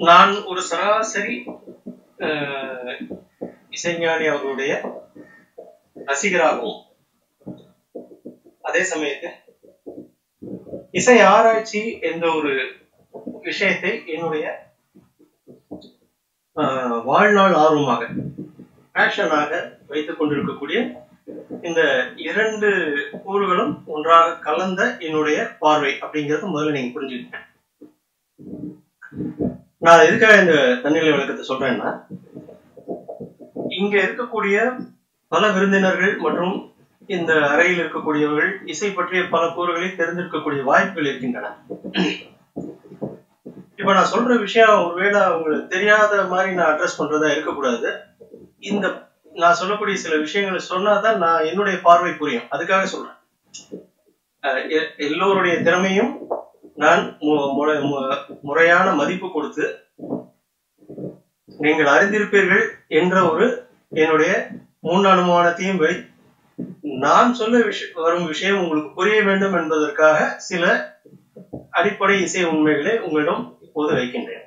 நான் ஒரு சராசரி அஹ், இசைஞானி அவர்களுடைய ரசிகராகவும் அதே சமயத்தில் இசை ஆராய்ச்சி என்ற ஒரு விஷயத்தை என்னுடைய ஆஹ், வாழ்நாள் ஆர்வமாக பேஷனாக வைத்துக் கொண்டிருக்கக்கூடிய இந்த இரண்டு கூறுகளும் ஒன்றாக கலந்த என்னுடைய பார்வை அப்படிங்கறத முதல்ல நீங்க புரிஞ்சுக்கங்க நான் எதுக்காக இந்த தன்னிலை விளக்கத்தை சொல்றேன்னா இங்க இருக்கக்கூடிய பல விருந்தினர்கள் மற்றும் இந்த அறையில் இருக்கக்கூடியவர்கள் இசை பற்றிய பல கூறுகளை தெரிந்திருக்கக்கூடிய வாய்ப்புகள் இருக்கின்றன இப்ப நான் சொல்ற விஷயம் ஒருவேளை அவங்களுக்கு தெரியாத மாதிரி நான் அட்ரஸ் பண்றதா இருக்கக்கூடாது இந்த நான் சொல்லக்கூடிய சில விஷயங்களை சொன்னாதான் நான் என்னுடைய பார்வை புரியும் அதுக்காக சொல்றேன் அஹ் எ- எல்லோருடைய திறமையும் நான் மு- முறை- மு- முறையான மதிப்பு கொடுத்து நீங்கள் அறிந்திருப்பீர்கள் என்ற ஒரு என்னுடைய முன் அனுமானத்தையும் வை நான் சொல்ல விஷ வரும் விஷயம் உங்களுக்கு புரிய வேண்டும் என்பதற்காக சில அடிப்படை இசை உண்மைகளை உங்களிடம் இப்போது வைக்கின்றேன்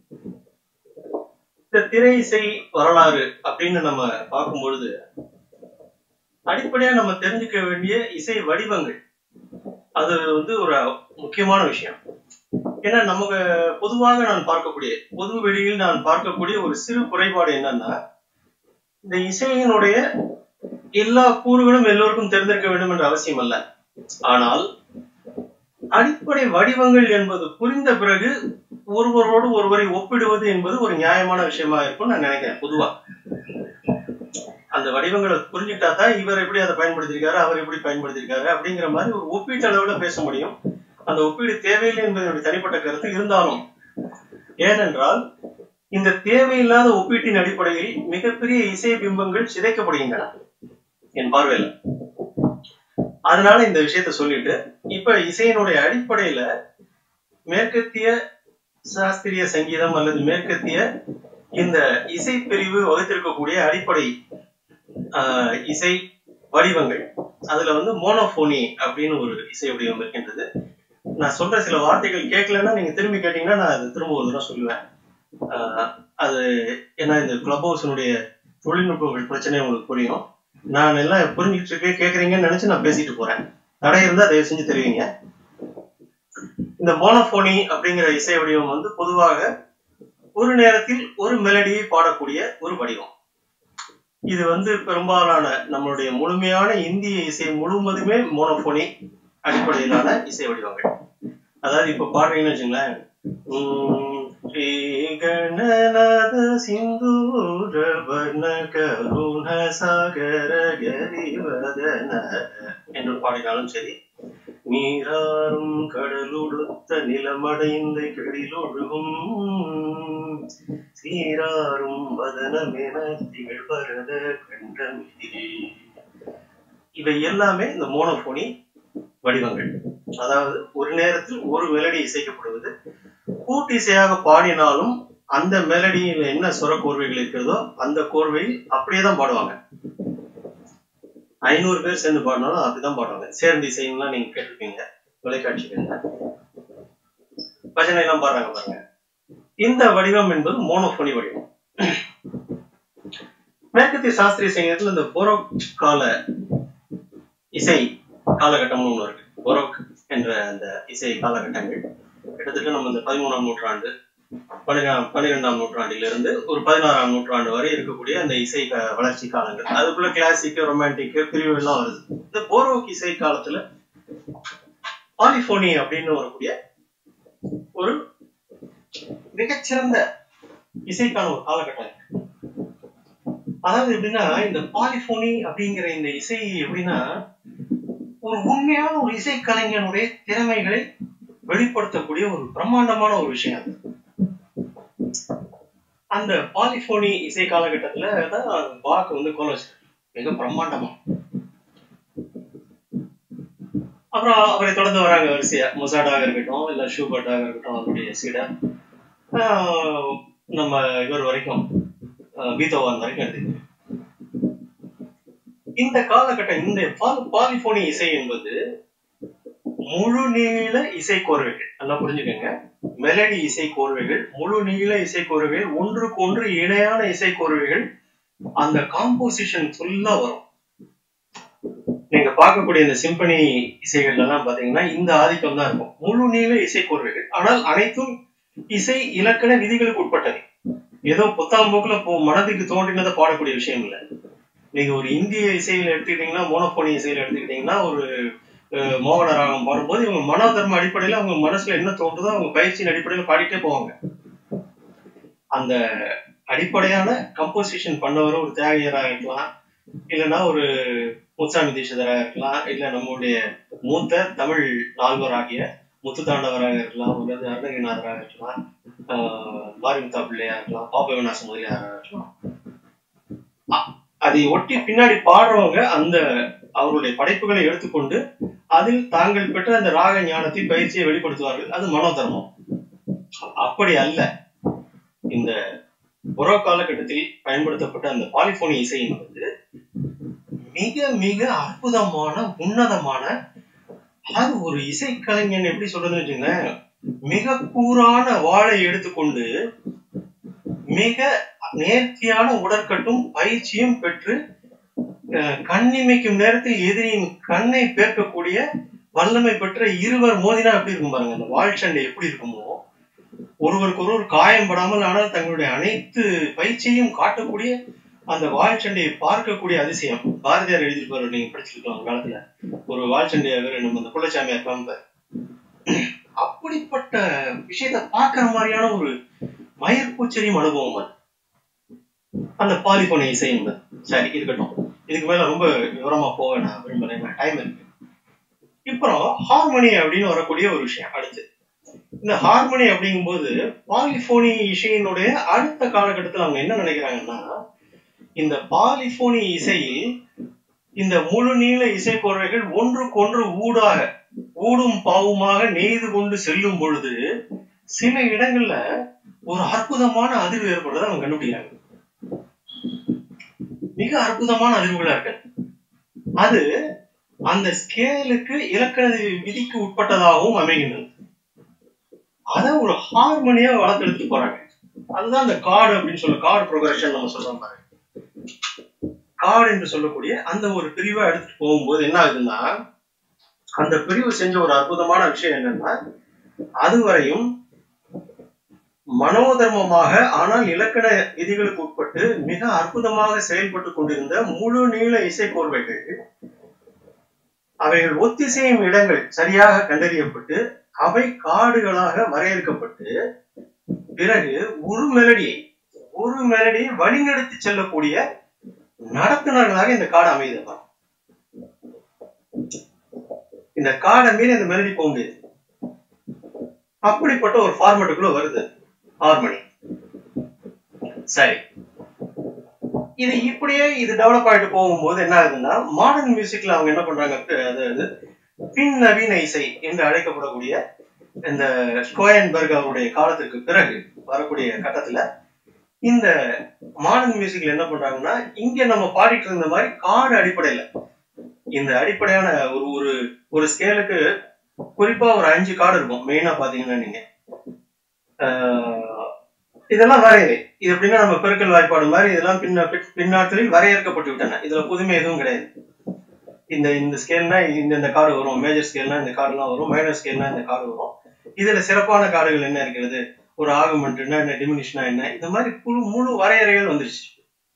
இந்த திரை இசை வரலாறு அப்படின்னு நம்ம பார்க்கும் பொழுது அடிப்படையா நம்ம தெரிஞ்சுக்க வேண்டிய இசை வடிவங்கள் அது வந்து ஒரு முக்கியமான விஷயம் ஏன்னா நமக்கு பொதுவாக நான் பார்க்கக்கூடிய பொது வெளியில் நான் பார்க்கக்கூடிய ஒரு சிறு குறைபாடு என்னன்னா இந்த இசையினுடைய எல்லா கூறுகளும் எல்லோருக்கும் தெரிந்திருக்க வேண்டும் என்ற அவசியம் அல்ல ஆனால் அடிப்படை வடிவங்கள் என்பது புரிந்த பிறகு ஒருவரோடு ஒருவரை ஒப்பிடுவது என்பது ஒரு நியாயமான விஷயமா இருக்கும் நான் நினைக்கிறேன் பொதுவா அந்த வடிவங்களை புரிஞ்சுக்கிட்டா தான் இவர் எப்படி அதை பயன்படுத்தியிருக்காரு அவர் எப்படி பயன்படுத்தியிருக்காரு அப்படிங்கிற மாதிரி ஒரு ஒப்பீட்டு அளவுல பேச முடியும் அந்த ஒப்பீடு தேவையில்லை என்பது என்னுடைய தனிப்பட்ட கருத்து இருந்தாலும் ஏனென்றால் இந்த தேவையில்லாத ஒப்பீட்டின் அடிப்படையில் மிகப்பெரிய இசை பிம்பங்கள் சிதைக்கப்படுகின்றன என் பார்வையில அதனால இந்த விஷயத்த சொல்லிட்டு இப்ப இசையினுடைய அடிப்படையில மேற்கத்திய சாஸ்திரிய சங்கீதம் அல்லது மேற்கத்திய இந்த இசை பிரிவு வகுத்திருக்கக்கூடிய அடிப்படை ஆஹ், இசை வடிவங்கள் அதுல வந்து மோனோபோனி அப்படின்னு ஒரு இசை வடிவம் இருக்கின்றது நான் சொல்ற சில வார்த்தைகள் கேட்கலன்னா நீங்க திரும்பி கேட்டீங்கன்னா நான் அது திரும்ப ஒரு தடவை சொல்லுவேன் ஆஹ், அது ஏன்னா இந்த கிளப் ஹவுஸினுடைய தொழில்நுட்ப பிரச்சனை உங்களுக்கு புரியும் நான் எல்லாம் புரிஞ்சுட்டு இருக்கேன் கேக்குறீங்கன்னு நினைச்சு நான் பேசிட்டு போறேன் தடை இருந்தா தயவு செஞ்சு தெரிவிங்க இந்த மோனோபோனி அப்படிங்கிற இசை வடிவம் வந்து பொதுவாக ஒரு நேரத்தில் ஒரு மெலடியை பாடக்கூடிய ஒரு வடிவம் இது வந்து பெரும்பாலான நம்மளுடைய முழுமையான இந்திய இசை முழுவதுமே மோனோபோனி அடிப்படையிலான இசை வடிவங்கள் அதாவது இப்ப பாடுறீங்கன்னு வச்சுங்களேன் உம், ஸ்ரீ கணநாத சிந்தூர வர்ண கருண சாகர கரிவதன என்று பாடினாலும் சரி நீராறும் கடலுடுத்த நிலமடைந்த கெழிலொழுகும் சீராறும் வதனமென திகழ் பரத கண்டமிதில் இவை எல்லாமே இந்த மோனோபோனி வடிவங்கள் அதாவது ஒரு நேரத்தில் ஒரு மெலடி இசைக்கப்படுவது கூட்டு இசையாக பாடினாலும் அந்த மெலடியில் என்ன சுர கோர்வைகள் இருக்கிறதோ அந்த கோர்வையில் அப்படியே தான் பாடுவாங்க ஐநூறு பேர் சேர்ந்து பாடினாலும் அப்படிதான் பாடுவாங்க சேர்ந்து இசைன்னுலாம் நீங்க கேட்டிருப்பீங்க தொலைக்காட்சிகள்ல பஜனை எல்லாம் பாடுறாங்க பாருங்க இந்த வடிவம் என்பது மோனோபோனி வடிவம் மேற்கத்திய சாஸ்திரிய சங்கீதத்துல இந்த போரோக் கால இசை காலகட்டம்னு ஒண்ணு இருக்கு போரோக் என்ற அந்த இசை காலகட்டங்கள் கிட்டத்தட்ட நம்ம இந்த பதிமூணாம் நூற்றாண்டு பன்னிரெண்டாம் பன்னிரெண்டாம் நூற்றாண்டிலிருந்து ஒரு பதினாறாம் நூற்றாண்டு வரை இருக்கக்கூடிய அந்த இசை க- வளர்ச்சி காலங்கள் அதுக்குள்ள கிளாசிக் ரொமான்டிக் பிரிவு எல்லாம் வருது இந்த போரோக் இசை காலத்துல பாலிபோனி அப்படின்னு வரக்கூடிய ஒரு மிகச்சிறந்த இசைக்கான ஒரு காலகட்டம் இருக்கு. அதாவது எப்படின்னா இந்த பாலிபோனி அப்படிங்கிற இந்த இசை எப்படின்னா ஒரு உண்மையான ஒரு இசை கலைஞனுடைய திறமைகளை வெளிப்படுத்தக்கூடிய ஒரு பிரம்மாண்டமான ஒரு விஷயம் அது. அந்த பாலிபோனி இசை காலகட்டத்துல தான் பாக் வந்து கோல வச்சிருக்காரு. மிக பிரம்மாண்டமா அப்புறம் அவரை தொடர்ந்து வராங்க வரிசையா மொசாடாக இருக்கட்டும் இல்ல ஷூபர்ட்டாக இருக்கட்டும் அவருடைய சீடர் ஆஹ் நம்ம இவர் வரைக்கும் ஆஹ் பீத்தோவான் வரைக்கும் எடுத்துக்கோங்க இந்த காலகட்டம் இந்த பா- பாலிபோனி இசை என்பது முழு நீள இசை கோர்வைகள் நல்லா புரிஞ்சுக்கங்க மெலடி இசைக்கோர்வைகள் முழு நீள இசைக்கோர்வைகள் ஒன்றுக்கு ஒன்று இணையான இசைக்கோர்வைகள் அந்த காம்போசிஷன் ஃபுல்லா வரும் நீங்க பார்க்கக்கூடிய இந்த சிம்பனி இசைகள் எல்லாம் பாத்தீங்கன்னா இந்த ஆதிக்கம் தான் இருக்கும் முழு நீள இசைக்கோர்வைகள் ஆனால் அனைத்தும் இசை இலக்கண விதிகளுக்கு உட்பட்டது ஏதோ புத்தாம் போக்குல போ மனதுக்கு தோன்றினதை பாடக்கூடிய விஷயம் இல்ல நீங்க ஒரு இந்திய இசையில எடுத்துக்கிட்டீங்கன்னா மோனோபோனி இசையில எடுத்துக்கிட்டீங்கன்னா ஒரு அஹ், மோகன ராகம் பாடும்போது இவங்க மனோதர்ம அடிப்படையில அவங்க மனசுல என்ன தோன்றுதோ அவங்க பயிற்சியின் அடிப்படையில பாடிட்டே போவாங்க அந்த அடிப்படையான கம்போசிஷன் பண்ணவர் ஒரு தியாகியராக இருக்கலாம் இல்லைன்னா ஒரு முத்துசாமி தீட்சிதராக இருக்கலாம் இல்ல நம்முடைய மூத்த தமிழ் நால்வராகிய முத்துத்தாண்டவராக இருக்கலாம் அல்லது அருணகிரிநாதராக இருக்கலாம் ஆஹ் மாரிமுத்தா பிள்ளையா இருக்கலாம் பாப்ப விநாச முதலியாராக இருக்கலாம் அ- அதை ஒட்டி பின்னாடி பாடுறவங்க அந்த அவருடைய படைப்புகளை எடுத்துக்கொண்டு அதில் தாங்கள் பெற்ற அந்த ராக ஞானத்தை பயிற்சியை வெளிப்படுத்துவார்கள் அது மனோதர்மம் அப்படி அல்ல இந்த புற காலகட்டத்தில் பயன்படுத்தப்பட்ட அந்த பாலிபோனி இசை என்பது மிக மிக அற்புதமான உன்னதமான அதாவது ஒரு இசைக்கலைஞன் எப்படி சொல்றதுன்னு வச்சுங்களேன் மிக கூரான வாளை எடுத்துக்கொண்டு மிக நேர்த்தியான உடற்கட்டும் பயிற்சியும் பெற்று அஹ், கண்ணிமைக்கும் நேரத்தில் எதிரியின் கண்ணை பேர்க்கக்கூடிய வல்லமை பெற்ற இருவர் மோதினா எப்படி இருக்கும் பாருங்க அந்த வாழ் சண்டை எப்படி இருக்குமோ ஒருவருக்கு ஒருவர் காயம் படாமல் ஆனால் தங்களுடைய அனைத்து பயிற்சியையும் காட்டக்கூடிய அந்த வாழ் சண்டையை பார்க்கக்கூடிய அதிசயம் பாரதியார் எழுதியிருப்பாரு நீங்க படிச்சிருக்கலாம் அந்த காலத்துல ஒரு வாழ் சண்டையை வேற நம்ம அந்த குலச்சாமியார் காமிப்பார் அப்படிப்பட்ட விஷயத்த பார்க்கிற மாதிரியான ஒரு மயற்பூச்சரியும் அனுபவம் அது அந்த பாலிபோன இசை என்பது சரி இருக்கட்டும் இதுக்கு மேல ரொம்ப விவரமா போக நான் விரும்புறேன் டைம் இருக்கு இப்போ ஹார்மோனி அப்படின்னு வரக்கூடிய ஒரு விஷயம் அடுத்து இந்த ஹார்மோனி அப்படிங்கும்போது பாலிபோனி இசையினுடைய அடுத்த காலகட்டத்தில் அவங்க என்ன நினைக்கிறாங்கன்னா இந்த பாலிபோனி இசையில் இந்த முழு நீள இசைக்கோர்வைகள் ஒன்றுக்கொன்று ஊடாக ஊடும் பாவுமாக நெய்து கொண்டு செல்லும் பொழுது சில இடங்கள்ல ஒரு அற்புதமான அதிர்வு ஏற்படுறதை அவங்க கண்டுபிடிக்கிறாங்க மிக அற்புதமான அதிர்வுகளா இருக்கு அது அந்த ஸ்கேலுக்கு இலக்கண விதிக்கு உட்பட்டதாகவும் அமைகின்றது அத ஒரு ஹார்மோனியா வளர்த்தெடுத்து போறாங்க அதுதான் அந்த கார்டு அப்படின்னு சொல்ல கார்டு ப்ரோக்ரஷன் நம்ம சொல்றோம் பாருங்க கார்டு என்று சொல்லக்கூடிய அந்த ஒரு பிரிவை எடுத்துட்டு போகும்போது என்ன ஆகுதுன்னா அந்த பிரிவு செஞ்ச ஒரு அற்புதமான விஷயம் என்னன்னா அதுவரையும் மனோதர்மமாக ஆனால் இலக்கண விதிகளுக்கு உட்பட்டு மிக அற்புதமாக செயல்பட்டு கொண்டிருந்த முழு நீள இசைக்கோர்வைகள் அவைகள் ஒத்திசையும் இடங்கள் சரியாக கண்டறியப்பட்டு அவை காடுகளாக வரையறுக்கப்பட்டு பிறகு ஒரு மெலடியை ஒரு மெலடியை வழிநடத்தி செல்லக்கூடிய நடத்துனர்களாக இந்த காடு அமையுது பாருங்க. இந்த காடை மீறி இந்த மெலடி போக முடியாது அப்படிப்பட்ட ஒரு ஃபார்மேட்டுக்குள்ள வருது ஹார்மனி சரி இது இப்படியே இது டெவலப் ஆயிட்டு போகும்போது என்ன ஆகுதுன்னா மாடர்ன் மியூசிக்ல அவங்க என்ன பண்றாங்க அதாவது பின் நவீன இசை என்று அழைக்கப்படக்கூடிய இந்த ஸ்கோயன்பர்க் அவருடைய காலத்திற்கு பிறகு வரக்கூடிய கட்டத்துல இந்த மாடர்ன் மியூசிக்ல என்ன பண்றாங்கன்னா இங்க நம்ம பாடிட்டு இருந்த மாதிரி கார்டு அடிப்படையில இந்த அடிப்படையான ஒரு ஒரு ஒரு ஸ்கேலுக்கு குறிப்பா ஒரு அஞ்சு கார்டு இருக்கும் மெயினா பாத்தீங்கன்னா நீங்க ஆஹ் இதெல்லாம் வரையறை இது எப்படின்னா நம்ம பெருக்கல் வாய்ப்பாடு மாதிரி இதெல்லாம் பின்ன பின்- பின்னாட்களில் வரையறுக்கப்பட்டு விட்டன இதுல புதுமை எதுவும் கிடையாது இந்த இந்த ஸ்கேல்னா இந்த இந்த கார்டு வரும் மேஜர் ஸ்கேல்னா இந்த கார்டுலாம் வரும் மைனர் ஸ்கேல்னா இந்த கார்டு வரும் இதுல சிறப்பான கார்டுகள் என்ன இருக்கிறது ஒரு ஆகுமெண்ட்னா என்ன டிமினிஷனா என்ன இந்த மாதிரி முழு முழு வரையறைகள் வந்துருச்சு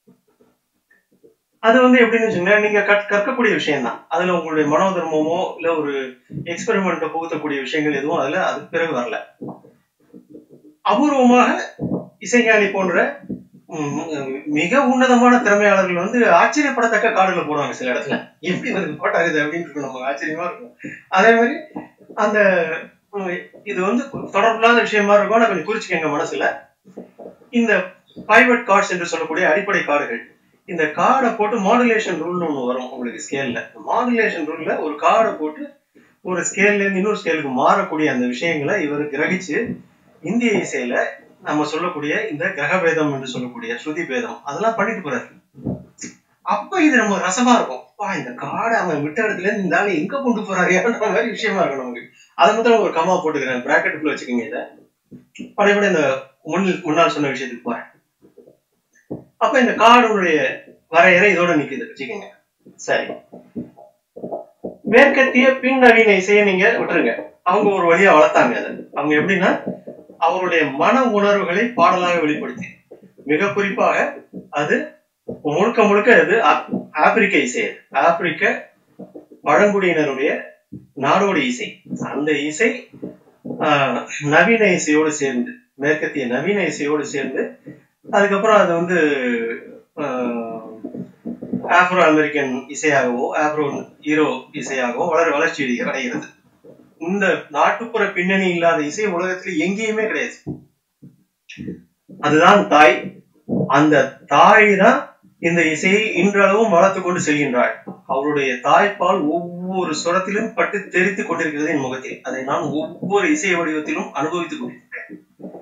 அது வந்து எப்படின்னு வச்சுக்கோங்களேன் நீங்க கற்- கற்கக்கூடிய விஷயம் தான் அதுல உங்களுடைய மனோதர்மமோ இல்ல ஒரு எக்ஸ்பெரிமெண்ட்டை புகுத்தக்கூடிய விஷயங்கள் எதுவும் அதுல அதுக்கு பிறகு வரல அபூர்வமாக இசைஞானி போன்ற ம், மிக உன்னதமான திறமையாளர்கள் வந்து ஆச்சரியப்படத்தக்க காடுகளை போடுவாங்க சில இடத்துல எப்படி வந்து போட்டாகுது அப்படின்னு இருக்கும் நமக்கு ஆச்சரியமா இருக்கும் அதே மாதிரி அந்த ம், இது வந்து தொடர்பில்லாத விஷயமா இருக்கும் ஆனா கொஞ்சம் குறிச்சுக்கங்க மனசுல இந்த பைவட் கார்ட்ஸ் என்று சொல்லக்கூடிய அடிப்படை கார்டுகள் இந்த கார்டை போட்டு மாடுலேஷன் ரூல்னு ஒண்ணு வரும் உங்களுக்கு ஸ்கேல்ல மாடுலேஷன் ரூல்ல ஒரு கார்டை போட்டு ஒரு ஸ்கேல்ல இருந்து இன்னொரு ஸ்கேலுக்கு மாறக்கூடிய அந்த விஷயங்களை இவர் கிரகிச்சு இந்திய இசையில நம்ம சொல்லக்கூடிய இந்த கிரகபேதம் என்று சொல்லக்கூடிய ஸ்ருதி பேதம் அதெல்லாம் பண்ணிட்டு போறாரு அப்ப இது நம்ம ரசமா இருக்கும் அப்பா இந்த காடை அவன் விட்ட இடத்துல இருந்து இந்த ஆளு எங்க கொண்டு போறாருன்ற மாதிரி விஷயமா இருக்கும் நமக்கு அதை மட்டும் ஒரு கமா போட்டுக்கிறேன் பிராக்கெட்டுக்குள்ள வச்சுக்கோங்க இதை பழையபடி இந்த முன் முன்னால் சொன்ன விஷயத்துக்கு போறேன் அப்ப இந்த கார்டுடைய வரையறை இதோட நிக்குது வச்சுக்கோங்க சரி மேற்கத்திய பின்னவீன இசையை நீங்க விட்டுருங்க அவங்க ஒரு வழியா வளர்த்தாங்க அதை அவங்க எப்படின்னா அவருடைய மன உணர்வுகளை பாடலாக வெளிப்படுத்தி மிக குறிப்பாக அது முழுக்க முழுக்க அது ஆ- ஆப்பிரிக்க இசை அது. ஆப்பிரிக்க பழங்குடியினருடைய நாடோடி இசை அந்த இசை ஆஹ், நவீன இசையோடு சேர்ந்து மேற்கத்திய நவீன இசையோடு சேர்ந்து அதுக்கப்புறம் அது வந்து ஆஹ், ஆப்ரோ அமெரிக்கன் இசையாகவோ ஆப்ரோ ஹீரோ இசையாகவோ வளர வளர்ச்சி அடைகிறது இந்த நாட்டுப்புற பின்னணி இல்லாத இசை உலகத்துல எங்கேயுமே கிடையாது அதுதான் தாய் அந்த தாய் தான் இந்த இசையை இன்றளவும் வளர்த்து கொண்டு செல்கின்றாள் அவருடைய தாய்ப்பால் ஒவ்வொரு சுரத்திலும் பட்டு தெரித்துக் கொண்டிருக்கிறது என் முகத்தில் அதை நான் ஒவ்வொரு இசை வடிவத்திலும் அனுபவித்துக் கொண்டிருக்கிறேன்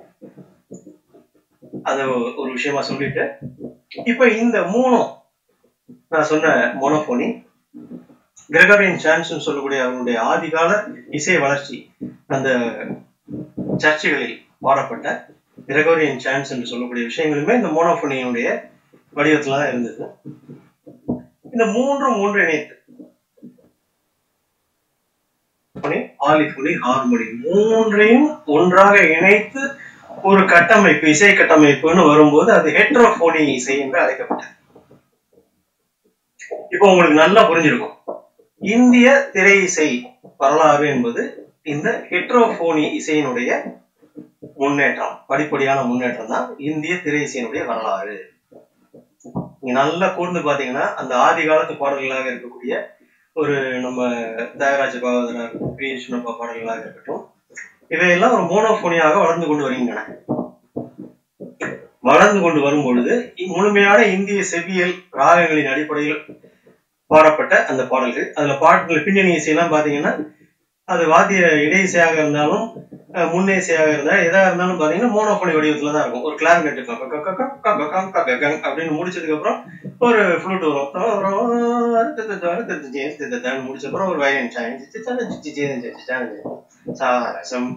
அத ஒரு விஷயமா சொல்லிட்டு இப்ப இந்த மூணும் நான் சொன்ன மோனோபோனி கிரகரியன் சான்ஸ் சொல்லக்கூடிய அவருடைய ஆதிகால இசை வளர்ச்சி அந்த சர்ச்சுகளில் பாடப்பட்ட கிரகோரியன் சான்ஸ் என்று சொல்லக்கூடிய விஷயங்களுமே இந்த மோனோபோனியினுடைய வடிவத்துல தான் இருந்தது இந்த மூன்று மூன்று இணைத்து ஆலிபொலி ஹார்மோனி மூன்றையும் ஒன்றாக இணைத்து ஒரு கட்டமைப்பு இசை கட்டமைப்புன்னு வரும்போது அது ஹெட்ரோபோனி இசை என்று அழைக்கப்பட்டது இப்போ உங்களுக்கு நல்லா புரிஞ்சிருக்கும் இந்திய திரை இசை வரலாறு என்பது இந்த ஹெட்ரோபோனி இசையினுடைய முன்னேற்றம் படிப்படியான முன்னேற்றம் தான் இந்திய திரை இசையினுடைய வரலாறு நீங்க நல்லா கூர்ந்து பாத்தீங்கன்னா அந்த ஆதி காலத்து பாடல்களாக இருக்கக்கூடிய ஒரு நம்ம தியாகராஜ பாகவதராக இருக்கட்டும் பி சுனப்பா பாடல்களாக இருக்கட்டும் இவையெல்லாம் ஒரு மோனோபோனியாக வளர்ந்து கொண்டு வருகின்றன வளர்ந்து கொண்டு வரும் பொழுது முழுமையான இந்திய செவ்வியல் ராகங்களின் அடிப்படையில் பாடப்பட்ட அந்த பாடல்கள் அதுல பாடல்கள் பின்னணி இசையெல்லாம் பாத்தீங்கன்னா அது வாத்திய இடை இசையாக இருந்தாலும் அஹ், முன்னை இசையாக இருந்தாலும் எதா இருந்தாலும் பாத்தீங்கன்னா மோனோபோனி வடிவத்துல தான் இருக்கும் ஒரு கிளாரினெட் இருக்கும் அப்படின்னு முடிச்சதுக்கு அப்புறம் ஒரு ஃப்ளூட் வரும் முடிச்ச அப்புறம் ஒரு வயலின் சாரசம்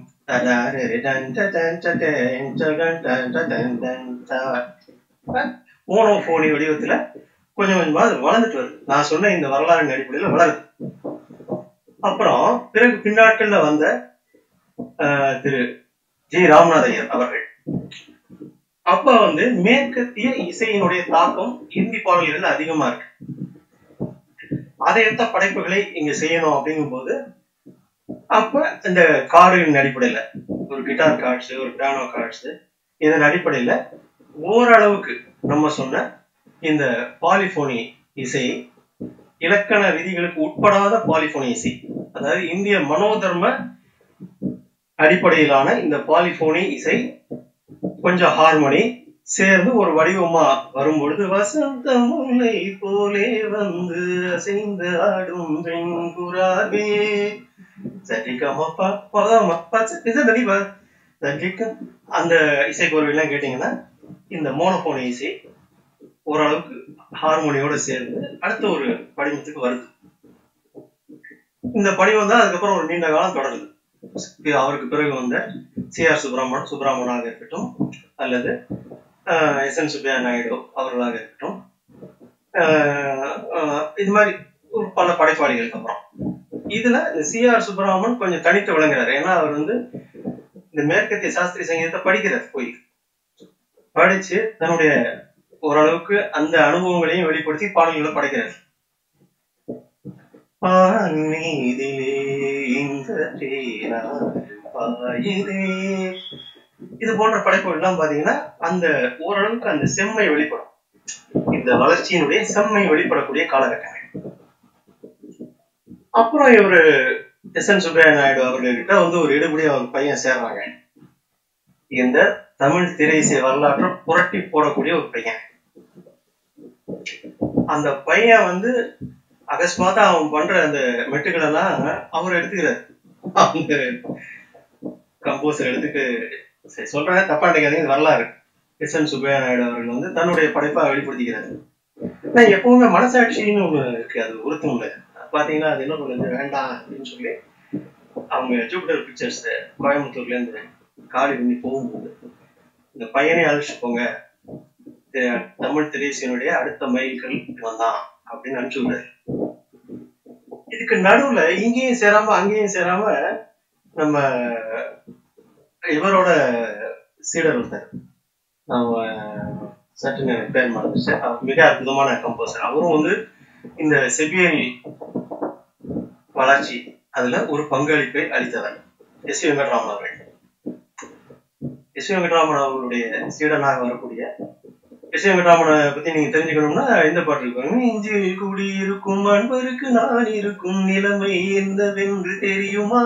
மோனோபோனி வடிவத்துல கொஞ்சம் கொஞ்சமா அது வளர்ந்துட்டு வருது நான் சொன்ன இந்த வரலாறின் அடிப்படையில வளருது அப்புறம் பிறகு பின்னாட்கள்ல வந்த ஆஹ், திரு ஜி ராமநாத ஐயர் அவர்கள் அப்ப வந்து மேற்கத்திய இசையினுடைய தாக்கம் இந்தி பாடல்கள் அதிகமா இருக்கு அதையொத்த படைப்புகளை இங்க செய்யணும் அப்படிங்கும்போது அப்ப இந்த கார்டுகளின் அடிப்படையில ஒரு கிட்டார் கார்ட்ஸ் ஒரு பியானோ கார்ட்ஸ் இதன் அடிப்படையில ஓரளவுக்கு நம்ம சொன்ன இந்த பாலிபோனி இசை இலக்கண விதிகளுக்கு உட்படாத பாலிபோனி இசை அதாவது இந்திய மனோதர்ம அடிப்படையிலான இந்த பாலிபோனி இசை கொஞ்சம் ஹார்மோனி சேர்ந்து ஒரு வடிவமா வரும்பொழுது வசந்த முல்லை போலே வந்து அசைந்து ஆடும் வெண்குறாவே சரிகமப்பா பதமப்பா தனிப்பா சரிக்க அந்த இசைக்கோர்வையெல்லாம் கேட்டீங்கன்னா இந்த மோனோபோனி இசை ஓரளவுக்கு ஹார்மோனியோட சேர்ந்து அடுத்த ஒரு படிமத்துக்கு வருது இந்த படிவம் தான் அதுக்கப்புறம் ஒரு நீண்ட காலம் தொடருது இது அவருக்கு பிறகு வந்த சி ஆர் சுப்பிரமணன் சுப்பிரமணாக இருக்கட்டும் அல்லது எஸ் என் சுப்பையா நாயுடு அவர்களாக இருக்கட்டும் ஆஹ் ஆஹ் இது மாதிரி ஒரு பல படைப்பாளிகளுக்கு அப்புறம் இதுல இந்த சி ஆர் சுப்பிரமணன் கொஞ்சம் தனித்து விளங்குறாரு ஏன்னா அவர் வந்து இந்த மேற்கத்திய சாஸ்திரிய சங்கீதத்தை படிக்கிறார் போய் படிச்சு தன்னுடைய ஓரளவுக்கு அந்த அனுபவங்களையும் வெளிப்படுத்தி பாடல்களை படைக்கிறார் ஆன்மீதிலே இந்த தேனாறு பாயுதே. இது போன்ற படைப்புகள் எல்லாம் பாத்தீங்கன்னா அந்த ஓரளவுக்கு அந்த செம்மை வெளிப்படும் இந்த வளர்ச்சியினுடைய செம்மை வெளிப்படக்கூடிய காலகட்டங்கள் அப்புறம் இவரு எஸ் என் சுப்பையா நாயுடு அவர்கள்கிட்ட வந்து ஒரு எடுபடி அவர் பையன் சேர்றாங்க இந்த தமிழ் திரை இசை வரலாற்றை புரட்டி போடக்கூடிய ஒரு பையன் அந்த பையன் வந்து அகஸ்மாத்தா அவன் பண்ற அந்த மெட்டுகள் எல்லாம் அவர் எடுத்துக்கிறார் அந்த கம்போசர் எடுத்துட்டு சரி சொல்றேன் தப்பா நினைக்காதீங்க இது வரலாறு எஸ் என் சுப்பையா நாயுடு அவர்கள் வந்து தன்னுடைய படைப்பா வெளிப்படுத்திக்கிறாரு நான் எப்பவுமே மனசாட்சின்னு ஒண்ணு இருக்கு அது உறுத்தும் இல்ல பாத்தீங்கன்னா அது என்ன பண்ணுது வேண்டாம் அப்படின்னு சொல்லி அவங்க ஜூபிட்டர் பிக்சர்ஸ் கோயம்புத்தூர்ல இருந்து காலி பண்ணி போகும்போது இந்த பையனை அழைச்சிட்டு போங்க தி- தமிழ் திரைசியனுடைய அடுத்த மைல்கல் இவன் தான் அப்படின்னு அனுப்பிச்சு விடுறாரு இதுக்கு நடுவுல இங்கேயும் சேராம அங்கேயும் சேராம நம்ம இவரோட சீடர் ஒருத்தர் நம்ம சட்டுன்னு எனக்கு பேர் மறந்துச்சு அவர் மிக அற்புதமான கம்போசர் அவரும் வந்து இந்த செவ்வியல் வளர்ச்சி அதுல ஒரு பங்களிப்பை அளித்தவர் எஸ் வெங்கட்ராமன் அவர்கள் எஸ் வெங்கட்ராமன் அவர்களுடைய சீடனாக வரக்கூடிய எஸ் வெங்கட்ராமனை பத்தி நீங்க தெரிஞ்சுக்கணும்னா இந்த பாட்டு இருக்கு இஞ்சில் கூடி இருக்கும் அன்பருக்கு நான் இருக்கும் நிலைமை என்னவென்று தெரியுமா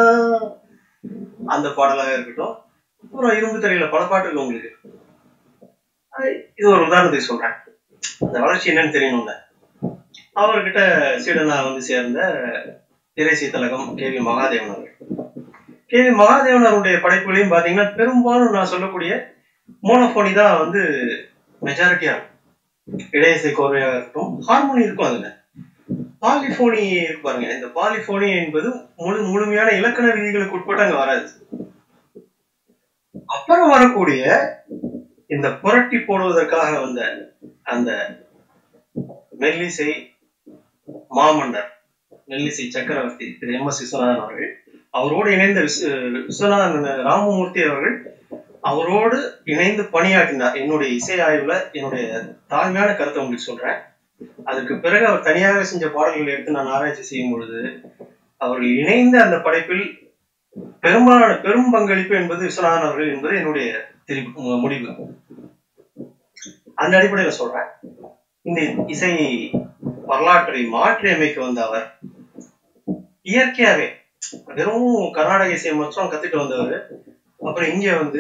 அந்த பாடலாக இருக்கட்டும் அப்புறம் இரும்பு திரையில பல பாட்டு இருக்கு உங்களுக்கு அது இது ஒரு உதாரணத்துக்கு சொல்றேன் அந்த வளர்ச்சி என்னன்னு தெரியணும்ல அவர்கிட்ட சீடனா வந்து சேர்ந்த திரைசை தலகம் கே வி மகாதேவன் அவர்கள் கே வி மகாதேவன் அவருடைய படைப்புகளையும் பாத்தீங்கன்னா பெரும்பாலும் நான் சொல்லக்கூடிய மோனோபோனி தான் வந்து மெஜாரிட்டியா இருக்கும் இடையிசை கோர்வையாக இருக்கட்டும் ஹார்மோனி இருக்கும் அதுல பாலிபோனி இருக்கு பாருங்க இந்த பாலிபோனி என்பது முழு முழுமையான இலக்கண விதிகளுக்கு உட்பட்டு அங்க வராது அப்புறம் வரக்கூடிய இந்த புரட்டி போடுவதற்காக வந்த அந்த மெல்லிசை மாமன்னர் நெல்லிசை சக்கரவர்த்தி திரு எம் எஸ் விஸ்வநாதன் அவர்கள் அவரோடு இணைந்த விஸ்- விஸ்வநாதன் ராமமூர்த்தி அவர்கள் அவரோடு இணைந்து பணியாற்றினார் என்னுடைய இசை ஆய்வுல என்னுடைய தாழ்மையான கருத்தை உங்களுக்கு சொல்றேன் அதுக்கு பிறகு அவர் தனியாக செஞ்ச பாடல்களை எடுத்து நான் ஆராய்ச்சி செய்யும் பொழுது அவர்கள் இணைந்த அந்த படைப்பில் பெரும்பாலான பெரும் பங்களிப்பு என்பது விஸ்வநாதன் அவர்கள் என்பது என்னுடைய திரிப்பு முடிவு அந்த அடிப்படையில சொல்றேன் இந்த இசை வரலாற்றை மாற்றி அமைக்க வந்த அவர் இயற்கையாவே வெறும் கர்நாடக இசையை மட்டும் கத்துட்டு வந்தவர் அப்புறம் இங்க வந்து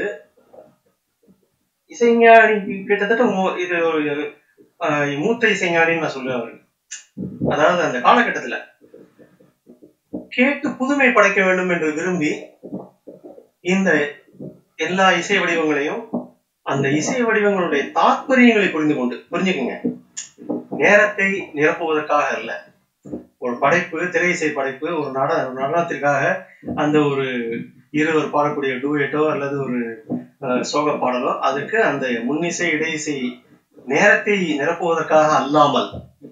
இசைஞானி கிட்டத்தட்ட மூ- இது ஒரு ஆஹ், மூத்த இசைஞானின்னு நான் சொல்லுவேன் அவருக்கு அதாவது அந்த காலகட்டத்துல கேட்டு புதுமை படைக்க வேண்டும் என்று விரும்பி இந்த எல்லா இசை வடிவங்களையும் அந்த இசை வடிவங்களுடைய தாத்பரியங்களை புரிந்து கொண்டு புரிஞ்சுக்குங்க நேரத்தை நிரப்புவதற்காக அல்ல ஒரு படைப்பு திரை இசை படைப்பு ஒரு நட நடனத்திற்காக அந்த ஒரு இருவர் பாடக்கூடிய டூயட்டோ அல்லது ஒரு அஹ், சோக பாடலோ அதுக்கு அந்த முன்னிசை இடையிசை நேரத்தை நிரப்புவதற்காக அல்லாமல்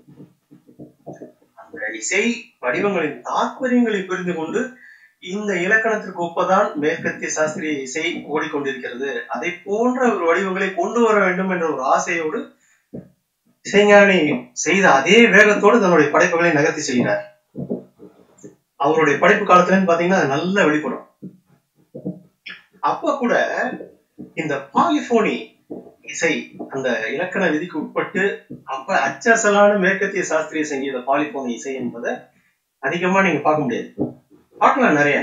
அந்த இசை வடிவங்களின் தாத்பரியங்களை புரிந்து கொண்டு இந்த இலக்கணத்திற்கு ஒப்பதான் மேற்கத்திய சாஸ்திரிய இசை ஓடிக்கொண்டிருக்கிறது அதை போன்ற ஒரு வடிவங்களை கொண்டு வர வேண்டும் என்ற ஒரு ஆசையோடு இசைஞானி செய்த அதே வேகத்தோடு தன்னுடைய படைப்புகளை நகர்த்தி செய்கிறார் அவருடைய படைப்பு காலத்துலன்னு பாத்தீங்கன்னா அது நல்லா வெளிப்படும் அப்ப கூட இந்த பாலிபோனி இசை அந்த இலக்கண விதிக்கு உட்பட்டு அப்ப அச்சசலான மேற்கத்திய சாஸ்திரிய சங்கீத பாலிபோனி இசை என்பதை அதிகமா நீங்க பார்க்க முடியாது பார்க்கலாம் நிறைய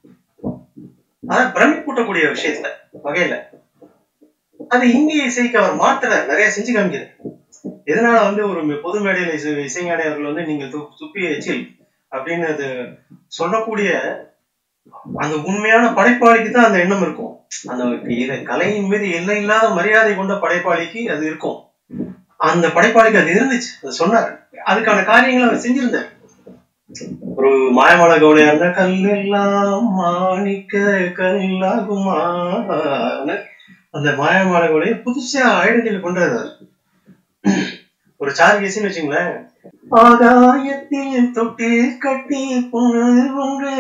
அதான் பிரமிப்பூட்டக்கூடிய விஷயத்துல வகையில அது இந்திய இசைக்கு அவர் மாற்றுறார் நிறைய செஞ்சு காமிக்கிறார் எதனால வந்து ஒரு மெ- பொது மேடையில இசை இசைஞானி அவர்கள் வந்து நீங்கள் து- துப்பிய எச்சில் அப்படின்னு அது சொல்லக்கூடிய அந்த உண்மையான படைப்பாளிக்கு தான் அந்த எண்ணம் இருக்கும் அந்த இத- கலையின் மீது எல்லை இல்லாத மரியாதை கொண்ட படைப்பாளிக்கு அது இருக்கும் அந்த படைப்பாளிக்கு அது இருந்துச்சு அது சொன்னார் அதுக்கான காரியங்களை அவர் செஞ்சிருந்தார் ஒரு மாயமலை கவுளையா இருந்தா கல்லெல்லாம் மாணிக்க கல்லாகுமா அந்த மாயமலை கவுளையை புதுசா ஐடென்டிஃபை பண்றாரு அவர். ஒரு சார் கேசின்னு வச்சுங்களேன் ஆகாயத்தில் தொட்டி கட்டி புனல் ஒன்று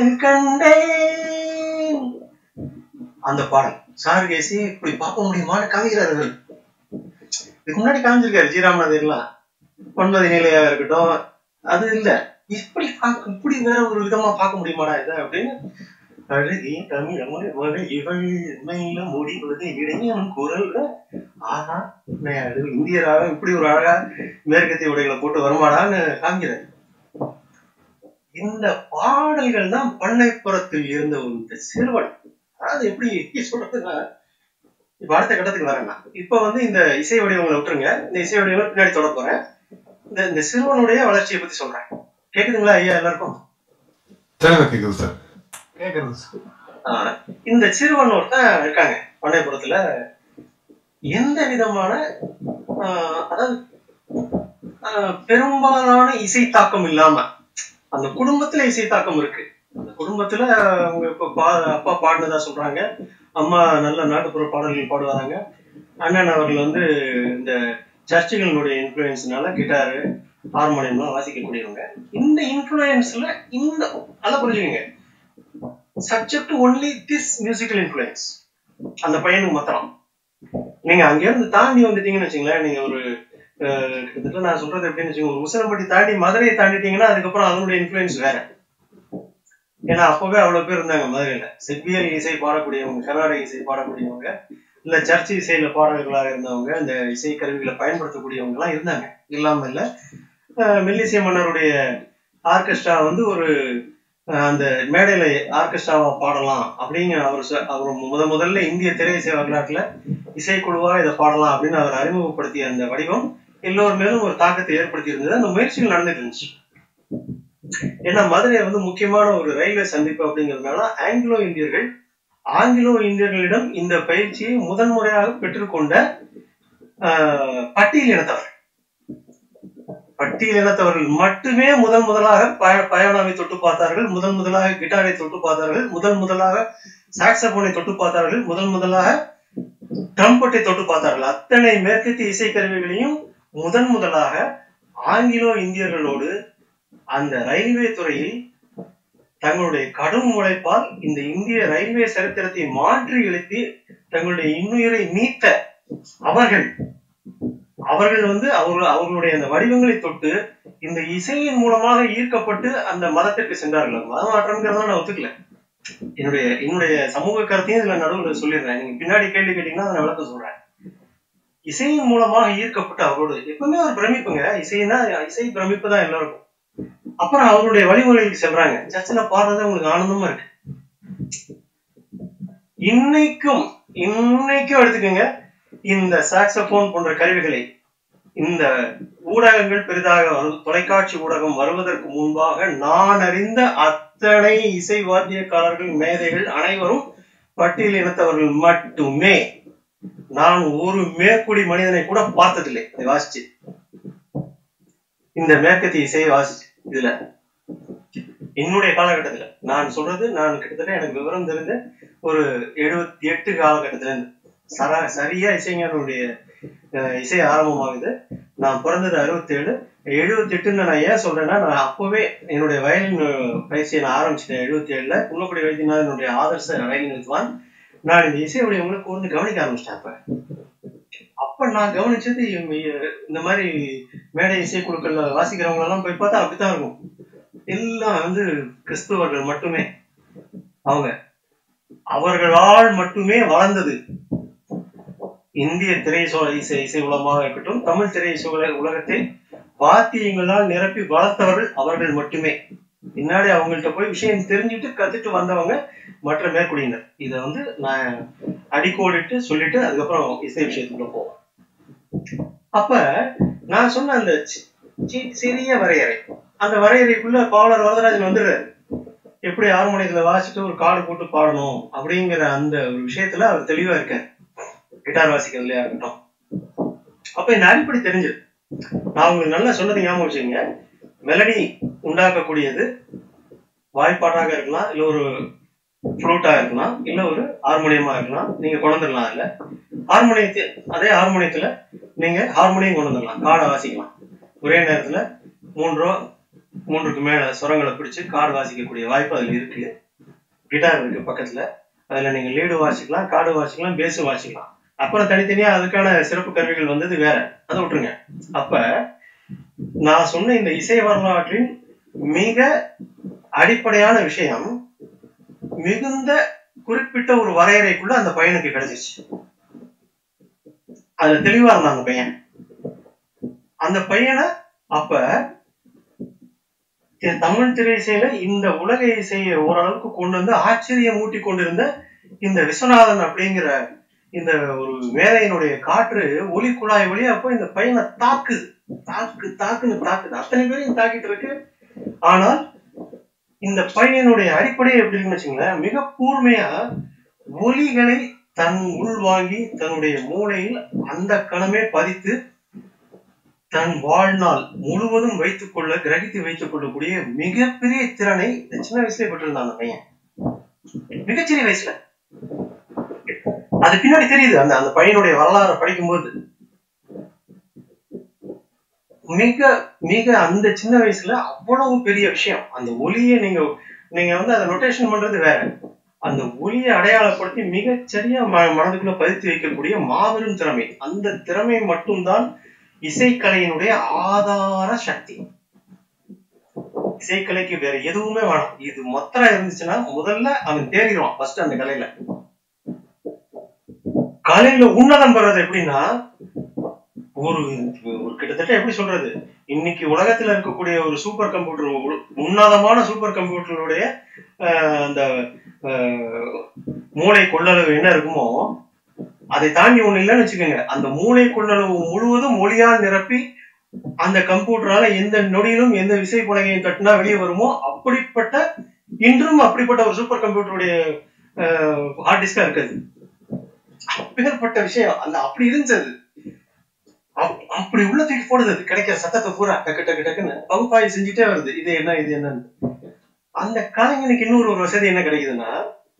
கண்டேன் அந்த பாடல் சார் கேசி இப்படி பார்க்க முடியுமான்னு காமிக்கிறாரு அவர். இதுக்கு முன்னாடி காமிச்சிருக்காரு ஜீராமநாதர்லாம் ஒன்பது நிலையா இருக்கட்டும் அது இல்ல இப்படி பார்க்க இப்படி வேற ஒரு விதமா பார்க்க முடியுமாடா இதை அப்படின்னு அழகி தமிழ் மொழி இவள் மெல்ல முடிவது இடையன் குரல் ஆஹா என்ன அது இந்தியராக இப்படி ஒரு அழகா மேற்கத்திய உடைகளை போட்டு வருமாடான்னு காமிக்கிறார் இந்த பாடல்கள் தான் பண்ணைப்புறத்தில் இருந்த ஒரு இந்த சிறுவன் அதாவது எப்படி சொல்றதுன்னா இப்ப அடுத்த கட்டத்துக்கு வரேன் நான். இப்ப வந்து இந்த இசை வடிவங்களை விட்டுருங்க இந்த இசை வடிவங்களை பின்னாடி தொட போறேன் இந்த இந்த சிறுவனுடைய வளர்ச்சியை பத்தி சொல்றேன் கேக்குதுங்களா ஐயா எல்லாருக்கும் தெளிவா கேக்குது சார் கேக்குறது ஆஹ் இந்த சிறுவன் ஒருத்தன் இருக்காங்க பண்ணைப்புறத்துல எந்த விதமான ஆஹ் அதாவது ஆஹ் பெரும்பாலான இசை தாக்கம் இல்லாம அந்த குடும்பத்துல இசை தாக்கம் இருக்கு அந்த குடும்பத்துல அவங்க இப்ப பா அப்பா பாடினதா சொல்றாங்க அம்மா நல்ல நாட்டுப்புற பாடல்கள் பாடுவாங்க அண்ணன் அவர்கள் வந்து இந்த சர்ச்சுகளினுடைய இன்ஃப்ளூயன்ஸ்னால கிட்டாரு ஹார்மோனியம்லாம் வாசிக்கக்கூடியவங்க இந்த இன்ஃப்ளூயன்ஸ்ல இந்த அதை புரிஞ்சுக்கங்க subject only this musical influence அந்த பையனுக்கு மாத்திரம் நீங்க அங்க இருந்து தாண்டி வந்துட்டீங்கன்னு வச்சுங்களேன் நீங்க ஒரு அஹ், கிட்டத்தட்ட நான் சொல்றது எப்படின்னு வச்சுக்கோங்க ஒரு உசிலம்பட்டி தாண்டி மதுரையை தாண்டிட்டீங்கன்னா அதுக்கப்புறம் அதனுடைய இன்ஃப்ளூயன்ஸ் வேற ஏன்னா அப்பவே அவ்வளவு பேர் இருந்தாங்க மதுரையில செவ்வியல் இசை பாடக்கூடியவங்க கர்நாடக இசை பாடக்கூடியவங்க இல்ல சர்ச் இசையில பாடகர்களாக இருந்தவங்க இந்த இசை கருவிகளை பயன்படுத்தக்கூடியவங்க எல்லாம் இருந்தாங்க இல்லாம இல்ல அஹ், மெல்லிசை மன்னருடைய ஆர்கெஸ்ட்ரா வந்து ஒரு அஹ், அந்த மேடையில ஆர்கெஸ்ட்ராவா பாடலாம் அப்படிங்க அவர் சொ- அவர் முத முதல்ல இந்திய திரை இசை வரலாற்றுல இசைக்குழுவா இதை பாடலாம் அப்படின்னு அவர் அறிமுகப்படுத்திய அந்த வடிவம் எல்லோர் மேலும் ஒரு தாக்கத்தை ஏற்படுத்தி இருந்தது அந்த முயற்சிகள் நடந்துட்டு இருந்துச்சு ஏன்னா மதுரை வந்து முக்கியமான ஒரு ரயில்வே சந்திப்பு அப்படிங்கிறதுனால ஆங்கிலோ இந்தியர்கள் ஆங்கிலோ இந்தியர்களிடம் இந்த பயிற்சியை முதன்முறையாக பெற்றுக்கொண்ட ஆஹ், பட்டியல் இனத்தவர் பட்டியல் இனத்தவர்கள் மட்டுமே முதன் முதலாக பய- பயானாவை தொட்டு பார்த்தார்கள் முதன் முதலாக கிட்டாரை தொட்டு பார்த்தார்கள் முதன் முதலாக சாக்ஸபோனை தொட்டு பார்த்தார்கள் முதன் முதலாக ட்ரம்பட்டை தொட்டு பார்த்தார்கள் அத்தனை மேற்கத்திய இசைக்கருவிகளையும் முதன் முதலாக ஆங்கிலோ இந்தியர்களோடு அந்த ரயில்வே துறையில் தங்களுடைய கடும் உழைப்பால் இந்த இந்திய ரயில்வே சரித்திரத்தை மாற்றி எழுப்பி தங்களுடைய இன்னுயிரை நீத்த அவர்கள் அவர்கள் வந்து அவர்கள் அவர்களுடைய அந்த வடிவங்களை தொட்டு இந்த இசையின் மூலமாக ஈர்க்கப்பட்டு அந்த மதத்திற்கு சென்றார்கள் மத மாற்றம்ங்கிறத நான் ஒத்துக்கல என்னுடைய என்னுடைய சமூக கருத்தையும் இதுல நடுவில் சொல்லிடுறேன் நீங்க பின்னாடி கேள்வி கேட்டீங்கன்னா அதை நான் விளக்க சொல்றேன் இசையின் மூலமாக ஈர்க்கப்பட்டு அவரோடு எப்பவுமே ஒரு பிரமிப்புங்க இசைனா இசை பிரமிப்பு தான் எல்லாருக்கும் அப்புறம் அவருடைய வழிமுறைகளுக்கு செல்றாங்க சர்ச்சில் பாடுறது உங்களுக்கு ஆனந்தமா இருக்கு இன்னைக்கும் இன்னைக்கும் எடுத்துக்கோங்க இந்த சாக்ஸபோன் போன்ற கருவிகளை இந்த ஊடகங்கள் பெரிதாக வரு தொலைக்காட்சி ஊடகம் வருவதற்கு முன்பாக நான் அறிந்த அத்தனை இசை வாத்தியக்காரர்கள் மேதைகள் அனைவரும் பட்டியல் இனத்தவர்கள் மட்டுமே நான் ஒரு மேற்குடி மனிதனை கூட பார்த்ததில்லை அதை வாசிச்சு இந்த மேற்கத்திய இசையை வாசிச்சு இதுல என்னுடைய காலகட்டத்துல நான் சொல்றது நான் கிட்டத்தட்ட எனக்கு விவரம் தெரிஞ்ச ஒரு எழுபத்தி எட்டு காலகட்டத்துல இருந்து சரா சரியா இசைஞனுடைய அஹ், இசை ஆரம்பமாகுது நான் பிறந்தது அறுபத்தி ஏழு எழுபத்தி எட்டுன்னு நான் ஏன் சொல்றேன்னா நான் அப்பவே என்னுடைய வயலின் பயிற்சியை நான் ஆரம்பிச்சிட்டேன் எழுபத்தி ஏழுல குன்னக்குடி வைத்தியநாதனுடைய ஆதர்ச வயலின் வித்வான் நான் இந்த இசையுடைய உங்களுக்கு வந்து கவனிக்க ஆரம்பிச்சிட்டேன் அப்ப அப்ப நான் கவனிச்சது இவங்க இந்த மாதிரி மேடை இசை குழுக்கள்ல வாசிக்கிறவங்க எல்லாம் போய் பார்த்தா அப்படித்தான் இருக்கும் எல்லாம் வந்து கிறிஸ்துவர்கள் மட்டுமே அவங்க அவர்களால் மட்டுமே வளர்ந்தது இந்திய திரை சோ- இசை இசை உலகமாக இருக்கட்டும் தமிழ் திரை இசை உலக- உலகத்தை வாத்தியங்களால் நிரப்பி வளர்த்தவர்கள் அவர்கள் மட்டுமே பின்னாடி அவங்கள்ட்ட போய் விஷயம் தெரிஞ்சுட்டு கத்துட்டு வந்தவங்க மற்ற மேற்குடியினர் இதை வந்து நான் அடிக்கோடிட்டு சொல்லிட்டு அதுக்கப்புறம் இசை விஷயத்துக்குள்ள போவோம் அப்ப நான் சொன்ன அந்த சி- சி- சிறிய வரையறை அந்த வரையறைக்குள்ள பாவலர் வரதராஜன் வந்துடுறாரு எப்படி ஹார்மோனியத்துல வாசிட்டு ஒரு கார்டு போட்டு பாடணும் அப்படிங்கிற அந்த ஒரு விஷயத்துல அவர் தெளிவா இருக்காரு கிட்டார் வாசிக்கிறதுலயா இருக்கட்டும் அப்ப இந்த அடிப்படை தெரிஞ்சது நான் உங்களுக்கு நல்லா சொன்னது ஞாபகம் வச்சுக்கோங்க மெலடி உண்டாக்கக்கூடியது வாய்ப்பாட்டாக இருக்கலாம் இல்ல ஒரு ஃப்ளூட்டா இருக்கலாம் இல்ல ஒரு ஹார்மோனியமா இருக்கலாம் நீங்க கொண்டுடலாம் அதுல ஹார்மோனியத்தை அதே ஹார்மோனியத்துல நீங்க ஹார்மோனியம் கொண்டு வந்துடலாம் காடை வாசிக்கலாம் ஒரே நேரத்துல மூன்றோ மூன்றுக்கு மேல சுரங்களை பிடிச்சு காடு வாசிக்கக்கூடிய வாய்ப்பு அதுல இருக்கு கிட்டார் இருக்கு பக்கத்துல அதுல நீங்க லீடு வாசிக்கலாம் காடு வாசிக்கலாம் பேஸ் வாசிக்கலாம் அப்புறம் தனித்தனியா அதுக்கான சிறப்பு கருவிகள் வந்தது வேற அதை விட்டுருங்க அப்ப நான் சொன்ன இந்த இசை வரலாற்றின் மிக அடிப்படையான விஷயம் மிகுந்த குறிப்பிட்ட ஒரு வரையறைக்குள்ள அந்த பையனுக்கு கிடைச்சிச்சு அதுல தெளிவா இருந்தான் அந்த பையன் அந்த பையனை அப்ப தி- தமிழ் திரை இசையில இந்த உலக இசையை ஓரளவுக்கு கொண்டு வந்து ஆச்சரியம் ஊட்டி கொண்டிருந்த இந்த விஸ்வநாதன் அப்படிங்கிற இந்த ஒரு மேதையினுடைய காற்று ஒலி குழாய் வழியா அப்போ இந்த பையனை தாக்குது தாக்கு தாக்குன்னு தாக்குது அத்தனை பேரையும் தாக்கிட்டு இருக்கு ஆனால் இந்த பையனுடைய அடிப்படை எப்படி இருக்குன்னு வச்சுங்களேன் மிக கூர்மையா ஒலிகளை தன் உள்வாங்கி தன்னுடைய மூளையில் அந்த கணமே பதித்து தன் வாழ்நாள் முழுவதும் வைத்துக் கொள்ள கிரகித்து வைத்துக் கொள்ளக்கூடிய மிகப்பெரிய திறனை இந்த சின்ன வயசுல பெற்றிருந்தான் அந்த பையன் மிகச்சிறிய வயசுல அது பின்னாடி தெரியுது அந்த அந்த பையனுடைய வரலாறை படிக்கும்போது மிக மிக அந்த சின்ன வயசுல அவ்வளவு பெரிய விஷயம் அந்த ஒலியை நீங்க நீங்க வந்து அதை நொட்டேஷன் பண்றது வேற அந்த ஒலியை அடையாளப்படுத்தி மிகச் சரியா ம- மனதுக்குள்ள பதித்து வைக்கக்கூடிய மாபெரும் திறமை அந்த திறமை மட்டும்தான் இசைக்கலையினுடைய ஆதார சக்தி இசைக்கலைக்கு வேற எதுவுமே வேணாம் இது மொத்தம் இருந்துச்சுன்னா முதல்ல அவன் தேடிடுவான் ஃபர்ஸ்ட் அந்த கலையில கலையில உன்னதம் பெறது எப்படின்னா ஒரு ஒரு கிட்டத்தட்ட எப்படி சொல்றது இன்னைக்கு உலகத்துல இருக்கக்கூடிய ஒரு சூப்பர் கம்ப்யூட்டர் உன்னதமான சூப்பர் கம்ப்யூட்டருடைய ஆஹ், அந்த ஆஹ், மூளை கொள்ளளவு என்ன இருக்குமோ அதை தாண்டி ஒண்ணு இல்லைன்னு வச்சுக்கோங்க அந்த மூளை கொள்ளளவு முழுவதும் மொழியால் நிரப்பி அந்த கம்ப்யூட்டரால எந்த நொடியிலும் எந்த விசை பலகையும் தட்டினா வெளியே வருமோ அப்படிப்பட்ட இன்றும் அப்படிப்பட்ட ஒரு சூப்பர் கம்ப்யூட்டருடைய ஹார்ட் டிஸ்கா இருக்குது அப்பேற்பட்ட விஷயம் அந்த அப்படி இருந்தது அப்- அப்படி உள்ள தூக்கி போடுது அது கிடைக்கிற சத்தத்தை பூரா டக்கு டக்கு டக்குன்னு பகுப்பாய்வு செஞ்சுட்டே வருது இது என்ன இது என்னன்னு அந்த கலைஞனுக்கு இன்னொரு ஒரு வசதி என்ன கிடைக்குதுன்னா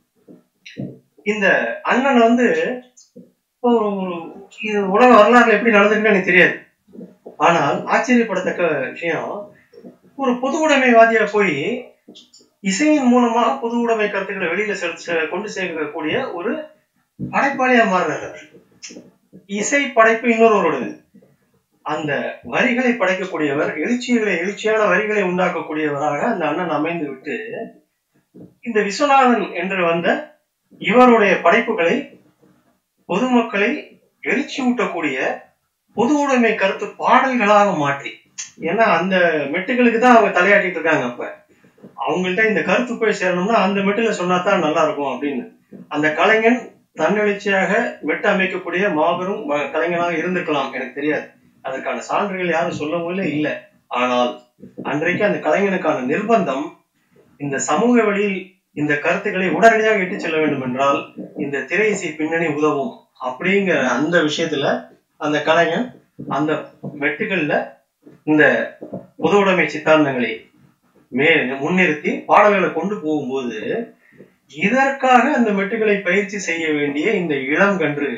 இந்த அண்ணன் வந்து ஒரு இது உலக வரலாறுல எப்படி நடந்திருக்குன்னு எனக்கு தெரியாது ஆனால் ஆச்சரியப்படத்தக்க விஷயம் ஒரு பொது உடைமைவாதியா போய் இசையின் மூலமாக பொது உடைமை கருத்துக்களை வெளியில செல்~ செ- கொண்டு சேர்க்கக்கூடிய ஒரு படைப்பாளியா மாறினார் இசை படைப்பு இன்னொருவருடையது அந்த வரிகளை படைக்கக்கூடியவர் எழுச்சிகளை எழுச்சியான வரிகளை உண்டாக்கக்கூடியவராக அந்த அண்ணன் அமைந்து விட்டு இந்த விஸ்வநாதன் என்று வந்த இவருடைய படைப்புகளை பொதுமக்களை எழுச்சி ஊட்டக்கூடிய பொது உடைமை கருத்து பாடல்களாக மாற்றி ஏன்னா அந்த மெட்டுகளுக்கு தான் அவங்க தலையாட்டிட்டு இருக்காங்க அப்ப அவங்கள்ட்ட இந்த கருத்து போய் சேரணும்னா அந்த மெட்டுல சொன்னா தான் நல்லா இருக்கும் அப்படின்னு அந்த கலைஞன் தன்னெழுச்சியாக மெட்டு அமைக்கக்கூடிய மாபெரும் ம- கலைஞனாக இருந்திருக்கலாம் எனக்கு தெரியாது அதற்கான சான்றுகள் யாரும் சொல்லவும் இல்லை ஆனால் அன்றைக்கு அந்த கலைஞனுக்கான நிர்பந்தம் இந்த சமூக வழியில் இந்த கருத்துக்களை உடனடியாக இட்டுச் செல்ல வேண்டும் என்றால் இந்த திரை இசை பின்னணி உதவும் அப்படிங்கிற அந்த விஷயத்துல அந்த கலைஞன் அந்த மெட்டுகள்ல இந்த பொது உடைமை சித்தாந்தங்களை மே முன்னிறுத்தி பாடல்களை கொண்டு போகும்போது இதற்காக அந்த மெட்டுகளை பயிற்சி செய்ய வேண்டிய இந்த இளங்கன்று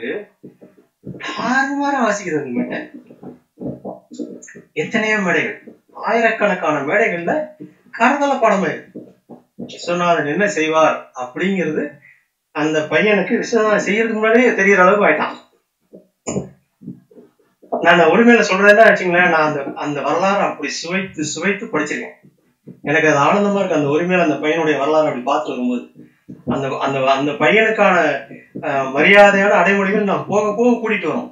தாறுமாற வாசிக்கிறது அந்த மெட்டை எத்தனையோ மேடைகள் ஆயிரக்கணக்கான மேடைகள்ல கரதல படமே விஸ்வநாதன் என்ன செய்வார் அப்படிங்கிறது அந்த பையனுக்கு விஸ்வநாதன் செய்யறதுக்கு முன்னாடியே தெரியற அளவுக்கு ஆயிட்டான் நான் உரிமையில சொல்றேன்னா வச்சுங்களேன் நான் அந்த அந்த வரலாறு அப்படி சுவைத்து சுவைத்து படிச்சிருக்கேன் எனக்கு அது ஆனந்தமா இருக்கு அந்த உரிமையில அந்த பையனுடைய வரலாறு அப்படி பார்த்து வரும்போது அந்த அந்த அந்த பையனுக்கான அஹ், மரியாதையான அடைமொழிகள் நான் போக போக கூட்டிட்டு வரோம்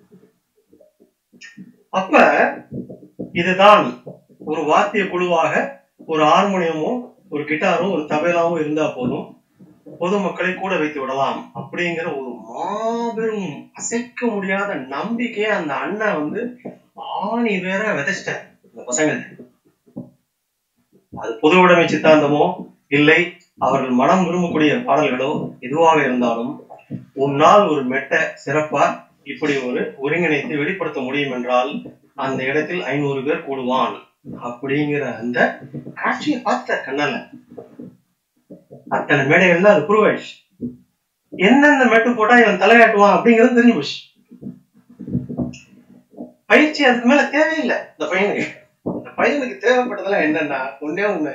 அப்ப இதுதான் ஒரு வாத்திய குழுவாக ஒரு ஹார்மோனியமும் ஒரு கிட்டாரும் ஒரு தபேலாவும் இருந்தா போதும் பொதுமக்களை கூட வைத்து விடலாம் அப்படிங்கிற ஒரு மாபெரும் அசைக்க முடியாத நம்பிக்கையை அந்த அண்ணன் வந்து ஆணி வேற விதைச்சிட்டார் இந்த பசங்களுக்கு அது பொது உடைமை சித்தாந்தமோ இல்லை அவர்கள் மனம் விரும்பக்கூடிய பாடல்களோ எதுவாக இருந்தாலும் உன்னால் ஒரு மெட்டை சிறப்பா இப்படி ஒரு ஒருங்கிணைத்து வெளிப்படுத்த முடியும் என்றால் அந்த இடத்தில் ஐநூறு பேர் கூடுவான் அப்படிங்கிற அந்த காட்சியை பார்த்த கண்ணால அத்தனை மேடைகள்ல அது ப்ரூவ் ஆயிடுச்சு எந்தெந்த மெட்டு போட்டா இவன் தலையாட்டுவான் அப்படிங்கிறது தெரிஞ்சு போச்சு பயிற்சி அதுக்கு மேல தேவையில்லை இந்த பையனுக்கு இந்த பையனுக்கு தேவைப்பட்டதெல்லாம் என்னன்னா ஒண்ணே ஒண்ணு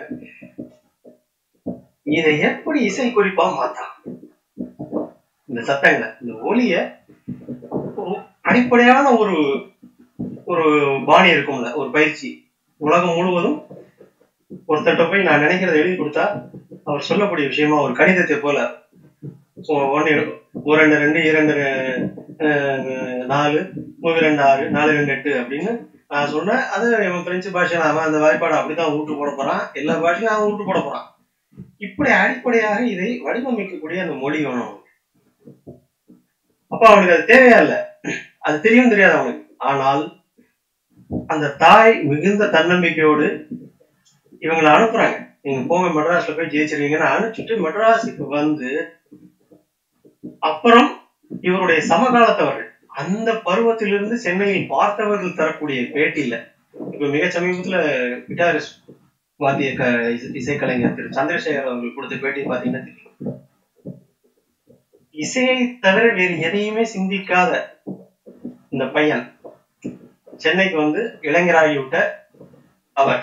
இதை எப்படி இசை குறிப்பா மாத்தான் இந்த சத்தங்களை இந்த ஒலிய ஒரு அடிப்படையான ஒரு ஒரு பாணி இருக்கும்ல ஒரு பயிற்சி உலகம் முழுவதும் ஒருத்தர்ட்ட போய் நான் நினைக்கிறத எழுதி கொடுத்தா அவர் சொல்லக்கூடிய விஷயமா ஒரு கணிதத்தை போல ஒன்னு ஒரு ரெண்டு ரெண்டு இரண்டு அஹ், நாலு மூணு ரெண்டு ஆறு நாலு ரெண்டு எட்டு அப்படின்னு நான் சொன்னேன் அது இவன் பிரெஞ்சு பாஷையில அவன் அந்த வாய்ப்பாடு அப்படித்தான் ஊட்டு போட போறான் எல்லா பாஷையும் அவன் ஊட்டு போட போறான் இப்படி அடிப்படையாக இதை வடிவமைக்கக்கூடிய அந்த மொழி வேணும் அவனுக்கு. அப்ப அவனுக்கு அது தேவையா இல்ல அது தெரியும் தெரியாது அவனுக்கு ஆனால் அந்த தாய் மிகுந்த தன்னம்பிக்கையோடு இவங்களை அனுப்புறாங்க நீங்க போங்க மெட்ராஸ்ல போய் ஜெயிச்சிருவீங்கன்னு அனுப்பிச்சுட்டு மெட்ராஸுக்கு வந்து அப்புறம் இவருடைய சமகாலத்தவர்கள் அந்த பருவத்திலிருந்து சென்னையில் பார்த்தவர்கள் தரக்கூடிய பேட்டியில இப்ப மிக சமீபத்துல கிட்டாரிஸ்ட் வாத்திய க இசை- இசைக்கலைஞர் திரு சந்திரசேகர் அவர்கள் கொடுத்த பேட்டி பாத்தீங்கன்னா தெரியும் இசையை தவிர வேறு எதையுமே சிந்திக்காத இந்த பையன் சென்னைக்கு வந்து இளைஞராகிவிட்ட அவர்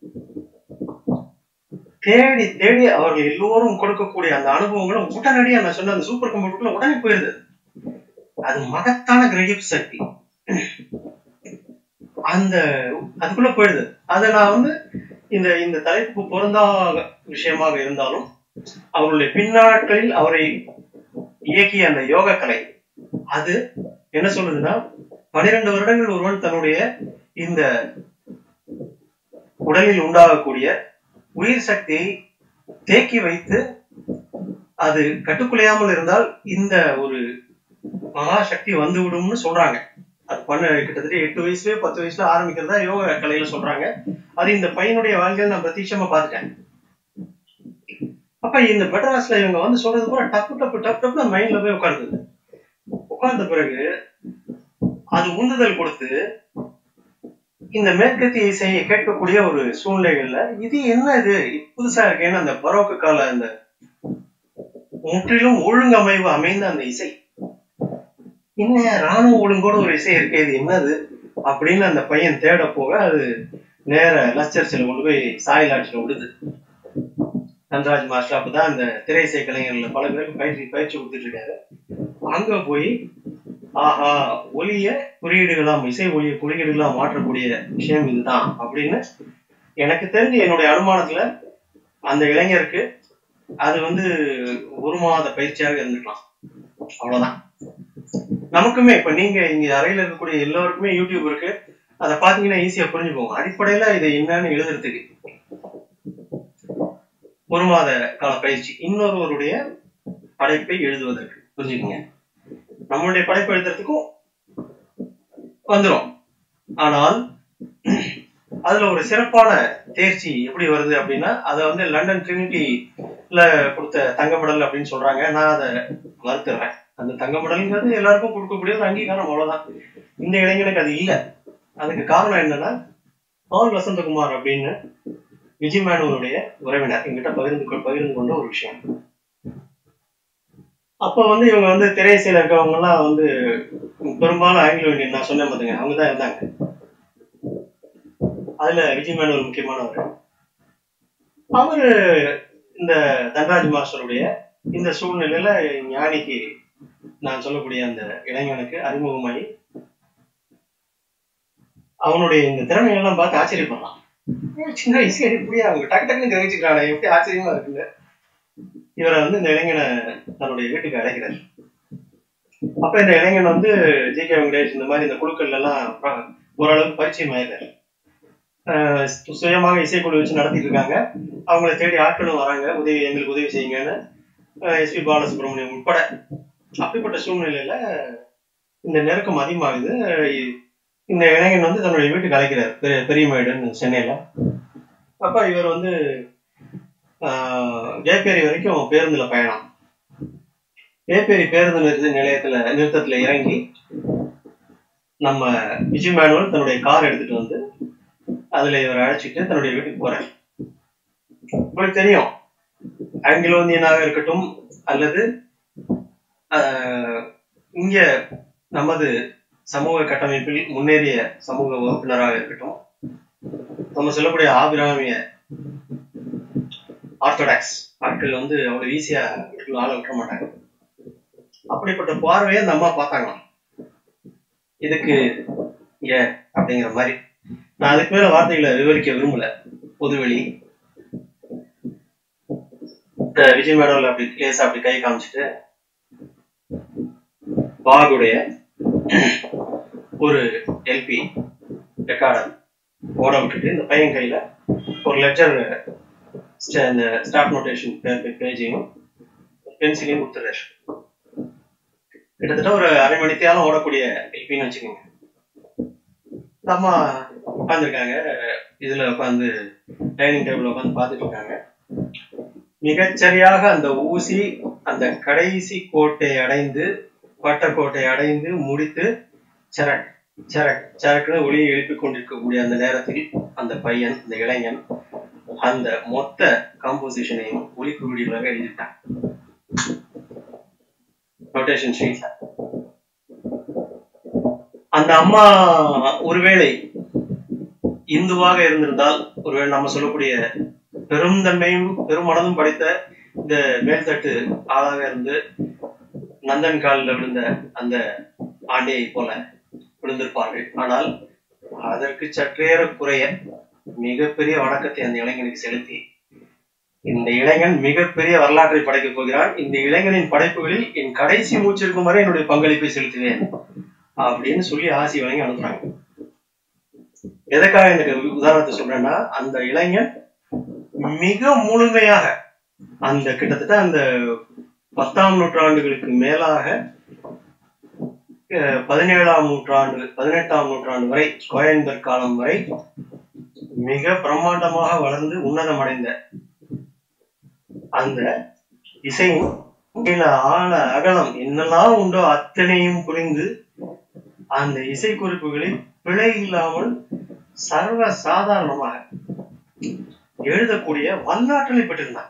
தேடி தேடி அவர்கள் எல்லோரும் கொடுக்கக்கூடிய அந்த அனுபவங்களும் உடனடியா நான் சொன்ன அந்த சூப்பர் கம்ப்யூட்டர்ல உடனே போயிருது அது மகத்தான கிரகிப்பு சக்தி அந்த அதுக்குள்ள போயிடுது அதை நான் வந்து இந்த இந்த தலைப்புக்கு பொருந்தாத விஷயமாக இருந்தாலும் அவருடைய பின்னாட்களில் அவரை இயக்கிய அந்த யோக கலை அது என்ன சொல்லுதுன்னா பனிரெண்டு வருடங்கள் ஒருவன் தன்னுடைய இந்த உடலில் உண்டாகக்கூடிய உயிர் சக்தியை தேக்கி வைத்து அது கட்டுக்குலையாமல் இருந்தால் இந்த ஒரு மகா சக்தி வந்து விடும்னு சொல்றாங்க அது பண்ண கிட்டத்தட்ட எட்டு வயசுலயே பத்து வயசுல ஆரம்பிக்கிறதா யோக கலையில சொல்றாங்க அது இந்த பையனுடைய வாழ்க்கையில நான் பிரத்யட்சமா பார்த்துட்டேன் அப்ப இந்த மெட்ராஸ்ல இவங்க வந்து சொல்றது பூரா டப்பு டப்பு டப்பு டப்பு மைண்ட்ல போய் உட்கார்ந்தது உட்கார்ந்த பிறகு அது உந்துதல் கொடுத்து இந்த மேற்கத்திய இசையை கேட்கக்கூடிய ஒரு சூழ்நிலைகள்ல இது என்ன இது புதுசா இருக்கேன்னு அந்த பரோக்கு கால அந்த முற்றிலும் ஒழுங்கமைவு அமைந்த அந்த இசை என்ன ராணுவ ஒழுங்கோட ஒரு இசை இருக்கு இது என்னது அப்படின்னு அந்த பையன் தேட போக அது நேர லஸ்டர்ஸ்ல கொண்டு போய் சாயில் ஆட்சியில விடுது தன்ராஜ் மாஸ்டர் அப்பதான் அந்த திரை இசை கலைஞர்கள்ல பல பேருக்கு பயிற்சி பயிற்சி கொடுத்துட்டு இருக்காரு அங்க போய் ஆஹா ஒலிய குறியீடுகளாம் இசை ஒலிய குறியீடுகளா மாற்றக்கூடிய விஷயம் இதுதான் அப்படின்னு எனக்கு தெரிஞ்சு என்னுடைய அனுமானத்துல அந்த இளைஞருக்கு அது வந்து ஒரு மாத பயிற்சியாக இருந்துக்கலாம் அவ்வளவுதான் நமக்குமே இப்ப நீங்க இங்க அறையில இருக்கக்கூடிய எல்லோருக்குமே யூடியூப் இருக்கு அதை பாத்தீங்கன்னா ஈஸியா புரிஞ்சுக்கோங்க அடிப்படையில இது என்னன்னு எழுதுறதுக்கு ஒரு மாத கால பயிற்சி இன்னொருவருடைய படைப்பை எழுதுவதற்கு புரிஞ்சுக்கோங்க நம்மளுடைய படைப்பு எழுதுறதுக்கும் வந்துரும் ஆனால் அதுல ஒரு சிறப்பான தேர்ச்சி எப்படி வருது அப்படின்னா அதை வந்து லண்டன் ட்ரினிட்டில கொடுத்த தங்க மெடல் அப்படின்னு சொல்றாங்க நான் அதை மறுத்துறேன் அந்த தங்க மெடல்ங்கிறது எல்லாருக்கும் கொடுக்கக்கூடிய ஒரு அங்கீகாரம் அவ்வளவுதான் இந்த இளைஞனுக்கு அது இல்லை அதுக்கு காரணம் என்னன்னா பவுல் வசந்தகுமார் அப்படின்னு விஜய் மேனுவனுடைய உறவினர் எங்கிட்ட பகிர்ந்து கொ- பகிர்ந்து கொண்ட ஒரு விஷயம் அப்ப வந்து இவங்க வந்து திரையிசையில இருக்கவங்க எல்லாம் வந்து பெரும்பாலும் ஆங்கிலோ இந்தியன் நான் சொன்னேன் பாத்துங்க அவங்க தான் இருந்தாங்க அதுல விஜய் மேனுவல் முக்கியமானவர் அவரு இந்த தன்ராஜ் மாஸ்டருடைய இந்த சூழ்நிலையில ஞானிக்கு நான் சொல்லக்கூடிய அந்த இளைஞனுக்கு அறிமுகமாகி அவனுடைய இந்த திறமைகள்லாம் பார்த்து ஆச்சரியப்படலாம் ஏய், சின்ன வயசுல எப்படியா அவங்க டக்கு டக்குன்னு கிரகிச்சுக்கிறானே எப்படி ஆச்சரியமா இருக்குல்ல இவரை வந்து இந்த இளைஞனை தன்னுடைய வீட்டுக்கு அழைக்கிறார் அப்ப இந்த இளைஞன் வந்து ஜி கே வெங்கடேஷ் இந்த மாதிரி இந்த குழுக்கள்ல எல்லாம் ப- ஓரளவுக்கு பரிச்சயம் ஆயிடுறாரு ஆஹ் சு- சுயமாக இசைக்குழு வச்சு நடத்திட்டு இருக்காங்க அவங்கள தேடி ஆட்களும் வராங்க உதவி எங்களுக்கு உதவி செய்யுங்கன்னு எஸ்பி பாலசுப்ரமணியம் உட்பட அப்படிப்பட்ட சூழ்நிலையில இந்த நெருக்கம் அதிகமாகுது இ- இந்த இளைஞன் வந்து தன்னுடைய வீட்டுக்கு அழைக்கிறார் பெரிய பெரியமேடுன்னு சென்னையில அப்ப இவர் வந்து ஆஹ், ஜெயப்பேரி வரைக்கும் பேருந்துல பயணம் ஜெயப்பேரி பேருந்து நிறுத்த நிலையத்துல நிறுத்தத்துல இறங்கி நம்ம விஜய் மேனுவல் தன்னுடைய கார் எடுத்துட்டு வந்து அதுல இவர் அழைச்சிட்டு தன்னுடைய வீட்டுக்கு போறார் உங்களுக்கு தெரியும் ஆங்கிலோ இந்தியனாக இருக்கட்டும் அல்லது ஆஹ், இங்க நமது சமூக கட்டமைப்பில் முன்னேறிய சமூக வகுப்பினராக இருக்கட்டும் நம்ம சொல்லக்கூடிய ஆபிராமிய ஆர்த்தடாக்ஸ் ஆட்கள் வந்து அவ்வளவு ஈஸியா வீட்டுக்குள்ள ஆள விட்டுற மாட்டாங்க அப்படிப்பட்ட பார்வையை அந்த அம்மா பார்த்தாங்களாம் இதுக்கு இங்க அப்படிங்கிற மாதிரி நான் அதுக்கு மேல வார்த்தைகளை விவரிக்க விரும்பல பொதுவெளி இந்த விஜய் மேடம்ல அப்படி லேசா அப்படி கை காமிச்சிட்டு பாகுடைய ஒரு எல்பி ரெக்கார்டர் ஓட விட்டுட்டு இந்த பையன் கையில ஒரு லெட்டர் இந்த ஸ்டாப் நோட்டேஷன் பேஜையும் பென்சிலையும் கொடுத்துறாரு கிட்டத்தட்ட ஒரு அரை மணி தேரம் ஓடக்கூடிய எல்பின்னு வச்சுக்கோங்க இந்த அம்மா உட்காந்துருக்காங்க இதுல உட்காந்து டைனிங் டேபிள் உட்காந்து பார்த்துட்டு இருக்காங்க மிகச்சரியாக அந்த ஊசி அந்த கடைசி கோட்டை அடைந்து வட்டக்கோட்டை அடைந்து முடித்து சரக் சரக் சரக்குன்னு ஒளியை எழுப்பிக் கொண்டிருக்கக்கூடிய அந்த நேரத்தில் அந்த பையன் அந்த இளைஞன் அந்த மொத்த காம்போசிஷனையும் ஒளி குறியீடுகளாக எழுதிட்டான் நோட்டேஷன் ஷீட்ல அந்த அம்மா ஒருவேளை இந்துவாக இருந்திருந்தால் ஒருவேளை நம்ம சொல்லக்கூடிய பெருந்தன்மையும் பெருமனதும் படைத்த இந்த மேல்தட்டு ஆளாக இருந்து நந்தன் காலில் விழுந்த அந்த ஆண்டியை போல விழுந்திருப்பார்கள் ஆனால் அதற்கு சற்றேற குறைய மிகப்பெரிய வணக்கத்தை அந்த இளைஞனுக்கு செலுத்தி இந்த இளைஞன் மிகப்பெரிய வரலாற்றை படைக்கப் போகிறான் இந்த இளைஞனின் படைப்புகளில் என் கடைசி மூச்சு இருக்கும் வரை என்னுடைய பங்களிப்பை செலுத்துவேன் அப்படின்னு சொல்லி ஆசி வழங்கி அனுப்புறாங்க எதற்காக எனக்கு உதாரணத்தை சொல்றேன்னா அந்த இளைஞன் மிக முழுமையாக அந்த கிட்டத்தட்ட அந்த பத்தாம் நூற்றாண்டுகளுக்கு மேலாக அஹ், பதினேழாம் நூற்றாண்டு பதினெட்டாம் நூற்றாண்டு வரை கோயம்பர் காலம் வரை மிக பிரம்மாண்டமாக வளர்ந்து உன்னதம் அடைந்த அந்த இசையின் நீள, ஆழ அகலம் என்னெல்லாம் உண்டோ அத்தனையும் புரிந்து அந்த இசை குறிப்புகளை பிழை இல்லாமல் சர்வ சாதாரணமாக எழுதக்கூடிய வல்லாற்றலை பெற்றிருந்தான்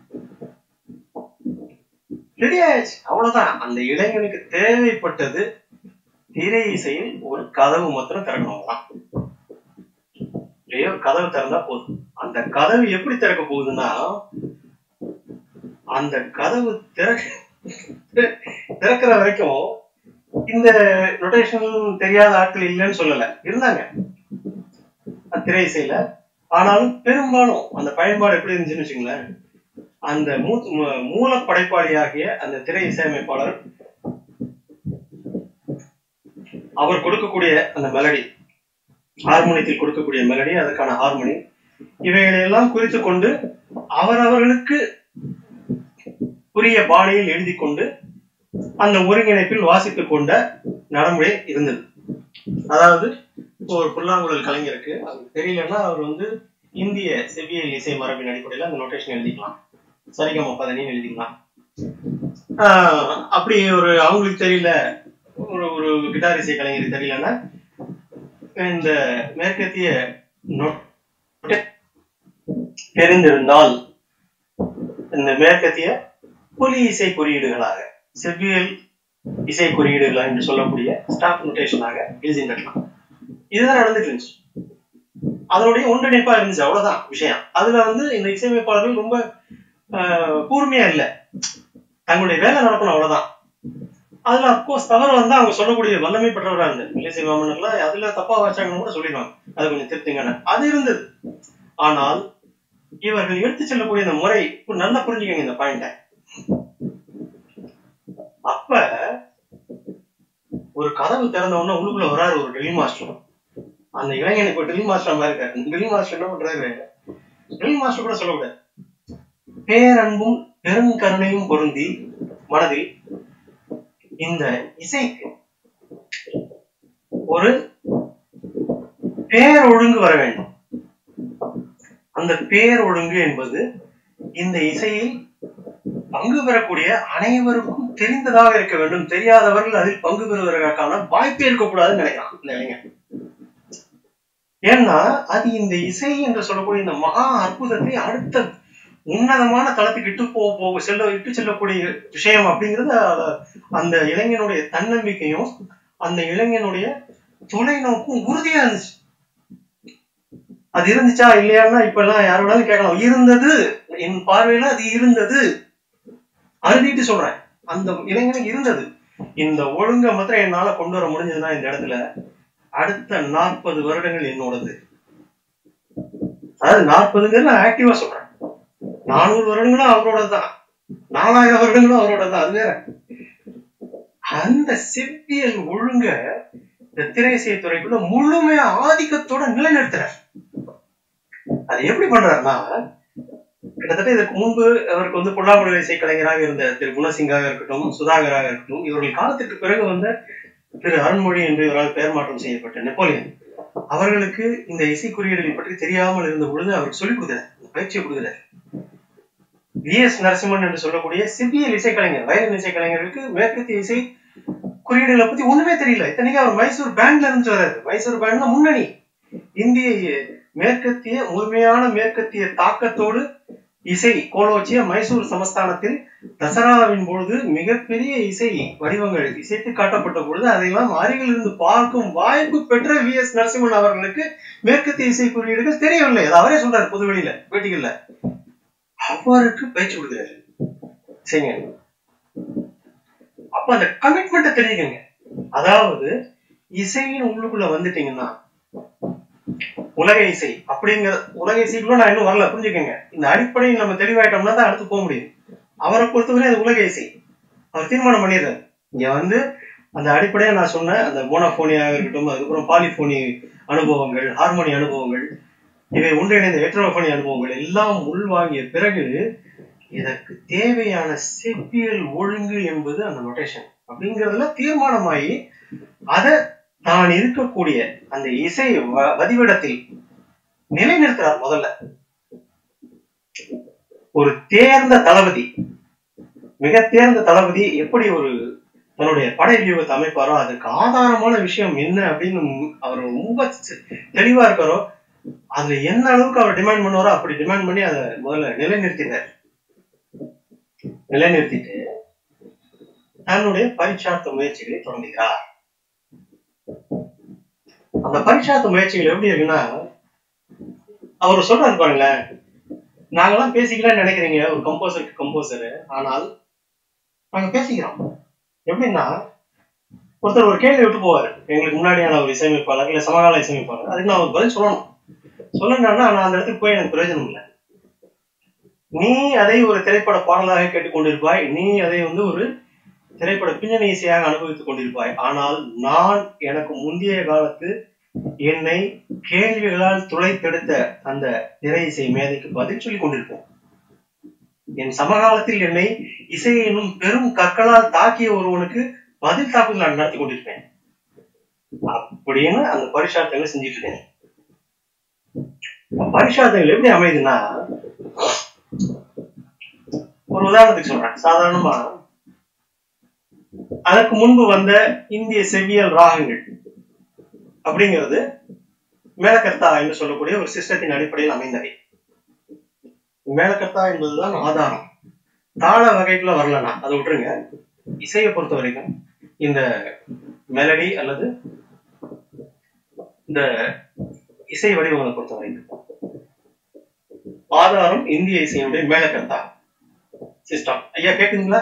ரெடி ஆயிடுச்சு அவ்வளவுதான் அந்த இளைஞனுக்கு தேவைப்பட்டது திரை இசையில் ஒரு கதவு மாத்திரம் திறக்கணும் தான் ஒரு கதவு திறந்தா போதும் அந்த கதவு எப்படி திறக்க போகுதுன்னா அந்த கதவு திறக்க திறக்கிற வரைக்கும் இந்த நொட்டேஷன் தெரியாத ஆட்கள் இல்லைன்னு சொல்லல இருந்தாங்க அந்த திரை இசையில ஆனாலும் பெரும்பாலும் அந்த பயன்பாடு எப்படி இருந்துச்சுன்னு வச்சுங்களேன் அந்த மூ- மூ- மூல படைப்பாளியாகிய அந்த திரை இசையமைப்பாளர் அவர் கொடுக்கக்கூடிய அந்த மெலடி ஹார்மோனியத்தில் கொடுக்கக்கூடிய மெலடி அதற்கான ஹார்மோனி இவைகளை எல்லாம் குறித்து கொண்டு அவரவர்களுக்கு உரிய பாணியில் எழுதி கொண்டு அந்த ஒருங்கிணைப்பில் வாசித்துக் கொண்ட நடைமுறை இருந்தது அதாவது இப்போ ஒரு புல்லாங்குழல் கலைஞருக்கு அவருக்கு தெரியலன்னா அவர் வந்து இந்திய செவ்வியல் இசை மரபின் அடிப்படையில் அந்த நோட்டேஷன் எழுதிக்கலாம் சரிகம பதனின்னு எழுதிக்கலாம் ஆஹ் அப்படி ஒரு அவங்களுக்கு தெரியல ஒரு ஒரு கிட்டார் இசை கலைஞருக்கு தெரியலன்னா இந்த மேற்கத்திய நோட் தெரிந்திருந்தால் இந்த மேற்கத்திய ஒலி இசை குறியீடுகளாக செவ்வியல் இசை குறியீடுகளாக என்று சொல்லக்கூடிய ஸ்டாப் நோட்டேஷனாக எழுதிருக்கலாம் இதுதான் நடந்துட்டு இருந்துச்சு அதனுடைய ஒன்றிணைப்பா இருந்துச்சு அவ்வளவுதான் விஷயம் அதுல வந்து இந்த இசையமைப்பாளர்கள் ரொம்ப ஆஹ், கூர்மையா இல்ல தங்களுடைய வேலை நடக்கணும் அவ்வளவுதான் அதுல அப்கோர்ஸ் தவறு வந்தா அவங்க சொல்லக்கூடிய வல்லமை பெற்றவரா இருந்தது இசை மாமன்னர்லாம் அதுல தப்பா வச்சாங்கன்னு கூட சொல்லிடுவாங்க அது கொஞ்சம் திருத்துங்கன்னு அது இருந்தது ஆனால் இவர்கள் எடுத்து செல்லக்கூடிய இந்த முறை இப்ப நல்லா புரிஞ்சுக்கங்க இந்த பாயிண்ட அப்ப ஒரு கதவு திறந்த உடனே உள்ளுக்குள்ள வராரு ஒரு டெல்லி மாஸ்டர் அந்த இளைஞன் இப்ப டெல்லி மாஸ்டர் மாதிரி இருக்காரு டெல்லி மாஸ்டர் என்ன பண்றாரு டெல்லி மாஸ்டர் கூட சொல்லக்கூடாது பேரன்பும் பெருங்கருணையும் பொருந்தி மனதில் இந்த இசைக்கு ஒரு பேரொழுங்கு வர வேண்டும் அந்த பேரொழுங்கு என்பது இந்த இசையில் பங்கு பெறக்கூடிய அனைவருக்கும் தெரிந்ததாக இருக்க வேண்டும் தெரியாதவர்கள் அதில் பங்கு பெறுவதற்கான வாய்ப்பே இருக்கக்கூடாதுன்னு நினைக்கிறான் இந்த இளைஞன் ஏன்னா அது இந்த இசை என்று சொல்லக்கூடிய இந்த மகா அற்புதத்தை அடுத்த உன்னதமான தளத்துக்கு இட்டு போ போக செல்ல இட்டு செல்லக்கூடிய விஷயம் அப்படிங்கிறது அத- அந்த இளைஞனுடைய தன்னம்பிக்கையும் அந்த இளைஞனுடைய தொலைநோக்கும் உறுதியா இருந்துச்சு அது இருந்துச்சா இல்லையான்னா இப்ப எல்லாம் யாரோடாலும் கேட்கலாம் இருந்தது என் பார்வையில அது இருந்தது அழுதிட்டு சொல்றேன் அந்த இளைஞனுக்கு இருந்தது இந்த ஒழுங்க மாத்திரம் என்னால கொண்டு வர முடிஞ்சதுன்னா இந்த இடத்துல அடுத்த நாற்பது வருடங்கள் என்னோடது அதாவது நாற்பதுங்கிறது நான் ஆக்டிவா சொல்றேன் நானூறு வருடங்களும் அவரோட தான் நாலாயிரம் வருடங்களும் அவரோட தான் அது வேற அந்த செவ்வியல் ஒழுங்க இந்த திரைசை துறைக்குள்ள முழுமையா ஆதிக்கத்தோட நிலைநிறுத்துறார் அது எப்படி பண்றாருன்னா கிட்டத்தட்ட இதற்கு முன்பு அவருக்கு வந்து புல்லாங்குழல் இசை கலைஞராக இருந்த திரு குணசிங்காக இருக்கட்டும் சுதாகராக இருக்கட்டும் இவர்கள் காலத்துக்கு பிறகு வந்த திரு அருண்மொழி என்று இவரால் பெயர் மாற்றம் செய்யப்பட்ட நெப்போலியன் அவர்களுக்கு இந்த இசை குறியீடுகளை பற்றி தெரியாமல் இருந்த பொழுது அவருக்கு சொல்லிக் கொடுக்கிறார் பயிற்சியை கொடுக்கிறார் வி எஸ் நரசிம்மன் என்று சொல்லக்கூடிய சிபிஎல் இசைக்கலைஞர் வயலின் இசைக்கலைஞர்களுக்கு மேற்கத்திய இசை குறியீடுகளை பத்தி ஒண்ணுமே தெரியல இத்தனைக்கு அவர் மைசூர் பேண்ட்ல இருந்து வர்றாரு மைசூர் பேண்ட் முன்னணி இந்திய மேற்கத்திய முழுமையான மேற்கத்திய தாக்கத்தோடு இசை கோலோச்சிய மைசூர் சமஸ்தானத்தில் தசராவின் பொழுது மிகப்பெரிய இசை வடிவங்கள் இசைத்து காட்டப்பட்ட பொழுது அதையெல்லாம் அருகில் இருந்து பார்க்கும் வாய்ப்பு பெற்ற வி எஸ் நரசிம்மன் அவர்களுக்கு மேற்கத்திய இசை குறியீடுகள் தெரியவில்லை அது அவரே சொல்றாரு பொதுவெளியில பேட்டிகள்ல அவருக்கு பயிற்சி கொடுக்குறாரு சரிங்க அப்ப அந்த கமிட்மெண்ட்டை தெரிஞ்சுக்கங்க அதாவது இசையின் உள்ளுக்குள்ள வந்துட்டீங்கன்னா உலக இசை அப்படிங்கிற உலக இசைக்குள்ள நான் இன்னும் வரல புரிஞ்சுக்கங்க இந்த அடிப்படையில் நம்ம தெளிவாயிட்டோம்னா தான் அடுத்து போக முடியும் அவரை பொறுத்தவரை அது உலக இசை அவர் தீர்மானம் பண்ணிடுறாரு இங்க வந்து அந்த அடிப்படையா நான் சொன்ன அந்த மோனோபோனியாக இருக்கட்டும் அதுக்கப்புறம் பாலிபோனி அனுபவங்கள் ஹார்மோனி அனுபவங்கள் இவை ஒன்றிணைந்த ஹெட்ரோபோனி அனுபவங்கள் எல்லாம் உள்வாங்கிய பிறகு இதற்கு தேவையான செப்பியல் ஒழுங்கு என்பது அந்த நொட்டேஷன் அப்படிங்கறதுல தீர்மானமாகி அதை தான் இருக்கக்கூடிய அந்த இசை வ- வதிவிடத்தில் நிலைநிறுத்துறார் முதல்ல ஒரு தேர்ந்த தளபதி மிக தேர்ந்த தளபதி எப்படி ஒரு தன்னுடைய படை வியூகத்தை அமைப்பாரோ அதுக்கு ஆதாரமான விஷயம் என்ன அப்படின்னு அவர் ரொம்ப தெ- தெளிவா இருக்காரோ அதுல என்ன அளவுக்கு அவர் டிமாண்ட் பண்ணுவாரோ அப்படி டிமாண்ட் பண்ணி அதை முதல்ல நிலைநிறுத்தினார் நிலைநிறுத்திட்டு தன்னுடைய பரீட்சார்த்த முயற்சிகளை தொடங்குகிறார் அந்த பரீட்சார்த்த முயற்சிகள் எப்படி இருக்குன்னா அவர் சொல்றாரு பாருங்களேன் நாங்கெல்லாம் பேசிக்கலாம்னு நினைக்கிறீங்க ஒரு கம்போசருக்கு கம்போசர் ஆனால் நாங்க பேசிக்கிறோம் எப்படின்னா ஒருத்தர் ஒரு கேள்வி விட்டு போவார் எங்களுக்கு முன்னாடியான ஒரு இசையமைப்பாளர் இல்ல சமகால இசையமைப்பாளர் அதுக்கு நான் ஒரு பதில் சொல்லணும் சொல்லணும்னா நான் அந்த இடத்துக்கு போய் எனக்கு பிரயோஜனம் இல்லை நீ அதை ஒரு திரைப்பட பாடலாக கேட்டுக்கொண்டிருப்பாய் நீ அதை வந்து ஒரு திரைப்பட பின்னணி இசையாக அனுபவித்துக் கொண்டிருப்பாய் ஆனால் நான் எனக்கு முந்தைய காலத்து என்னை கேள்விகளால் துளைத்தெடுத்த அந்த திரை இசை மேதைக்கு பதில் சொல்லிக் கொண்டிருப்போம் என் சமகாலத்தில் என்னை இசை என்னும் பெரும் கற்களால் தாக்கிய ஒருவனுக்கு பதில் தாக்குதல் நான் நடத்தி கொண்டிருப்பேன் அப்படின்னு அந்த பரிசார்த்தங்களை செஞ்சுட்டு இருக்கேன் பரிசார்த்தங்கள் எப்படி அமையுதுன்னா ஒரு உதாரணத்துக்கு சொல்றேன் சாதாரணமா அதற்கு முன்பு வந்த இந்திய செவ்வியல் ராகங்கள் அப்படிங்கிறது மேலக்கர்த்தா என்று சொல்லக்கூடிய ஒரு சிஸ்டத்தின் அடிப்படையில் அமைந்தவை மேலக்கர்த்தா என்பதுதான் ஆதாரம் தாள வகைக்குள்ள வரலனா அதை விட்டுருங்க இசையை பொறுத்த வரைக்கும் இந்த மெலடி அல்லது இந்த இசை வடிவங்களை பொறுத்த வரைக்கும் ஆதாரம் இந்திய இசையினுடைய மேலக்கர்த்தா சிஸ்டம் ஐயா கேக்குதுங்களா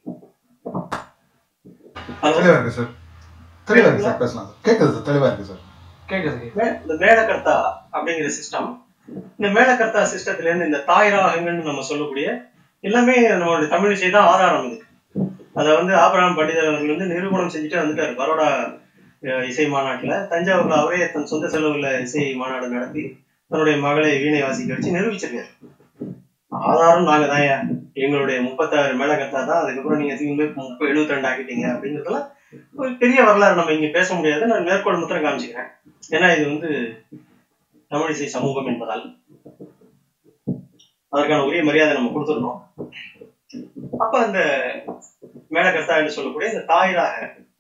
ஹலோ தெளிவா இருக்கு சார் தெளிவா இருக்கு சார் பேசலாம் சார் கேக்குது சார் தெளிவா இருக்கு சார் கேக்குது மே- இந்த மேலக்கர்த்தா அப்படிங்கிற சிஸ்டம் இந்த மேலக்கர்த்தா சிஸ்டத்துல இருந்து இந்த தாய் ராகங்கள்னு நம்ம சொல்லக்கூடிய எல்லாமே நம்மளுடைய தமிழ் இசை தான் ஆதாரம் இது அதை வந்து ஆபராம் பண்டிதர் அவர்கள் வந்து நிரூபணம் செஞ்சுட்டு வந்துட்டாரு பரோடா அஹ், இசை மாநாட்டுல தஞ்சாவூர்ல அவரே தன் சொந்த செலவுல இசை மாநாடு நடத்தி தன்னுடைய மகளை வீணை வாசிக்க வச்சு நிரூபிச்சிருக்காரு ஆதாரம் நாங்க தான் எங்களுடைய முப்பத்தாறு மேலக்கர்த்தா தான் அதுக்கப்புறம் நீங்க தூக்கி போய் முப்பது எழுபத்தி ரெண்டு ஆக்கிட்டீங்க அப்படிங்கிறதுலாம் ஒரு பெரிய வரலாறு நம்ம இங்க பேச முடியாது நான் மேற்கோள் மாத்திரம் காமிச்சுக்கிறேன் ஏன்னா இது வந்து தமிழ் இசை சமூகம் என்பதால் அதற்கான உரிய மரியாதை நம்ம கொடுத்துடணும் அப்ப அந்த மேலக்கர்த்தா என்று சொல்லக்கூடிய இந்த தாயிராக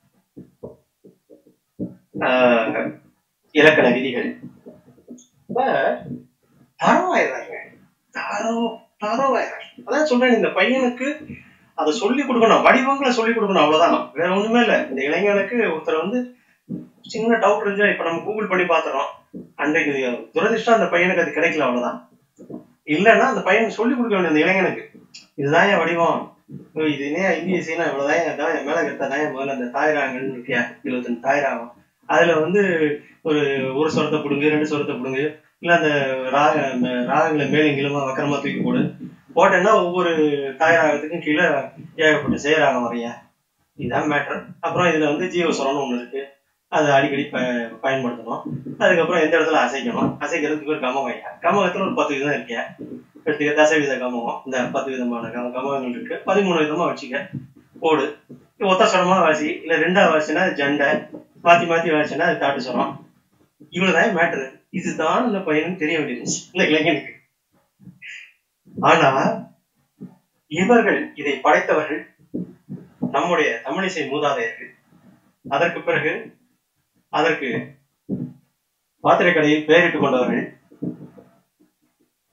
ஆஹ், இலக்கண விதிகள் இப்ப தரவாயிடுறாங்க தரோ தரவாயிடுறாங்க அதான் சொல்றேன் இந்த பையனுக்கு அதை சொல்லி கொடுக்கணும் வடிவங்களை சொல்லி கொடுக்கணும் அவ்வளவுதான் வேற ஒண்ணுமே இல்ல இந்த இளைஞனுக்கு ஒருத்தர் வந்து சின்ன டவுட் இருந்துச்சா இப்ப நம்ம கூகுள் பண்ணி பாத்துறோம் அன்றைக்கு துரதிர்ஷ்டம் அந்த பையனுக்கு அது கிடைக்கல அவ்வளவுதான் இல்லைன்னா அந்த பையனுக்கு சொல்லி கொடுக்க வேண்டிய அந்த இளைஞனுக்கு இதுதான் என் வடிவம் ஓ, இது என்ன இந்திய இசைனா இவ்வளவுதான் என் தான் என் மேல கட்டதான் என் முதல்ல அந்த தாய்ராங்கன்னு இருக்கியா இருபத்தஞ்சு தாய்ராகம் அதுல வந்து ஒரு ஒரு சொரத்தை பிடுங்கு ரெண்டு சொரத்தை பிடுங்கு இல்ல அந்த ராக அந்த ராகங்களை மேலும் கீழமா வக்கரமா தூக்கி போடு போட்டேன்னா ஒவ்வொரு தாய்ராகத்துக்கும் கீழே ஏகப்பட்ட செயராகம் வரையா இதுதான் மேட்டர் அப்புறம் இதுல வந்து ஜீவஸ்வரம்னு ஒண்ணு இருக்கு அதை அடிக்கடி ப பயன்படுத்தணும் அதுக்கப்புறம் எந்த இடத்துல அசைக்கணும் அசைக்கிறதுக்கு ஒரு கமகம் ஐயா கமகத்துல ஒரு பத்து விதம் இருக்கியா எடுத்துக்க தசவித கமகம் இந்த பத்து விதமான கம கமகங்கள் இருக்கு பதிமூணு விதமா வச்சுக்க போடு ஒத்த சுரமா வாசி இல்ல ரெண்டா வாசினா அது ஜண்டை மாத்தி மாத்தி வாசினா அது தாட்டு சுரம் இவ்வளவுதான் மேட்ரு இதுதான் அந்த பையனுக்கு தெரிய வேண்டியது இந்த இளைஞனுக்கு ஆனா இவர்கள் இதை படைத்தவர்கள் நம்முடைய தமிழிசை மூதாதையர்கள் அதற்கு பிறகு அதற்கு பாத்திரை கடையில் பெயரிட்டுக் கொண்டவர்கள்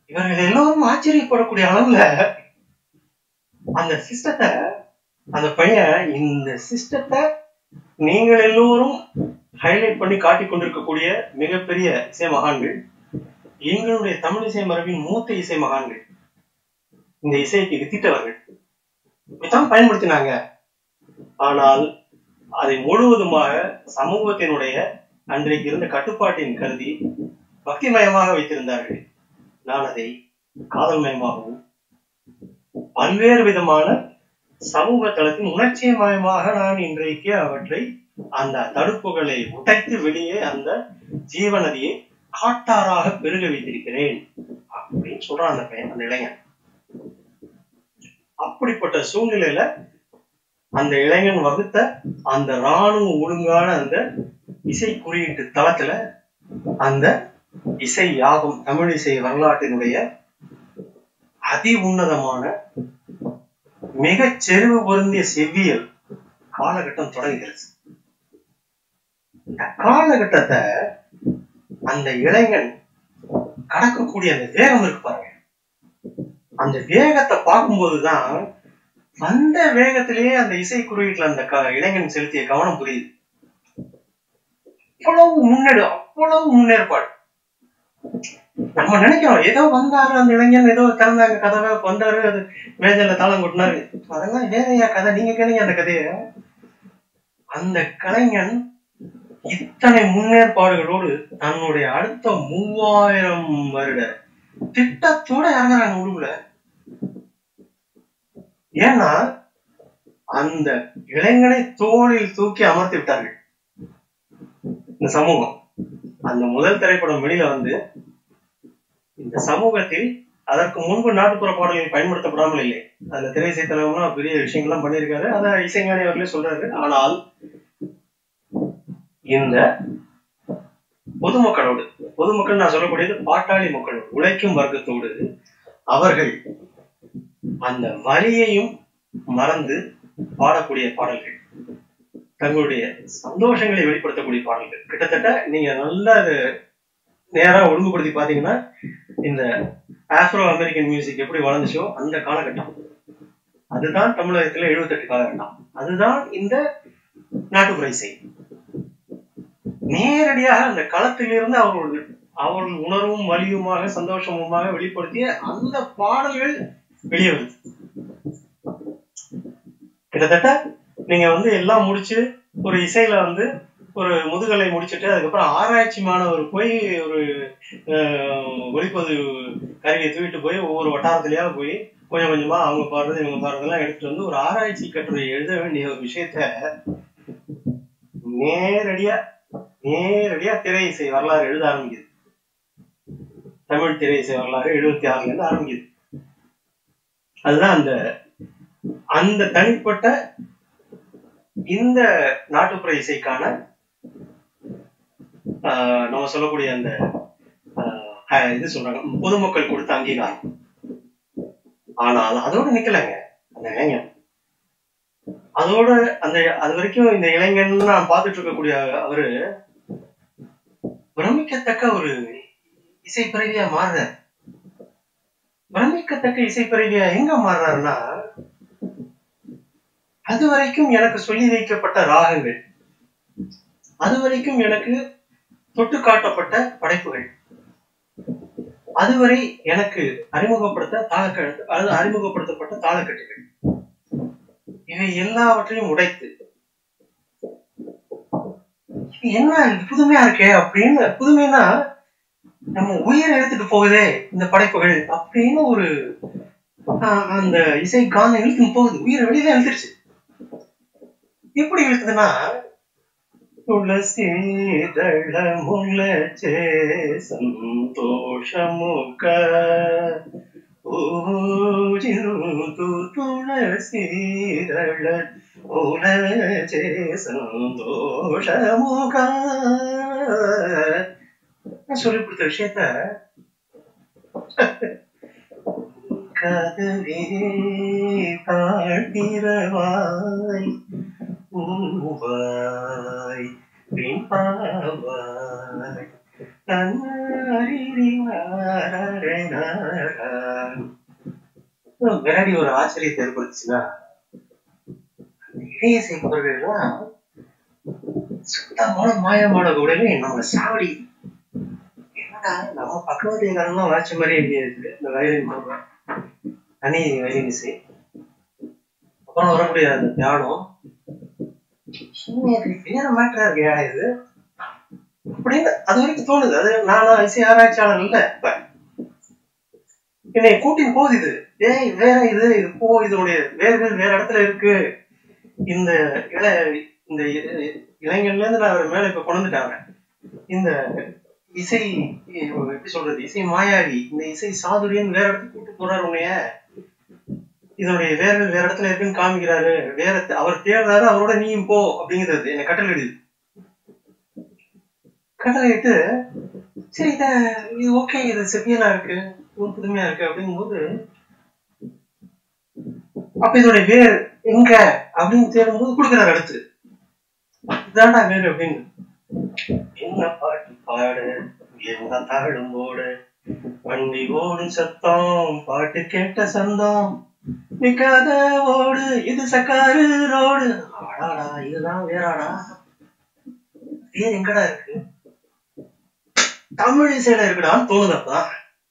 இவர்கள் எல்லோரும் ஆச்சரியப்படக்கூடிய அளவுல அந்த சிஸ்டத்தை அந்த பையன் இந்த சிஸ்டத்தை நீங்கள் எல்லோரும் ஹைலைட் பண்ணி காட்டிக் கொண்டிருக்கக்கூடிய மிகப்பெரிய இசை மகான்கள் எங்களுடைய தமிழ் இசை மரபின் மூத்த இசை மகான்கள் இந்த இசைக்கு வித்திட்டவர்கள் இப்படித்தான் பயன்படுத்தினாங்க ஆனால் அதை முழுவதுமாக சமூகத்தினுடைய அன்றைக்கு இருந்த கட்டுப்பாட்டின் கருதி பக்திமயமாக வைத்திருந்தார்கள் நான் அதை காதல்மயமாகவும் பல்வேறு விதமான சமூக தளத்தின் உணர்ச்சிமயமாக நான் இன்றைக்கு அவற்றை அந்த தடுப்புகளை உடைத்து வெளியே அந்த ஜீவநதியை காட்டாராக பெருக வைத்திருக்கிறேன் அப்படின்னு சொல்றான் அந்த பையன் அந்த இளைஞன் அப்படிப்பட்ட சூழ்நிலையில அந்த இளைஞன் வகுத்த அந்த ராணுவ ஒழுங்கான அந்த இசை குறியீட்டு தளத்துல அந்த இசை யாகம் தமிழ் இசை வரலாற்றினுடைய அதி உன்னதமான மிகச் செறிவு பொருந்திய செவ்வியல் காலகட்டம் தொடங்குகிறது இந்த காலகட்டத்தை அந்த இளைஞன் கடக்கக்கூடிய அந்த வேகம் இருக்கு பாருங்க அந்த வேகத்தை பார்க்கும்போதுதான் வந்த வேகத்திலேயே அந்த இசை குறியீட்டுல அந்த க- இளைஞன் செலுத்திய கவனம் புரியுது அவ்வளவு முன்னேடு அவ்வளவு முன்னேற்பாடு நம்ம நினைக்கிறோம் ஏதோ வந்தாரு அந்த இளைஞன் ஏதோ திறந்தாங்க கதவை வந்தாரு அது மேஜையில தாளம் கொட்டினாரு அதெல்லாம் வேறையா கதை நீங்க கேளுங்க அந்த கதைய அந்த கலைஞன் இத்தனை முன்னேற்பாடுகளோடு தன்னுடைய அடுத்த மூவாயிரம் வருட திட்டத்தோட இறங்குறாங்க உள்ளுக்குள்ள ஏன்னா அந்த இளைஞனை தோளில் தூக்கி அமர்த்தி விட்டார்கள் இந்த சமூகம் அந்த முதல் திரைப்படம் வெளியில வந்து இந்த சமூகத்தில் அதற்கு முன்பு நாட்டுப்புற பாடல்கள் பயன்படுத்தப்படாமல் இல்லை அதுல திரை இசை தலைவர்லாம் பெரிய விஷயங்கள்லாம் பண்ணியிருக்காரு அதை இசைஞானி அவர்களே சொல்றாரு ஆனால் இந்த பொதுமக்களோடு பொதுமக்கள் நான் சொல்லக்கூடியது பாட்டாளி மக்களோடு உழைக்கும் வர்க்கத்தோடு அவர்கள் அந்த வலியையும் மறந்து பாடக்கூடிய பாடல்கள் தங்களுடைய சந்தோஷங்களை வெளிப்படுத்தக்கூடிய பாடல்கள் கிட்டத்தட்ட நீங்க நல்லா அது நேரா ஒழுங்குபடுத்தி பாத்தீங்கன்னா இந்த ஆப்ரோ அமெரிக்கன் மியூசிக் எப்படி வளர்ந்துச்சோ அந்த காலகட்டம் அதுதான் தமிழகத்துல 78 காலகட்டம் அதுதான் இந்த நாட்டுப்புற இசை நேரடியாக அந்த களத்திலிருந்து அவர்கள் அவர்கள் உணர்வும் வலியுமாக சந்தோஷமுமாக வெளிப்படுத்திய அந்த பாடல்கள் வெளியே வருது கிட்டத்தட்ட நீங்க வந்து எல்லாம் முடிச்சு ஒரு இசையில வந்து ஒரு முதுகலை முடிச்சுட்டு அதுக்கப்புறம் ஆராய்ச்சி மாணவர் போய் ஒரு அஹ், ஒளிப்பதிவு கருவியை தூக்கிட்டு போய் ஒவ்வொரு வட்டாரத்திலயாவது போய் கொஞ்சம் கொஞ்சமா அவங்க பாடுறது இவங்க பாடுறதெல்லாம் எடுத்துட்டு வந்து ஒரு ஆராய்ச்சி கட்டுரை எழுத வேண்டிய ஒரு விஷயத்த நேரடியா நேரடியா திரை இசை வரலாறு எழுத ஆரம்பிக்குது தமிழ் திரை இசை வரலாறு எழுபத்தி ஆறுல இருந்து ஆரம்பிக்குது அதுதான் அந்த அந்த தனிப்பட்ட இந்த நாட்டுப்புற இசைக்கான ஆஹ், நம்ம சொல்லக்கூடிய அந்த ஆஹ், இது சொல்றாங்க பொதுமக்கள் கொடுத்த அங்கீகாரம் ஆனால் அதோட நிக்கலைங்க அந்த இளைஞன் அதோட அந்த அது வரைக்கும் இந்த இளைஞன் நான் பார்த்துட்டு இருக்கக்கூடிய அவரு பிரமிக்கத்தக்க ஒரு இசைப்பிறவியா மாறுறாரு பிரமிக்கத்தக்க இசைப்பிறவியா எங்க மாறுறாருன்னா அது வரைக்கும் எனக்கு சொல்லி வைக்கப்பட்ட ராகங்கள் அது வரைக்கும் எனக்கு தொட்டு காட்டப்பட்ட படைப்புகள் அதுவரை எனக்கு அறிமுகப்படுத்த தாளக்கட்டு அது அறிமுகப்படுத்தப்பட்ட தாளக்கட்டுகள் இவை எல்லாவற்றையும் உடைத்து இது என்ன இது புதுமையா இருக்கே அப்படின்னு புதுமைனா நம்ம உயிரை எடுத்துட்டு போகுதே இந்த படைப்புகள் அப்படின்னு ஒரு ஆஹ், அந்த இசை கானம் இழுத்துன்னு போகுது உயிரை வெளியில இழுத்துருச்சு எப்படி இழுக்குதுன்னா துளசீதள முளச்சே ಸಂತೋಷಮುಖ ಓಜಿರುದು ತುಳಸೀರಳ ಉಲಚೆ ಸಂತೋಷಮುಖ நான் சொல்லி கொடுத்த விஷயத்த கதவே காட்டிரவாய் பூவாய் பின்பாவாய் தன்னாரிரி நாரரே விராடி ஒரு ஆச்சரியத்தை ஏற்படுத்துச்சுன்னா இளைய செய்பவர்கள்லாம் சுத்தமான மாயமான உடனே நம்மளை சாவடி என்னடா நம்ம பக்கவத்தைக்காரன் வாட்ச மாதிரியே இல்லையா இருக்கு இந்த வயலின் போடுறோம் தனி வயலின் இசை அப்புறம் வரக்கூடிய அந்த தியானம் என்ன இது வேற மேட்டரா இருக்கியா இது அப்படின்னு அது வரைக்கும் தோணுது அது நானா இசை ஆராய்ச்சியாளர் இல்ல இப்ப என்னை கூட்டின்னு போகுது இது ஏய் வேற இது இது போ இதனுடைய வேற வேற வேற இடத்துல இருக்கு இந்த இள இந்த இ- இளைஞன்ல இருந்து நான் அவர் மேல இப்ப கொண்டுட்டாங்க இந்த இசை எப்படி சொல்றது இசை மாயாவி இந்த இசை சாதுரியன் வேற இடத்துக்கு கூட்டு போறாரு உன்னைய இதனுடைய வேற வேற இடத்துல இருக்குன்னு காமிக்கிறாரு வேற அவர் தேடுறாரு அவரோட நீயும் போ அப்படிங்கிறது என்ன கட்டளையிடுது கட்டளையிட்டு சரி இத இது ஓகே இது செப்பியலா இருக்கு இது புதுமையா இருக்கு அப்படிங்கும்போது அப்ப இதோட வேர் எங்க அப்படின்னு தேடும்போது கொடுக்குறாரு அடுத்து இதாண்டா வேறு அப்படின்னு என்ன பாட்டு பாடு என்ன தாழும் போடு வண்டி ஓடும் சத்தம் பாட்டு கேட்ட சந்தம் நிக்காத ஓடு இது சக்காரு ரோடு ஆடாடா இதுதான் வேறாடா வேறு எங்கடா இருக்கு தமிழ் இசையில இருக்குடான்னு தோணுதப்பா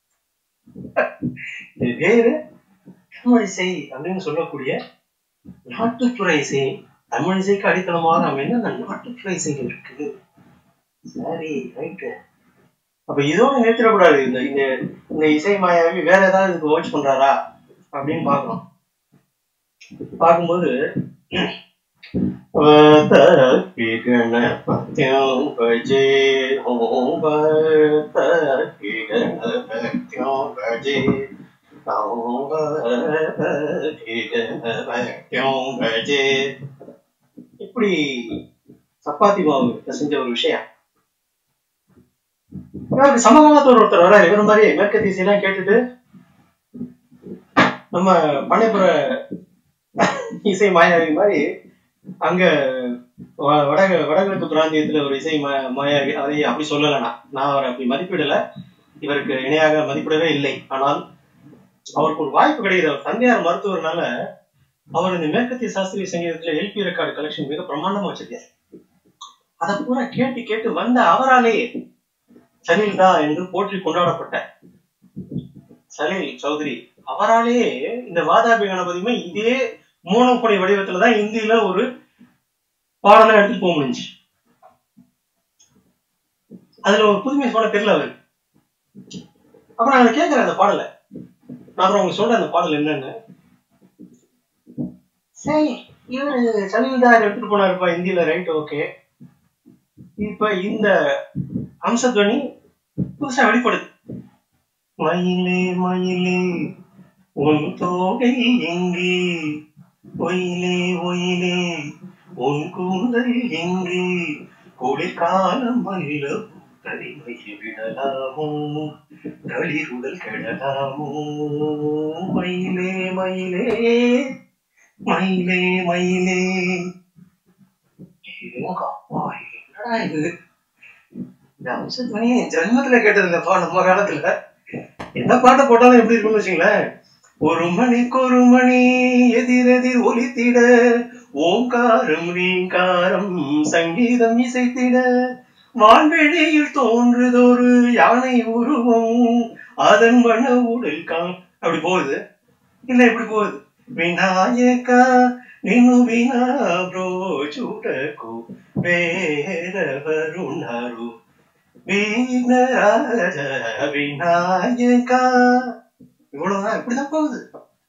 இது வேறு தமிழ் இசை அப்படின்னு சொல்லக்கூடிய நாட்டுப்புற இசை தமிழ் இசைக்கு அடித்தளமாக அமைந்த அந்த நாட்டுப்புற இசைகள் இருக்குது சரி ரைட்டு அப்ப இதோட நிறுத்திடக்கூடாது இந்த இந்த இந்த இசை மாயாவி வேற ஏதாவது இதுக்கு வாட்ச் பண்றாரா அப்படின்னு பார்க்கணும் பார்க்கும்போது गणपत्यों भजे ओं भक्ति गणपत्यों भजे ओं भक्ति गणपत्यों भजे இப்படி சப்பாத்தி மாவு செஞ்ச ஒரு விஷயம் அதாவது சமகாலத்தோட ஒருத்தர் வர இவர் மாதிரி மேற்கத்திய இசையெல்லாம் கேட்டுட்டு நம்ம பண்ணைப்புற இசை மாயாவி மாதிரி அங்க வ- வடக வடகிழக்கு பிராந்தியத்துல ஒரு இசை மா- மாயாவி அதை அப்படி சொல்லல நான் நான் அவரை அப்படி மதிப்பிடல இவருக்கு இணையாக மதிப்பிடவே இல்லை ஆனால் அவருக்கு ஒரு வாய்ப்பு கிடைக்குது அவர் தந்தையார் மருத்துவர்னால அவர் இந்த மேற்கத்திய சாஸ்திரிய சங்கீதத்துல எல்பி ரெக்கார்டு கலெக்ஷன் மிக பிரமாண்டமா வச்சிருக்காரு அதை பூரா கேட்டு கேட்டு வந்த அவராலே சலீல்தா என்று போற்றி கொண்டாடப்பட்ட சலீல் சௌத்ரி அவராலே இந்த வாதாபி கணபதியுமே இதே மூணப்படை வடிவத்துல தான் இந்தியில ஒரு பாடலை எடுத்துட்டு போக முடிஞ்சு அதுல ஒரு புதுமை சொல்ல தெரியல அவருக்கு அப்புறம் நான் கேட்கிறேன் அந்த பாடலை நான் அப்புறம் உங்களுக்கு சொல்றேன் அந்த பாடல் என்னன்னு சரி இவரு சலீல்தார் எடுத்துட்டு போனாருப்பா இந்தியில ரைட் ஓகே இப்ப இந்த அம்சத்வனி புதுசா வெளிப்படுது மயிலே மயிலே உன் தோகை எங்கே ஒயிலே ஒயிலே உன் கூந்தல் எங்கே குளிர்காலம் அல்ல தனிமையை விடலாமோ களிருடல் கெடலாமோ மயிலே மயிலே மயிலே மயிலே எங்க அப்பா என்னடா இது இந்த அம்சத்வனி என் ஜென்மத்துல கேட்டது இல்லப்பா நம்ம காலத்துல என்ன பாட்டை போட்டாலும் எப்படி இருக்கும்னு வச்சுங்களேன் ஒரு மணிக்கு ஒரு மணி எதிரெதிர் ஒலித்திட ஓங்காரம் ரீங்காரம் சங்கீதம் இசைத்திட வான்வெளியில் தோன்றுதொரு யானை உருவம் அதன் வண்ண உடல் காம் அப்படி போகுது இல்ல இப்படி போகுது விநாயகா నిన్ను వినా బ్రోచుటకు వేరెవరున్నారు విఘ్నరాజ விநாயகா இவ்வளவுதான் இப்படிதான் போகுது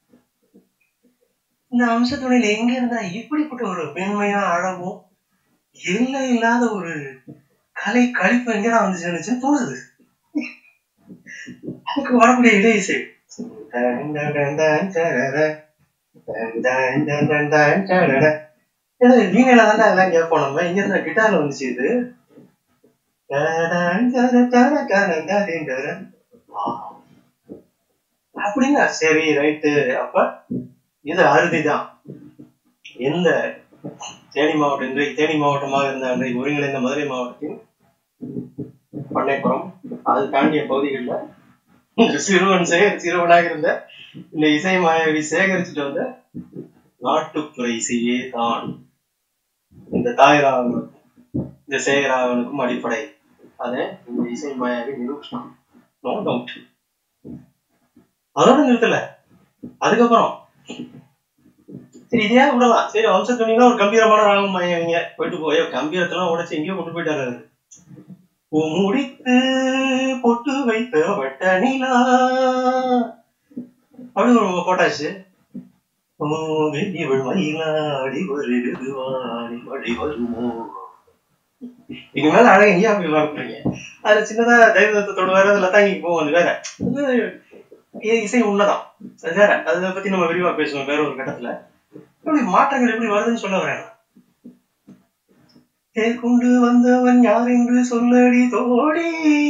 இந்த அம்சத்துணையில எங்க இருந்தா இப்படிப்பட்ட ஒரு பெண்மையா அழகும் எல்லை இல்லாத ஒரு கலை கழிப்பு எங்கதான் வந்துச்சுன்னு தோணுது அதுக்கு வரக்கூடிய இடையிசை டன் டன் டன் டன் டரர. டன் டன் டன் டன் டன் டரர. ஏன்னா வீணையில தானே அதெல்லாம் கேட்போம் நம்ம இங்க இருந்தா கிட்டார்ல வந்துச்சு இது டடன் டர டர டர டரின் டர. ஆ. அப்படிங்களா சரி ரைட்டு அப்ப இது அறுதிதான் எந்த தேனி மாவட்டம் இன்றைக்கு தேனி மாவட்டமாக இருந்த அன்றைக்கு ஒருங்கிணைந்த மதுரை மாவட்டத்தின் பண்ணைப்புறம் அது தாண்டிய பகுதிகளில் சிறுவன் சேகர் சிறுவனாக இருந்த இந்த இசை மாயாவி சேகரிச்சுட்டு வந்த நாட்டுப்புற இசையே தான் இந்த தாயராகவனுக்கும் இந்த சேகராகவனுக்கும் அடிப்படை அதை இந்த இசை மாயாவி நிரூபிச்சான் நோ டவுட் அதோட நிறுத்தல அதுக்கப்புறம் சரி இதையா விடலாம் சரி வம்சத்துணினா ஒரு கம்பீரமான ராகம் மாயாவிங்க போயிட்டு போய் கம்பீரத்தெல்லாம் உடைச்சு எங்கேயோ கொண்டு போயிட்டாரு அவரு. பூ முடித்து பொட்டு வைத்த வட்ட நிலா அப்படின்னு ஒரு போட்டாச்சு ஓ, வெள்ளிவள் மயிலாடி வருகிறது வாணி மழை வருமோ இதுக்கு மேல அழகு எங்கேயா போய் பார்க்குறீங்க அதுல சின்னதா தைரியத்தோட வேற அதுல தாங்கிக்கு போவோம் அது வேற அது இ- இசை உண்மைதான் அது வேற அதை பத்தி நம்ம விரிவா பேசுவோம் வேற ஒரு கட்டத்துல இப்படி மாற்றங்கள் எப்படி வருதுன்னு சொல்ல வரேன் நான். தேர் கொண்டு வந்தவன் யார் என்று சொல்லடி தோடி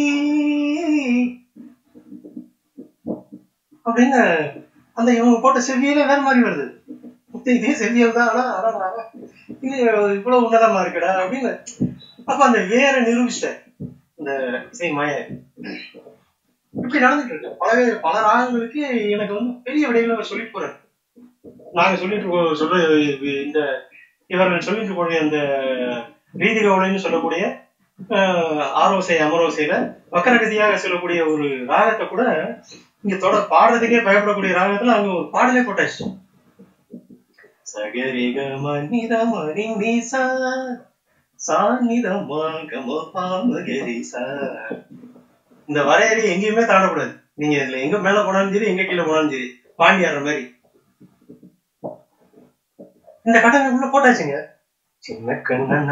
அப்படின்னு அந்த இவங்க போட்ட செவ்வியிலே வேற மாதிரி வருது இது இதே செவ்வியல் தான் ஆனா ஆனா ஆனா, இது இவ்வளவு உன்னதமா இருக்குடா அப்படின்னு அப்ப அந்த வேற நிரூபிச்சிட்டார் இந்த இசை மாய இப்படி நடந்துட்டு இருக்கு பல பல ராகங்களுக்கு எனக்கு வந்து பெரிய விடைகளை சொல்லி போறாரு நாங்க சொல்லிட்டு இருக்கோம் சொல்ற இந்த இவர்கள் சொல்லிட்டு இருக்கக்கூடிய அந்த ரீதி கவுளைன்னு சொல்லக்கூடிய ஆஹ், ஆரோசை அமரோசையில வக்கரகதியாக சொல்லக்கூடிய ஒரு ராகத்தை கூட இங்க தொடர் பாடுறதுக்கே பயப்படக்கூடிய ராகத்துல அங்க ஒரு பாடலே போட்டாச்சு சகரிக மனிதம் அறிந்தீசா சாநிதம் பாமகரிசா இந்த வரையறை எங்கேயுமே தாண்டக்கூடாது நீங்க இதுல எங்க மேல போனாலும் சரி எங்க கீழே போனாலும் சரி பாண்டி ஆடுற மாதிரி இந்த கட்டமைப்புல போட்டாச்சுங்க சின்ன கண்ணன்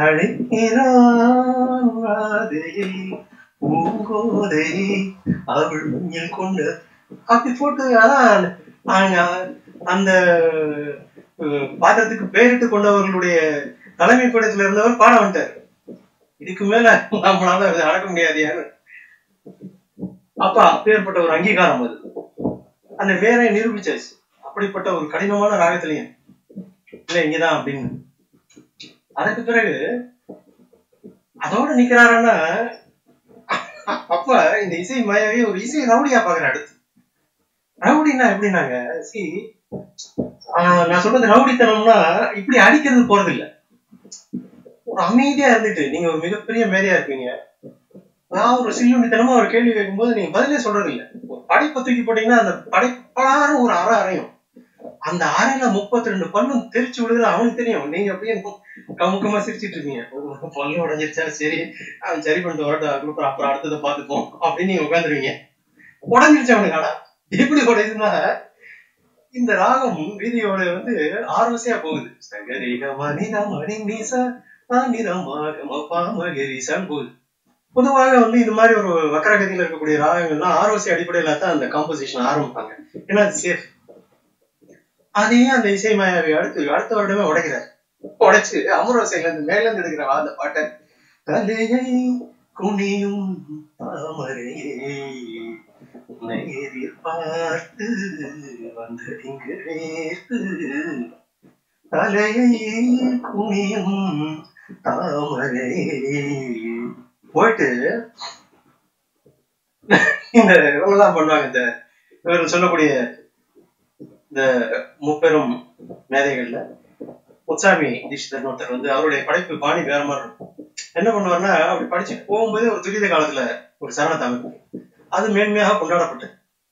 அழைக்கிறாதையை பூங்கோதையை அவள் மஞ்சள் கொண்டு அப்படி போட்டு அதான் நாங்க அந்த அஹ், பாத்திரத்துக்கு பேரிட்டு கொண்டவர்களுடைய தலைமை படத்துல இருந்தவர் பாட வந்துட்டார் இதுக்கு மேல நம்மளால அதை அடக்க முடியாது யாரு அப்ப அப்பேற்பட்ட ஒரு அங்கீகாரம் அது அந்த வேற நிரூபிச்சாச்சு அப்படிப்பட்ட ஒரு கடினமான ராகத்திலையும் இல்ல இங்கதான் அப்படின்னு அதுக்கு பிறகு அதோட நிக்கிறாருன்னா அப்ப இந்த இசை மாயாவே ஒரு இசை ரவுடியா பாக்குற அடுத்து ரவுடின்னா எப்படின்னாங்க சி நான் சொல்றது ரவுடித்தனம்னா இப்படி அடிக்கிறது போறது இல்ல ஒரு அமைதியா இருந்துட்டு நீங்க ஒரு மிகப்பெரிய மேதையா இருப்பீங்க நான் ஒரு சில்லுண்டித்தனமா ஒரு கேள்வி கேட்கும்போது நீங்க பதிலே சொல்றது இல்ல ஒரு படைப்பை தூக்கி போட்டீங்கன்னா அந்த படைப்பான ஒரு அறை அறையும் அந்த அறையில முப்பத்தி ரெண்டு பல்லும் தெரிச்சு விடுறது அவனுக்கு தெரியும் நீங்க அப்படியே கமுக்கமா சிரிச்சிட்டு இருக்கீங்க ஒரு பல்லு உடஞ்சிருச்சா சரி அவன் சரி பண்ணிட்டு வரட்டும் அதுக்கப்புறம் அப்புறம் அடுத்ததை பாத்துப்போம் அப்படின்னு நீங்க உட்காந்துருவீங்க உடஞ்சிருச்சு அவனுக்கு ஆனா எப்படி உடையுதுன்னா இந்த ராகம் வீதியோட வந்து ஆர்வசையா போகுது சகரிக மனித மணி நீசா பாமகரிசான்னு போகுது பொதுவாக வந்து இந்த மாதிரி ஒரு வக்கரகதியில இருக்கக்கூடிய ராகங்கள்லாம் ஆர்வசி அடிப்படையில தான் அந்த காம்போசிஷன் ஆரம்பிப்பாங்க ஏன்னா அது சேஃப் அதையே அந்த இசை மாயாவி அடுத்து அடுத்த வருடமே உடைக்கிறார் உடைச்சு அமரோசையில இருந்து மேல இருந்து எடுக்கிற அந்த பாட்டை தலையை குனியும் தாமரையே உன்னை எதிர்பார்த்து வந்ததிங்கு வேர்த்து தலையை குனியும் தாமரை போயிட்டு இந்த இவங்கெல்லாம் பண்ணுவாங்க இந்த இவர் சொல்லக்கூடிய இந்த முப்பெரும் மேதைகள்ல முத்தாமி தீட்சிதர் ஒருத்தர் வந்து அவருடைய படைப்பு பாணி வேற மாதிரி இருக்கும் என்ன பண்ணுவாருன்னா அப்படி படிச்சு போகும்போதே ஒரு துரித காலத்துல ஒரு சரணத்தை அமைக்கும் அது மேன்மையாக கொண்டாடப்பட்டது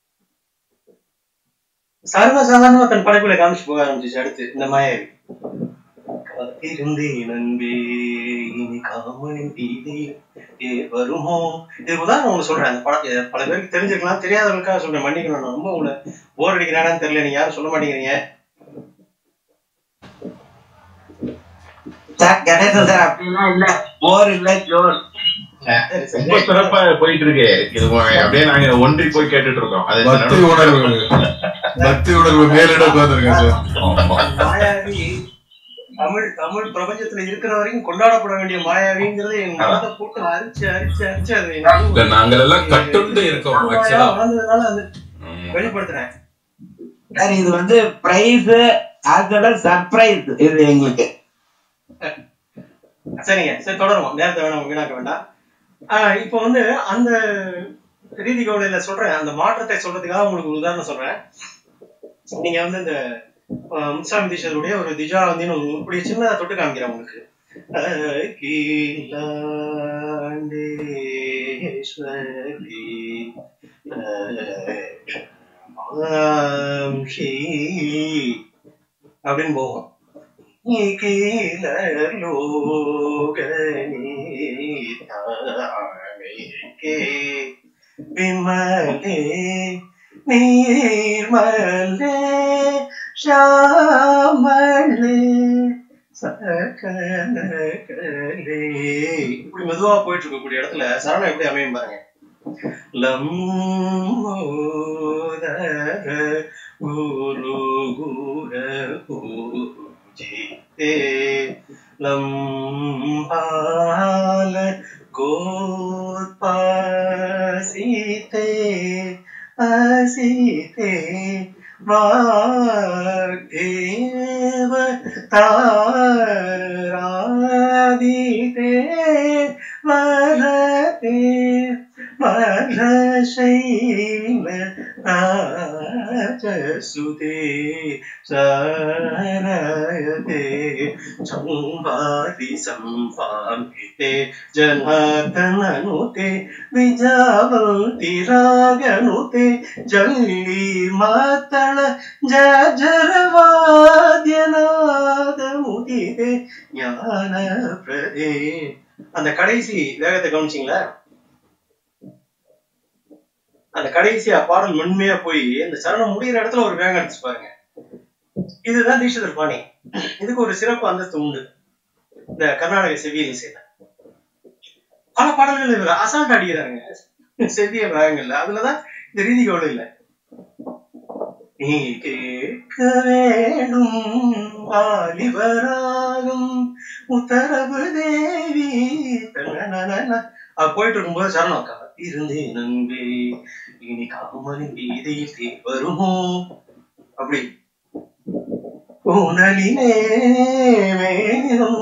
சர்வசாதாரணமா தன் படைப்புகளை காமிச்சு போக ஆரம்பிச்சிச்சு அடுத்து இந்த மாயாவி காத்திருந்தேன் நண்பே இனி காமன் தீதே ஏ வருமோ இது உதாரணம் ஒண்ணு சொல்றேன் அந்த படத்தை பல பேருக்கு தெரிஞ்சிருக்கலாம் தெரியாதவங்களுக்காக சொல்றேன் மன்னிக்கணும் நான் ரொம்ப உங்களை போர் அடிக்கிறானான்னு தெரியல நீங்க யாரும் சொல்ல மாட்டேங்கிறீங்க சார் கணேசன் சார் அப்படிலாம் இல்ல போர் இல்ல ஜோர் சரி, சரி. ரொம்ப சிறப்பா போயிட்டு இருக்கு இது அப்படியே நாங்க ஒன்றி போய் கேட்டுட்டு இருக்கோம் அது பக்தி உணர்வு பக்தி உணர்வு மேலிட உட்கார்ந்துருக்கேன் சார் மாயாவி தமிழ் தமிழ் பிரபஞ்சத்துல இருக்கிற வரைக்கும் கொண்டாடப்பட வேண்டிய மாயாவிங்கிறது என் மனதை போட்டு அரிச்சு அரிச்சு அரிச்சு அது எனக்கு இல்ல, நாங்கள் எல்லாம் கட்டுண்டு இருக்கோம் ஆமா, ஆக்சுவலா வளர்ந்ததுனால அது வெளிப்படுத்துறேன் சார் இது வந்து பிரைஸ் அதோட சர்ப்ரைஸ் இது எங்களுக்கு சரிங்க சரி தொடருவோம் நேரத்தை வேணாம் வீணாக்க வேண்டாம் ஆஹ் இப்போ வந்து அந்த ரீதி கவுடையில சொல்றேன் அந்த மாற்றத்தை சொல்றதுக்காக உங்களுக்கு ஒரு உதாரணம் சொல்றேன் நீங்க வந்து இந்த அஹ், முத்துசாமி தீட்சருடைய ஒரு திஜா வந்து ஒரு உருப்படியை சின்னதா தொட்டு காமிக்கிறேன் உங்களுக்கு அகிலாண்டேஸ்வரி லக்ஷ்மாம்சி அப்படின்னு போகும் நிகில லோகநீதானேகே விமலே நீர்மலே ஷாமலே சகலகலே இப்படி மெதுவா போயிட்டு இருக்கக்கூடிய இடத்துல சரணம் எப்படி அமையும் பாருங்க லம்போதர குரு குர பூஜிதே லம்பால கோத்பாசிதே அசிதே வாக்தேவ தாராதிதே வரதே வரசைல ராஜசுதே சரயதே சம்பாதி சம்பாமிதே ஜனார்தனனுதே விஜாவந்தி ராகனுதே ஜல்லி மாத்தள ஜரவாத்யநாத முதிதே ஞான பிரதே அந்த கடைசி வேகத்தை கவனிச்சிங்களா அந்த கடைசியா பாடல் மென்மையா போய் இந்த சரணம் முடிகிற இடத்துல ஒரு வேகம் அடிச்சு பாருங்க இதுதான் தீட்சிதர் பாணி இதுக்கு ஒரு சிறப்பு அந்தஸ்து உண்டு இந்த கர்நாடக செவியல் இசையில பல பாடல்கள் இவர் அசால்ட் அடிக்கிறாருங்க செவ்விய ராகங்கள்ல அதுலதான் இந்த ரீதி கவுடு இல்ல நீ கேட்க வேணும் வாலிபராகும் உத்தரவு தேவி தனனனன. அது போயிட்டு இருக்கும்போது சரணம் இருந்தேன் நன்பே இனி காமனின் வீதியில் தீ வருமோ அப்படி ஊனலிலே மேலும்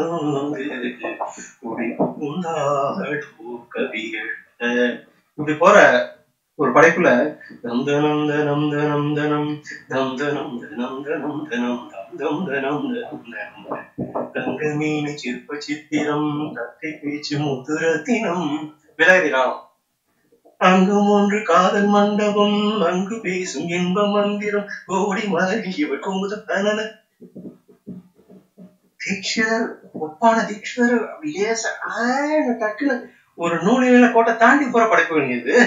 குடி புகுந்தாடோ கவிகள் இப்படி போற ஒரு படைப்புல நந்தனம் தனம் தனம் தனம் தம் தனம் தனம் தனம் தனம் தம் தம் தனம் தனம் தனம் தங்க மீன் சிற்ப சித்திரம் தத்தை பேச்சு முத்துரத்தினம் விலகிராம் அங்கும் ஒன்று காதல் மண்டபம் அங்கு பேசும் இன்ப மந்திரம் கோடி மலரி இவள் குமுதம் தனன தீக்ஷர் ஒப்பான தீக்ஷர் அப்படி லேசா ஆன்னு டக்குன்னு ஒரு நூலில கோட்டை தாண்டி போற படைப்புகள் இது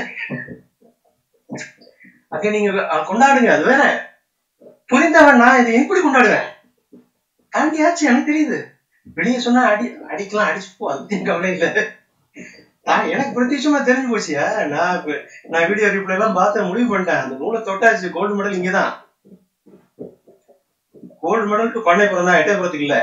அதை நீங்க அஹ், கொண்டாடுங்க அது வேற புரிந்தவன் நான் இதை எப்படி கொண்டாடுவேன் தாண்டியாச்சு எனக்கு தெரியுது வெளியே சொன்னா அடி அடிக்கலாம் அடிச்சு போ அது கவலை இல்ல நான் எனக்கு பிரத்யட்சமா தெரிஞ்சு போச்சியா நான் இப்ப- நான் வீடியோ ரிப்ளை எல்லாம் பார்த்து முடிவு பண்ணிட்டேன் அந்த நூலை தொட்டாச்சு கோல்டு மெடல் இங்கதான் கோல்டு மெடலுக்கு பண்ணைப்புறம் தான் எட்டயபுரத்துக்கு இல்ல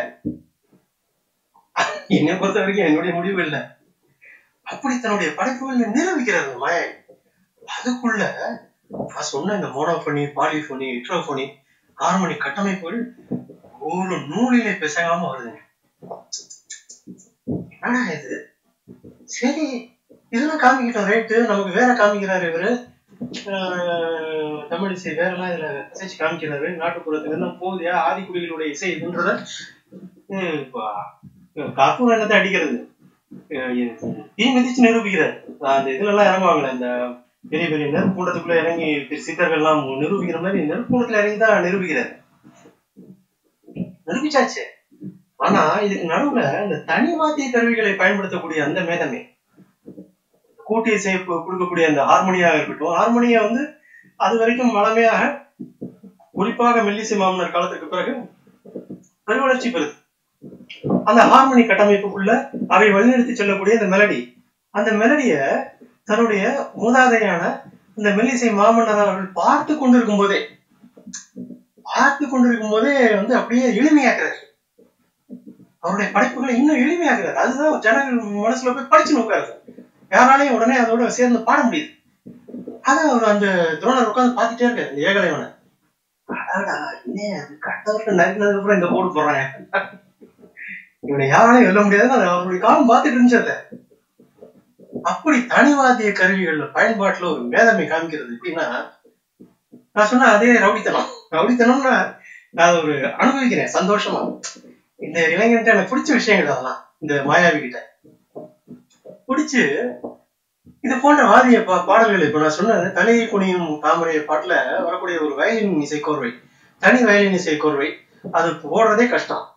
என்னை பொறுத்த வரைக்கும் என்னுடைய முடிவு இல்ல அப்படி தன்னுடைய படைப்புகளை நிரூபிக்கிறாரு அந்த மாயை அதுக்குள்ள நான் சொன்ன இந்த மோனோபோனி பாலிபோனி இட்ரோபோனி ஹார்மோனி கட்டமைப்புகள் ஒரு நூலிலே பிசங்காம வருதுங்க என்னடா இது சரி இதெல்லாம் காமிக்கிட்டோம் ரைட்டு நமக்கு வேற காமிக்கிறாரு இவரு ஆஹ் தமிழ் இசை வேற எல்லாம் இதுல இசைச்சு காமிக்கிறாரு நாட்டுப்புறத்துல எல்லாம் போகுதியா ஆதிக்குடிகளுடைய இசை இதுன்றத ஹம் இப்ப கற்பூரம் என்னத்தை அடிக்கிறது அஹ் தீ மிதிச்சு நிரூபிக்கிறார் அந்த இதுல எல்லாம் இறங்குவாங்களே இந்த பெரிய பெரிய நெருப்பு கூண்டத்துக்குள்ள இறங்கி சித்தர்கள் எல்லாம் நிரூபிக்கிற மாதிரி நெருப்பு கூண்டத்துல இறங்கி தான் நிரூபிக்கிறார் நிரூபிச்சாச்சு ஆனா இதுக்கு நடுவுல இந்த தனி வாத்திய கருவிகளை பயன்படுத்தக்கூடிய அந்த மேதமே கூட்டு இசை கு- கொடுக்கக்கூடிய அந்த ஹார்மோனியாக இருக்கட்டும் ஹார்மோனியா வந்து அது வரைக்கும் வளமையாக குறிப்பாக மெல்லிசை மாமன்னர் காலத்துக்கு பிறகு பெருவளர்ச்சி பெறுது அந்த ஹார்மோனி கட்டமைப்புக்குள்ள அவை வழிநடத்தி செல்லக்கூடிய அந்த மெலடி அந்த மெலடிய தன்னுடைய மூதாதையான இந்த மெல்லிசை மாமன்னர் அவர்கள் பார்த்து கொண்டிருக்கும் போதே பார்த்து கொண்டிருக்கும் போதே வந்து அப்படியே எளிமையாக்குறாரு அவருடைய படைப்புகளை இன்னும் எளிமையாக்குறாரு அதுதான் ஜனங்கள் மனசுல போய் படிச்சு நோக்காரு யாராலையும் உடனே அதோட சேர்ந்து பாட முடியுது அத அவர் அந்த துரோணர் உட்கார்ந்து பார்த்துட்டே இருக்காரு இந்த ஏகலைவனை அடாடா என்ன அது கட்டவர்கள் நறுக்கினதுக்கு அப்புறம் இந்த போடு போடுறாங்க இவனை யாராலையும் வெல்ல முடியாது அது அவருடைய காலம் பார்த்துட்டு இருந்துச்சு அதை அப்படி தனிவாதிய கருவிகள்ல பயன்பாட்டுல ஒரு மேதமை காமிக்கிறது எப்படின்னா நான் சொன்ன அதே ரவுடித்தனம் ரவுடித்தனம்னா நான் ஒரு அனுபவிக்கிறேன் சந்தோஷமா இந்த இளைஞன்ட்ட எனக்கு பிடிச்ச விஷயங்கள் அதெல்லாம் இந்த மாயாவி கிட்ட பிடிச்சு இது போன்ற வாதிய பா பாடல்கள் இப்ப நான் சொன்ன தலையை குனியும் தாமரை பாட்டுல வரக்கூடிய ஒரு வயலின் இசைக்கோர்வை தனி வயலின் இசைக்கோர்வை அது போடுறதே கஷ்டம்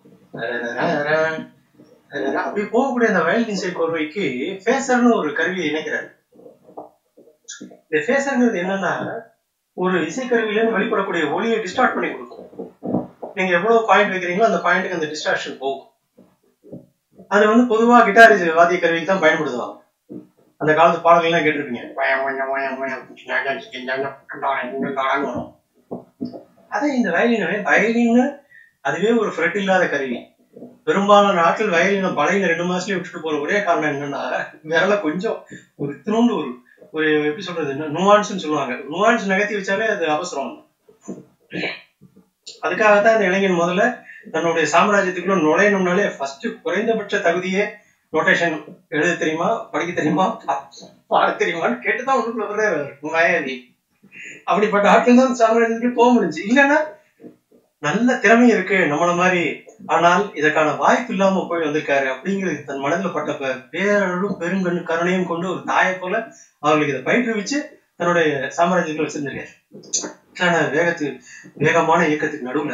அப்படி போகக்கூடிய அந்த வயலின் இசைக்கோர்வைக்கு ஃபேசர்னு ஒரு கருவியை இணைக்கிறார் இந்த ஃபேசர்ங்கிறது என்னன்னா ஒரு இசைக்கருவியில இருந்து வெளிப்படக்கூடிய ஒளியை டிஸ்டார்ட் பண்ணி கொடுக்கும் நீங்க எவ்வளவு பாயிண்ட் வைக்கிறீங்களோ அந்த பாயிண்ட்டுக்கு அந்த டிஸ்டார்ஷன் போகும் அது வந்து பொதுவா கிட்டார் வாத்திய கருவிக்கு தான் பயன்படுத்துவாங்க அந்த காலத்து பாடல்கள்லாம் கேட்டிருப்பீங்க வயம், வயம், வயம், வயம், சின்னாங்க, சிக்கிஞ்சாங்க, கண்டாங்க, இங்கண்டாங்க வரும். அதே இந்த வயலின் வயலின் அதுவே ஒரு ஃப்ரெட் இல்லாத கருவி பெரும்பாலான நாட்கள் வயலின பழையில ரெண்டு மாசத்துலயே விட்டுட்டு போற ஒரே காரணம் என்னன்னா விரல கொஞ்சம் ஒரு இத்தினோண்டு ஒரு ஒரு எப்படி சொல்றது நுவான்ஸ்னு சொல்லுவாங்க நுவான்ஸ் நகர்த்தி வச்சாலே அது அவசரம் அதுக்காகத்தான் இந்த இளைஞன் முதல்ல தன்னுடைய சாம்ராஜ்யத்துக்குள்ள நுழையணும்னாலே ஃபர்ஸ்ட் குறைந்தபட்ச தகுதியே நோட்டேஷன் எழுத தெரியுமா படிக்க தெரியுமா பா- பாட தெரியுமான்னு கேட்டுதான் உங்களுக்குள்ள வர்றாரு மாயாவி அப்படிப்பட்ட ஆட்கள் தான் சாம்ராஜ்யத்துக்கு போக முடிஞ்சு இல்லைன்னா நல்ல திறமை இருக்கு நம்மள மாதிரி ஆனால் இதற்கான வாய்ப்பு இல்லாம போய் வந்திருக்காரு அப்படிங்கிறது தன் மனதில் பட்ட பேரழும் பெருங்கண்ணு கருணையும் கொண்டு ஒரு தாயை போல அவர்களுக்கு இதை பயிற்றுவிச்சு தன்னுடைய சாம்ராஜ்யத்தில் வச்சிருந்திருக்காரு ஆனா வேகத்து வேகமான இயக்கத்துக்கு நடுவுல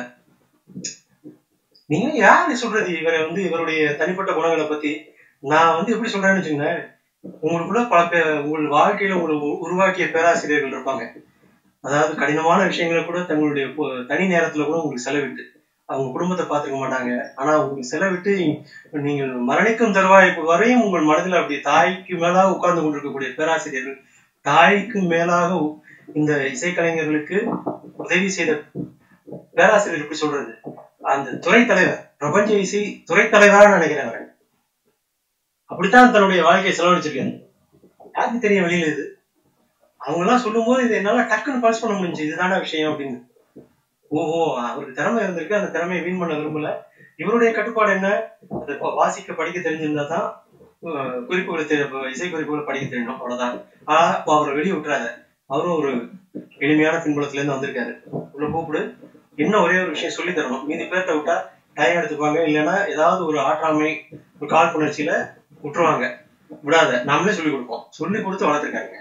நீங்க யாரு சொல்றது இவரை வந்து இவருடைய தனிப்பட்ட குணங்களை பத்தி நான் வந்து எப்படி சொல்றேன்னு வச்சுங்களேன் உங்களுக்குள்ள பல பேர் உங்கள் வாழ்க்கையில உங்களை உ- உருவாக்கிய பேராசிரியர்கள் இருப்பாங்க அதாவது கடினமான விஷயங்களை கூட தங்களுடைய பொ- தனி நேரத்துல கூட உங்களுக்கு செலவிட்டு அவங்க குடும்பத்தை பார்த்துக்க மாட்டாங்க ஆனா உங்களுக்கு செலவிட்டு நீங்கள் மரணிக்கும் தருவாய் வரையும் உங்கள் மனதில் அப்படி தாய்க்கு மேலாக உட்கார்ந்து கொண்டிருக்கக்கூடிய பேராசிரியர்கள் தாய்க்கு மேலாக உ- இந்த இசைக்கலைஞர்களுக்கு உதவி செய்த பேராசிரியர் எப்படி சொல்றது அந்த துறை தலைவர் பிரபஞ்ச இசை துறை தலைவரான்னு நினைக்கிறேன் அவரை. அப்படித்தான் தன்னுடைய வாழ்க்கையை செலவழிச்சிருக்காரு யாருக்கு தெரியும் வெளியில இது அவங்க எல்லாம் சொல்லும் போது இது என்னால டக்குன்னு பல்ஸ் பண்ண முடிஞ்சு இதுதான விஷயம் அப்படின்னு ஓஹோ அவருக்கு திறமை இருந்திருக்கு அந்த திறமையை வீண் பண்ண விரும்பல இவருடைய கட்டுப்பாடு என்ன அது ப- வாசிக்க படிக்க தெரிஞ்சிருந்தா தான் அஹ், குறிப்புகளை தெரி- இசை குறிப்புகளை படிக்க தெரியணும் அவ்வளவுதான் ஆனா அப்ப அவரை வெளியே விட்டுறாத அவரும் ஒரு எளிமையான பின்புலத்துல இருந்து வந்திருக்காரு உள்ள கூப்பிடு இன்னும் ஒரே ஒரு விஷயம் சொல்லி தரணும் மீதி பேர்ட்ட விட்டா டயம் எடுத்துப்பாங்க இல்லைன்னா ஏதாவது ஒரு ஆற்றாமை ஒரு காழ்ப்புணர்ச்சியில விட்டுருவாங்க விடாத நாமளே சொல்லி கொடுப்போம் சொல்லி கொடுத்து வளர்த்துருக்காங்க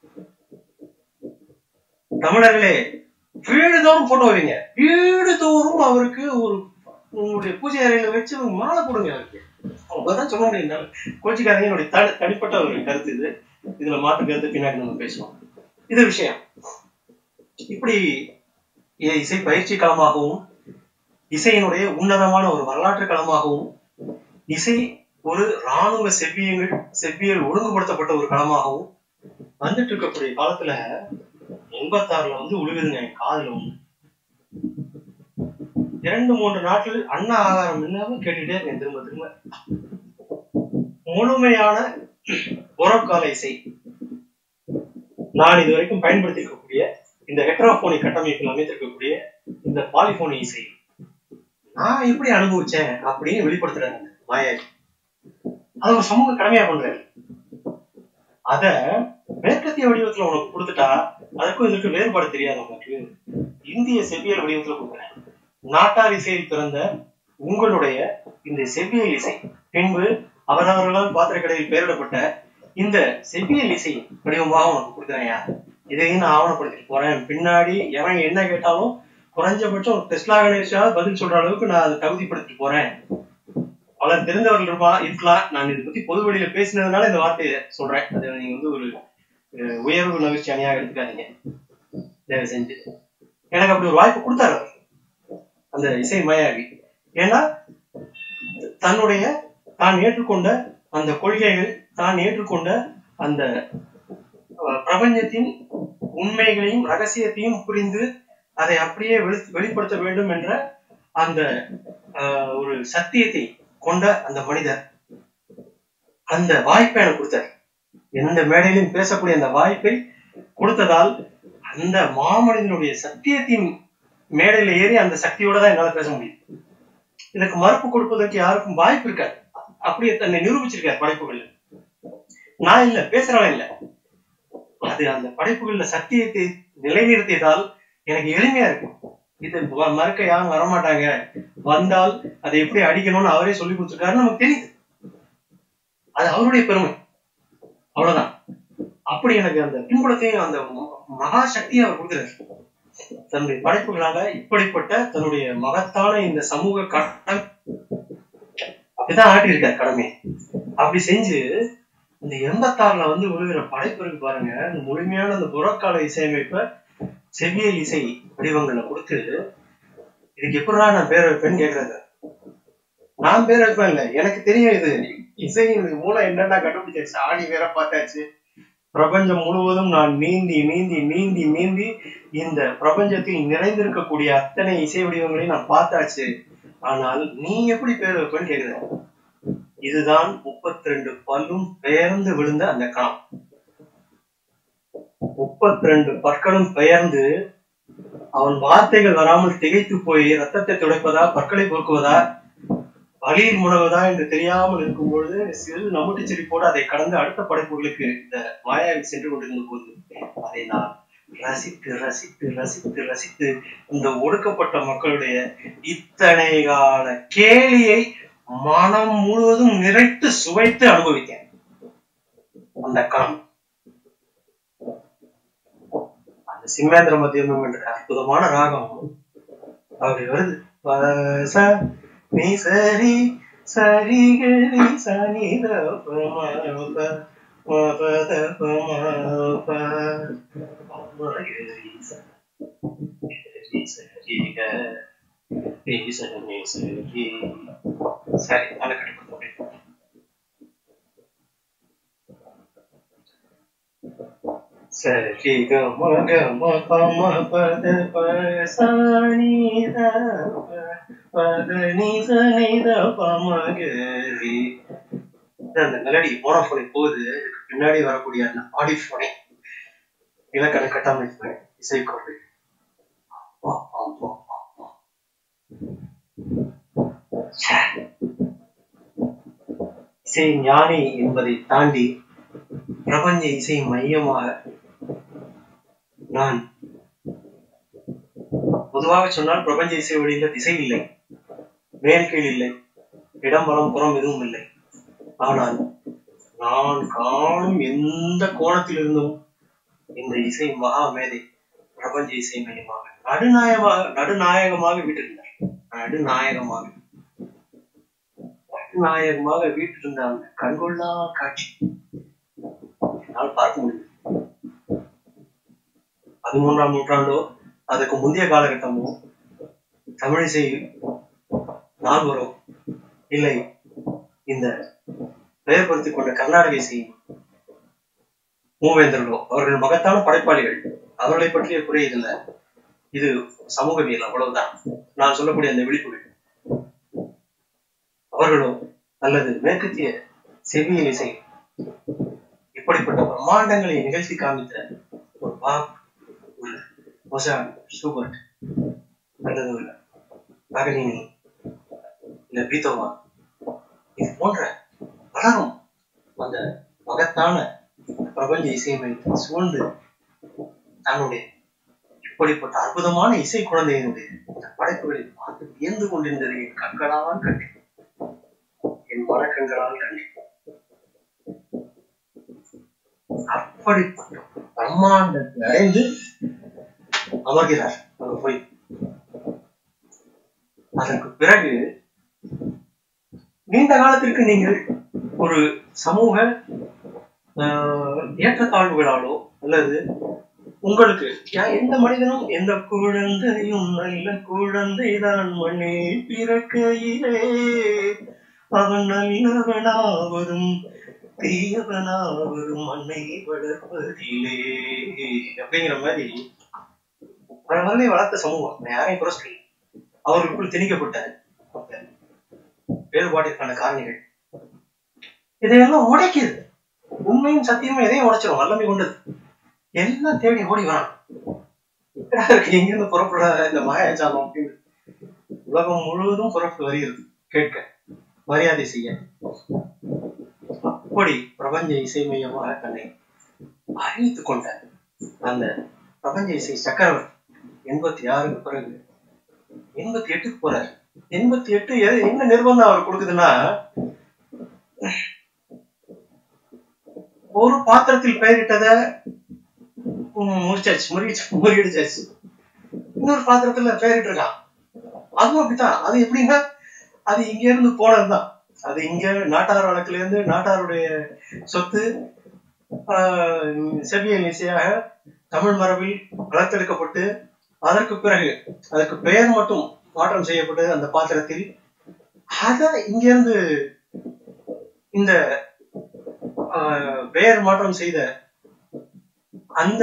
தமிழர்களே வீடுதோறும் போட்டோ வைங்க வீடுதோறும் அவருக்கு ஒரு உங்களுடைய பூஜை அறையில வச்சு ஒரு மாலை போடுங்க அவருக்கு அவ்வளவுதான் சொல்ல முடியும் என்னால. கோச்சிக்காரங்க என்னுடைய தனி- தனிப்பட்ட ஒரு கருத்து இது இதுல மாற்று கருத்து பின்னாடி நம்ம பேசுவோம் இது விஷயம் இப்படி இ- இசை பயிற்சி களமாகவும் இசையினுடைய உன்னதமான ஒரு வரலாற்று களமாகவும் இசை ஒரு ராணுவ செவ்வியங்கள் செவ்வியல் ஒழுங்குபடுத்தப்பட்ட ஒரு களமாகவும் வந்துட்டு இருக்கக்கூடிய காலத்துல எண்பத்தாறுல வந்து உழுகுதுங்க என் காதுல ஒண்ணு இரண்டு மூன்று நாட்கள் அன்ன ஆகாரம் இல்லாம கேட்டுட்டே இருக்கேன் திரும்ப திரும்ப முழுமையான உரக்கால இசை நான் இதுவரைக்கும் பயன்படுத்தி இருக்கக்கூடிய இந்த ஹெட்ரோபோனிக் கட்டமைப்பில் அமைத்திருக்கக்கூடிய இந்த பாலிபோனி இசை நான் எப்படி அனுபவிச்சேன் அப்படின்னு வெளிப்படுத்துறாங்க மாயாவி அது ஒரு சமூக கடமையா பண்றாரு அத மேற்கத்திய வடிவத்துல உனக்கு கொடுத்துட்டா அதுக்கும் இதுக்கு வேறுபாடு தெரியாது உனக்கு இந்திய செவ்வியல் வடிவத்துல கொடுக்குறேன் நாட்டார் இசையில் பிறந்த உங்களுடைய இந்த செவ்வியல் இசை பின்பு அவரவர்களால் பாத்திரக்கடையில் பெயரிடப்பட்ட இந்த செவ்வியல் இசை வடிவமாக உனக்கு கொடுக்குறேன் இதையும் நான் ஆவணப்படுத்திட்டு போறேன் பின்னாடி எவன் என்ன கேட்டாலும் குறைஞ்சபட்சம் ஒரு டெஸ்லா கணேஷாவது பதில் சொல்ற அளவுக்கு நான் அதை தகுதிப்படுத்திட்டு போறேன் பலர் தெரிந்தவர்கள் இருப்பா இருக்கலாம் நான் இதை பத்தி பொது வெளியில பேசினதுனால இந்த வார்த்தையை சொல்றேன் அதை நீங்க வந்து ஒரு அஹ், உயர்வு நகிழ்ச்சி அணியாக எடுத்துக்காதீங்க தயவு செஞ்சு எனக்கு அப்படி ஒரு வாய்ப்பு கொடுத்தாரு அவர். அந்த இசை மயாவி ஏன்னா தன்னுடைய தான் ஏற்றுக்கொண்ட அந்த கொள்கைகள் தான் ஏற்றுக்கொண்ட அந்த அஹ், பிரபஞ்சத்தின் உண்மைகளையும் ரகசியத்தையும் புரிந்து அதை அப்படியே வெளி- வெளிப்படுத்த வேண்டும் என்ற அந்த ஆஹ், ஒரு சத்தியத்தை கொண்ட அந்த மனிதர் அந்த வாய்ப்பை எனக்கு கொடுத்தார் எந்த மேடையிலும் பேசக்கூடிய அந்த வாய்ப்பை கொடுத்ததால் அந்த மாமனிதனுடைய சத்தியத்தின் மேடையில ஏறி அந்த சக்தியோட தான் என்னால பேச முடியும் இதற்கு மறுப்பு கொடுப்பதற்கு யாருக்கும் வாய்ப்பு இருக்காது அப்படியே தன்னை நிரூபிச்சிருக்கார் படைப்புகள் நான் இல்ல பேசுறவன் இல்ல அது அந்த படைப்புகள்ல சத்தியத்தை நிலைநிறுத்தியதால் எனக்கு எளிமையா இருக்கு இது வ- மறுக்க யாரும் வரமாட்டாங்க வந்தால் அதை எப்படி அடிக்கணும்னு அவரே சொல்லி கொடுத்துருக்காருன்னு நமக்கு தெரியுது அது அவருடைய பெருமை அவ்வளவுதான் அப்படி எனக்கு அந்த பின்புலத்தையும் அந்த ம- மகா சக்தியை அவர் கொடுக்குறாரு தன்னுடைய படைப்புகளால இப்படிப்பட்ட தன்னுடைய மகத்தான இந்த சமூக கடமை அப்படிதான் ஆட்டியிருக்கார் கடமை அப்படி செஞ்சு இந்த எண்பத்தாறுல வந்து விழுகிற படைப்பு இருக்கு பாருங்க அந்த முழுமையான அந்த புறக்கால இசையமைப்ப செவ்வியல் இசை வடிவங்களை கொடுத்து இதுக்கு எப்படா நான் பேர் வைப்பேன்னு கேக்குறாரு நான் பேர் வைப்பேன் இல்ல எனக்கு தெரியும் இது இசையின் மூலம் என்னென்ன கண்டுபிடிச்சாச்சு ஆடி வேற பார்த்தாச்சு பிரபஞ்சம் முழுவதும் நான் நீந்தி நீந்தி நீந்தி நீந்தி இந்த பிரபஞ்சத்தில் நிறைந்திருக்கக்கூடிய அத்தனை இசை வடிவங்களையும் நான் பார்த்தாச்சு ஆனால் நீ எப்படி பேர் வைப்பேன்னு கேக்குற இதுதான் முப்பத்தி ரெண்டு பல்லும் பெயர்ந்து விழுந்த அந்த கணம் முப்பத்தி ரெண்டு பற்களும் பெயர்ந்து அவன் வார்த்தைகள் வராமல் திகைத்து போய் ரத்தத்தை துடைப்பதா பற்களை பொறுக்குவதா வழியில் முடவதா என்று தெரியாமல் இருக்கும் பொழுது சிறு நமுட்டி செடிப்போடு அதை கடந்து அடுத்த படைப்புகளுக்கு இந்த மாயாவி சென்று கொண்டிருந்த போது அதை நான் ரசித்து ரசித்து ரசித்து ரசித்து இந்த ஒடுக்கப்பட்ட மக்களுடைய இத்தனை கால கேலியை மனம் முழுவதும் நிறைத்து சுவைத்து அனுபவித்தேன் அந்த காலம் அந்த சிம்மேந்திர மத்தியம் என்ற அற்புதமான ராகம் அப்படி வருது ப, ச, நீ சரி சரி கரி சனி த ப, ம, ப, ம, ப, த, ப, ம, ப, ம, கரி, ச, கரி, சரி, க, ரி, ச, நி, சரி. சரி அதை கட்டுப்படுத்த சரி க ம க ம ப ம ப த ப ச நீ த ப ப த நீ ச நீ த ப ம க ரி இது அந்த மெலடி மோனோஃபோனிக் போகுது இதுக்கு பின்னாடி வரக்கூடிய அந்த பாடிஃபோனிக் இலக்கண கட்டமைப்பு இசைக்கோடு அப்பா, அப்பா, அப்பா. ச்சே. இசை ஞானி என்பதை தாண்டி பிரபஞ்ச இசை மையமாக நான் பொதுவாக சொன்னால் பிரபஞ்ச இசை வழியில திசை இல்லை மேல் கீழ் இல்லை இடம் வலம் புறம் எதுவும் இல்லை ஆனால் நான் காணும் எந்த கோணத்திலிருந்தும் இந்த இசை மகா மேதை பிரபஞ்ச இசை மையமாக நடுநாயகமாக நடுநாயகமாக வீட்டிருந்தார் நடுநாயகமாக நடுநாயகமாக வீட்டிருந்த அந்த கண்கொள்ளா காட்சி என்னால் பார்க்க முடியும் பதிமூன்றாம் நூற்றாண்டோ அதுக்கு முந்தைய காலகட்டமோ தமிழிசை நால்வரோ இல்லை இந்த பெயர்படுத்திக் கொண்ட கர்நாடக இசை மூவேந்தர்களோ அவர்கள் மகத்தான படைப்பாளிகள் அவர்களை பற்றிய குறை இதுல இது சமூகவியல் அவ்வளவுதான் நான் சொல்லக்கூடிய அந்த விழிப்புகள் அவர்களோ அல்லது மேற்கத்திய செவியல் இசை இப்படிப்பட்ட பிரம்மாண்டங்களை நிகழ்த்தி காமித்த ஒரு பாப் ஒரு மொசாட் சூபர்ட் அல்லது ஒரு பாகனினி இல்ல பீத்தோவா இது போன்ற பலரும் அந்த மகத்தான பிரபஞ்ச இசையமைத்து சூழ்ந்து தன்னுடைய இப்படிப்பட்ட அற்புதமான இசை குழந்தையினுடைய இந்த படைப்புகளை பார்த்து வியந்து கொண்டிருந்ததை என் கண்களால் கண்டேன் என் மனக்கண்களால் கண்டேன் அப்படிப்பட்ட பிரம்மாண்டத்தை அடைந்து அமர்கிறார் அங்க போய் அதற்கு பிறகு நீண்ட காலத்திற்கு நீங்கள் ஒரு சமூக ஆஹ், ஏற்றத்தாழ்வுகளாலோ அல்லது உங்களுக்கு யா- எந்த மனிதனும் எந்த குழந்தையும் நல்ல குழந்தைதான் மண்ணில் பிறக்கையிலே அவன் நல்லவனாவதும் தீயவனாவதும் மண்ணை வளர்ப்பதிலே அப்படிங்கிற மாதிரி அவர்களை வளர்த்த சமூகம் நான் யாரையும் குறை சொல்லல. அவர்களுக்குள் திணிக்கப்பட்ட அந்த வேறுபாட்டிற்கான காரணிகள் இதையெல்லாம் உடைக்குது உண்மையும் சத்தியமும் எதையும் உடைச்சிடும் வல்லமை கொண்டது எல்லாம் தேடி ஓடி வரான் எங்கடா இருக்கு எங்கிருந்து புறப்பட இந்த மாயாஜாலம் அப்படின்னு உலகம் முழுவதும் புறப்பட்டு வருகிறது கேட்க மரியாதை செய்ய இப்படி பிரபஞ்ச இசை மையமாக தன்னை அறிவித்துக் கொண்ட அந்த பிரபஞ்ச இசை சக்கரவர்த்தி எண்பத்தி ஆறுக்கு பிறகு எண்பத்தி எட்டுக்கு போறாரு எண்பத்தி எட்டு எது- என்ன நிர்பந்தம் அவர் கொடுக்குதுன்னா ஒரு பாத்திரத்தில் பெயரிட்டத ம், முடிச்சாச்சு முறிச்சு முறியடிச்சாச்சு இன்னொரு பாத்திரத்துல பெயரிட்டு இருக்கான் அதுவும் அப்படித்தான் அது எப்படின்னா அது இங்க இருந்து போனதுதான் அது இங்க நாட்டார் வழக்குல இருந்து நாட்டாருடைய சொத்து ஆஹ், செவ்வியல் இசையாக தமிழ் மரபில் வளர்த்தெடுக்கப்பட்டு அதற்கு பிறகு அதற்கு பெயர் மட்டும் மாற்றம் செய்யப்பட்டு அந்த பாத்திரத்தில் அத இங்க இருந்து இந்த ஆஹ், பெயர் மாற்றம் செய்த அந்த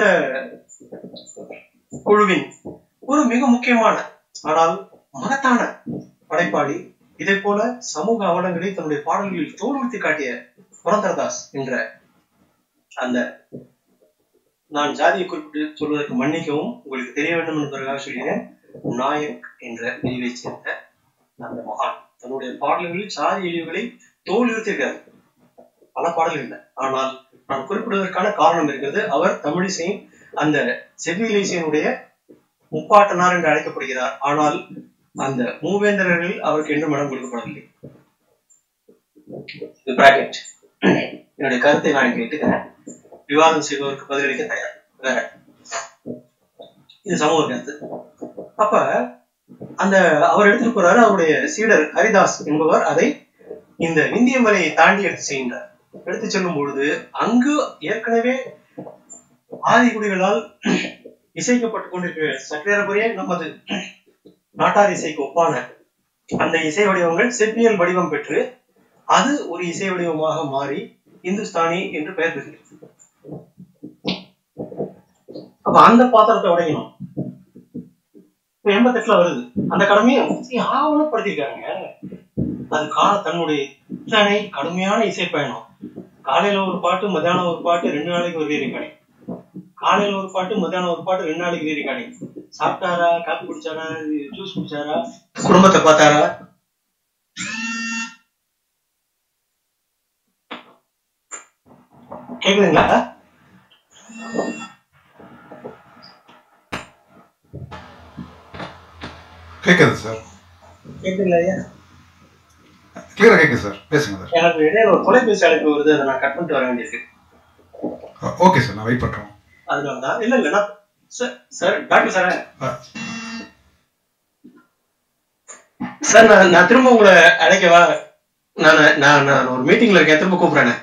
குழுவின் ஒரு மிக முக்கியமான ஆனால் மகத்தான படைப்பாளி இதே போல சமூக அவலங்களை தன்னுடைய பாடல்களில் தோல்வித்து காட்டிய புரந்தரதாஸ் என்ற அந்த நான் ஜாதியை குறிப்பிட்டு சொல்வதற்கு மன்னிக்கவும் உங்களுக்கு தெரிய வேண்டும் என்பதற்காக சொல்கிறேன் நாயக் என்ற பிரிவை சேர்ந்த அந்த மகான் தன்னுடைய பாடல்களில் சாதி இழிவுகளை தோல்வித்திருக்கிறார் பல பாடல்கள் இல்லை ஆனால் நான் குறிப்பிடுவதற்கான காரணம் இருக்கிறது அவர் தமிழிசையின் அந்த செவ்வியல் இசையினுடைய முப்பாட்டனார் என்று அழைக்கப்படுகிறார் ஆனால் அந்த மூவேந்தர்களில் அவருக்கு என்றும் இடம் கொடுக்கப்படவில்லை இது bracket. என்னுடைய கருத்தை நான் கேட்டுக்கிறேன் விவாதம் செய்வதற்கு பதிலளிக்க தயார் வேற இது சமூக கருத்து அப்ப அந்த அவர் எடுத்துட்டு போறாரு அவருடைய சீடர் ஹரிதாஸ் என்பவர் அதை இந்த இந்திய மலையை தாண்டி எடுத்து செல்கின்றார் எடுத்து செல்லும் பொழுது அங்கு ஏற்கனவே ஆதிகுடிகளால் இசைக்கப்பட்டுக் கொண்டிருக்கிற சற்றேறக்குறைய நமது நாட்டார் இசைக்கு ஒப்பான அந்த இசை வடிவங்கள் செவ்வியல் வடிவம் பெற்று அது ஒரு இசை வடிவமாக மாறி இந்துஸ்தானி என்று பெயர் பெறுகிறது அப்ப அந்த பாத்திரத்தை உடையணும் இப்ப எண்பத்தெட்டுல வருது அந்த கடமையை சரி, ஆவணப்படுத்திருக்காங்க அது கால தன்னுடைய இத்தனை கடுமையான இசை பயணம் காலையில ஒரு பாட்டு மத்தியானம் ஒரு பாட்டு ரெண்டு நாளைக்கு ஒரு ரீரிக்காடி காலையில ஒரு பாட்டு மத்தியானம் ஒரு பாட்டு ரெண்டு நாளைக்கு ரீரிக்காடி சாப்பிட்டாரா காப்பி குடிச்சாரா ஜூஸ் குடிச்சாரா குடும்பத்தை பார்த்தாரா கேக்குதுங்களா கேட்குது சார் கேக்குதுங்களா ஐயா கிளியரா கேட்குது சார் பேசுங்க சார் எனக்கு இடையில ஒரு தொலைபேசி அழைப்பு வருது அதை நான் கட் பண்ணிட்டு வர வேண்டியிருக்கு ஓகே சார் நான் வெயிட் பண்றோம் அதனால தான் இல்ல இல்ல நான் சார் சார் டாக்டர் சார் ஆ, சார் நான் நான் திரும்ப உங்களை அழைக்கவா நான் நான் நான் ஒரு மீட்டிங்ல இருக்கேன் திரும்ப கூப்பிடுறேன்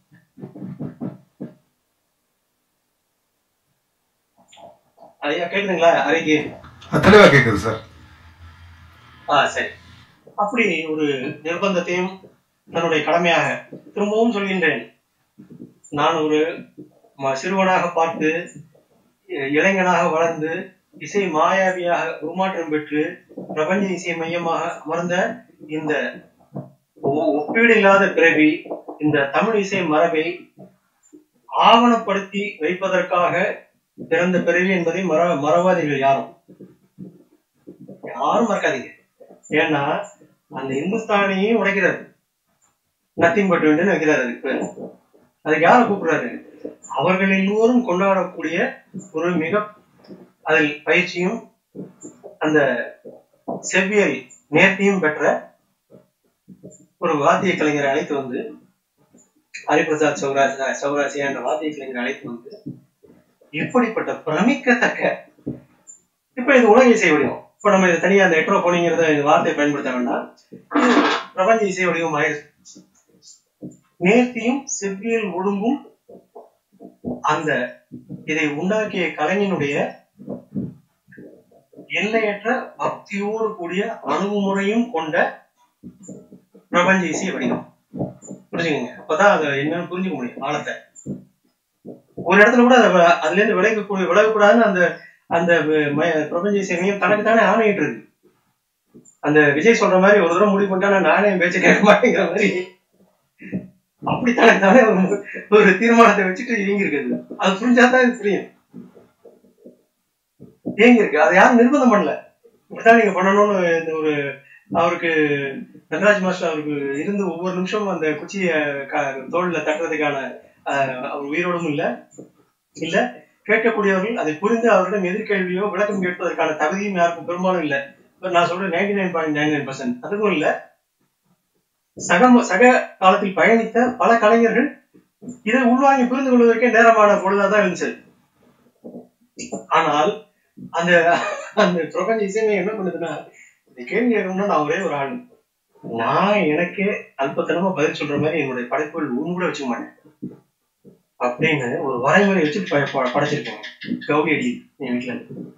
ஐயா கேக்குதுங்களா அறைக்கு ஆ, தெளிவா கேட்குது சார் ஆ சரி அப்படி ஒரு நிர்பந்தத்தையும் தன்னுடைய கடமையாக திரும்பவும் சொல்கின்றேன் நான் ஒரு ம- சிறுவனாக பார்த்து இ- இளைஞனாக வளர்ந்து இசை மாயாவியாக உருமாற்றம் பெற்று பிரபஞ்ச இசை மையமாக அமர்ந்த இந்த ஒ- ஒப்பீடு இல்லாத பிறவி இந்த தமிழ் இசை மரபை ஆவணப்படுத்தி வைப்பதற்காக பிறந்த பிறவி என்பதை மற மறவாதீர்கள் யாரும் யாரும் மறக்காதீங்க ஏன்னா அந்த இந்துஸ்தானியையும் உடைக்கிறாரு நத்திங் பட் வேண்டுன்னு வைக்கிறாரு அதுக்கு பேரு அதுக்கு யாரை கூப்பிடுறாரு அவர்கள் எல்லோரும் கொண்டாடக்கூடிய ஒரு மிக அதில் பயிற்சியும் அந்த செவ்வியல் நேர்த்தியும் பெற்ற ஒரு வாத்திய கலைஞரை அழைத்து வந்து ஹரிபிரசாத் சௌராஜ் சௌராசியா என்ற வாத்திய கலைஞரை அழைத்து வந்து இப்படிப்பட்ட பிரமிக்கத்தக்க இப்ப இது உலக இசை வடிவம் இப்ப நம்ம இது தனியா அந்த எட்ரோ போனிங்கிறத இந்த வார்த்தையை பயன்படுத்த வேண்டாம் இது பிரபஞ்ச இசை வடிவம் ஆயிடுச்சு நேர்த்தியும் செவ்வியல் ஒழுங்கும் அந்த இதை உண்டாக்கிய கலைஞனுடைய எல்லையற்ற பக்தியோடு கூடிய அணுகுமுறையும் கொண்ட பிரபஞ்ச இசை வடிவம் புரிஞ்சுக்கங்க அப்பதான் அதை என்னன்னு புரிஞ்சுக்க முடியும் ஆழத்தை ஒரு இடத்துல கூட அதை வ- அதுல இருந்து விலகக்கூடிய விலகக்கூடாதுன்னு அந்த அந்த வ- ம- பிரபஞ்ச இசை மையம் தனக்கு தானே ஆணையிட்டு இருக்கு அந்த விஜய் சொல்ற மாதிரி ஒரு தடவை முடிவு பண்ணிட்டா நான் நானே என் பேச்ச கேட்க மாட்டேங்கிற மாதிரி அப்படி தனக்கு தானே ஒரு- ஒரு தீர்மானத்தை வச்சுட்டு இயங்கி இருக்குது அது புரிஞ்சாதான் இது புரியும் இயங்கி இருக்கு அதை யாரும் நிர்பந்தம் பண்ணல இப்படித்தான் நீங்க பண்ணணும்னு இந்த ஒரு அவருக்கு நடராஜ் மாஸ்டர் அவருக்கு இருந்து ஒவ்வொரு நிமிஷமும் அந்த குச்சியை க- தோல்ல தட்டுறதுக்கான ஆஹ், அவர் உயிரோடும் இல்ல இல்ல கேட்கக்கூடியவர்கள் அதை புரிந்து அவரிடம் எதிர்கேள்வியோ விளக்கம் கேட்பதற்கான தகுதியும் யாருக்கும் பெரும்பாலும் இல்ல இப்ப நான் சொல்றேன் ninety nine point nine nine percent அதுவும் இல்ல சக சக காலத்தில் பயணித்த பல கலைஞர்கள் இதை உள்வாங்கி புரிந்து கொள்வதற்கே நேரமான பொழுதாதான் இருந்துச்சு ஆனால் அந்த அந்த பிரபஞ்ச இசைமை என்ன பண்ணுதுன்னா இந்த கேள்வி கேட்கணும்னா நான் ஒரே ஒரு ஆள் நான் எனக்கே அல்பத்தனமா பதில் சொல்ற மாதிரி என்னுடைய படைப்புகள் ஒண்ணு கூட வச்சுக்க மாட்டேன் அப்படின்னு ஒரு வரைமுறை வச்சு ப- ப- படைச்சிருக்கேன் கௌரி அடி என் வீட்டுல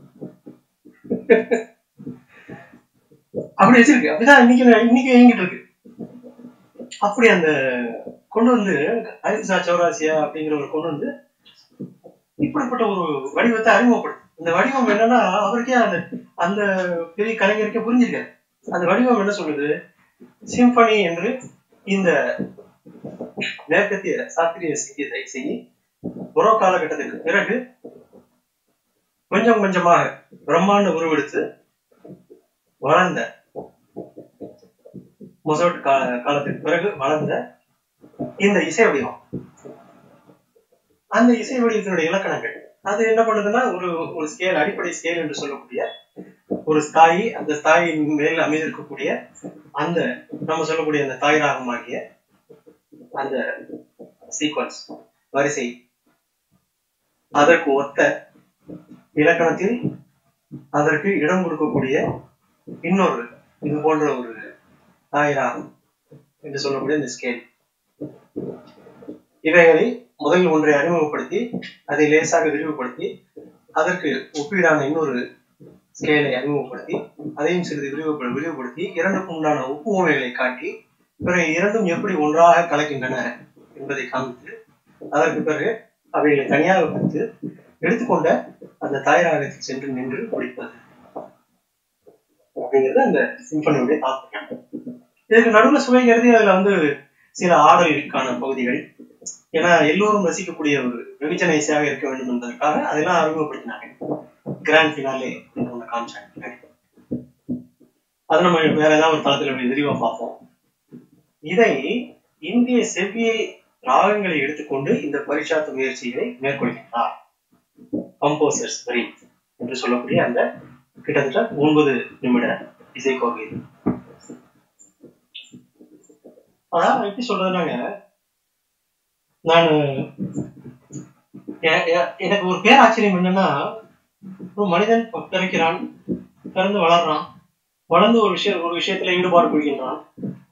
அப்படி வச்சிருக்கு அப்படிதான் இன்னைக்கு இன்னைக்கு இயங்கிட்டு இருக்கு அப்படி அந்த கொண்டு வந்து அரிசா சௌராசியா அப்படிங்கிற ஒரு கொண்டு வந்து இப்படிப்பட்ட ஒரு வடிவத்தை அறிமுகப்படுத்து இந்த வடிவம் என்னன்னா அவருக்கே அந்த அந்த பெரிய கலைஞருக்கே புரிஞ்சிருக்காரு அந்த வடிவம் என்ன சொல்லுது சிம்பனி என்று இந்த மேற்கத்திய சாஸ்திரிய சங்கீத இசையை புற காலகட்டத்திற்கு பிறகு கொஞ்சம் கொஞ்சமாக பிரம்மாண்ட உருவெடுத்து வளர்ந்த மொசோட் கால காலத்துக்கு பிறகு வளர்ந்த இந்த இசை வடிவம் அந்த இசை வடிவத்தினுடைய இலக்கணங்கள் அது என்ன பண்ணுதுன்னா ஒரு ஒரு ஸ்கேல் அடிப்படை ஸ்கேல் என்று சொல்லக்கூடிய ஒரு ஸ்தாயி அந்த ஸ்தாயின் மேல் அமைந்திருக்கக்கூடிய அந்த நம்ம சொல்லக்கூடிய அந்த தாய் ராகமாகிய அந்த சீக்வன்ஸ் வரிசை அதற்கு ஒத்த இலக்கணத்தில் அதற்கு இடம் கொடுக்கக்கூடிய இன்னொரு இது போன்ற ஒரு தாய் ராகம் என்று சொல்லக்கூடிய இந்த ஸ்கேல் இவைகளை முதலில் ஒன்றை அறிமுகப்படுத்தி அதை லேசாக விரிவுபடுத்தி அதற்கு ஒப்பீடான இன்னொரு ஸ்கேலை அறிமுகப்படுத்தி அதையும் சிறிது விரிவுபடு விரிவுபடுத்தி இரண்டுக்கும் உண்டான ஒப்புமைகளை காட்டி பிறகு இரண்டும் எப்படி ஒன்றாக கலக்கின்றன என்பதை காமித்து அதற்கு பிறகு அவைகளை தனியாக பிரித்து எடுத்துக்கொண்ட அந்த தாய்ராகத்தில் சென்று நின்று முடிப்பது அப்படிங்கிறது அந்த சிம்பனியுடைய தாத்பரியம் இதுக்கு நடுவில் சுவை கருதி அதுல வந்து சில ஆடலுக்கான பகுதிகள் ஏன்னா எல்லோரும் ரசிக்கக்கூடிய ஒரு வெகுஜன இசையாக இருக்க வேண்டும் என்பதற்காக அதெல்லாம் அறிமுகப்படுத்தினாங்க கிராண்ட் ஃபினாலே அப்படின்னு ஒண்ணு காமிச்சாங்க அது நம்ம வேற ஏதாவது ஒரு தளத்துல இப்படி விரிவா பார்ப்போம் இதை இந்திய செவ்வியல் ராகங்களை எடுத்துக்கொண்டு இந்த பரிசாத்து முயற்சிகளை மேற்கொள்கின்றார் கம்போசர்ஸ் வரி என்று சொல்லக்கூடிய அந்த கிட்டத்தட்ட ஒன்பது நிமிட இசைக்கோவை இது. அதான் எப்படி சொல்றதுனாங்க நான் எ- எ- எனக்கு ஒரு பேராச்சரியம் என்னன்னா ஒரு மனிதன் பிறக்கிறான் பிறந்து வளர்றான் வளர்ந்து ஒரு விஷயம் ஒரு விஷயத்துல ஈடுபாடு கொள்கின்றான்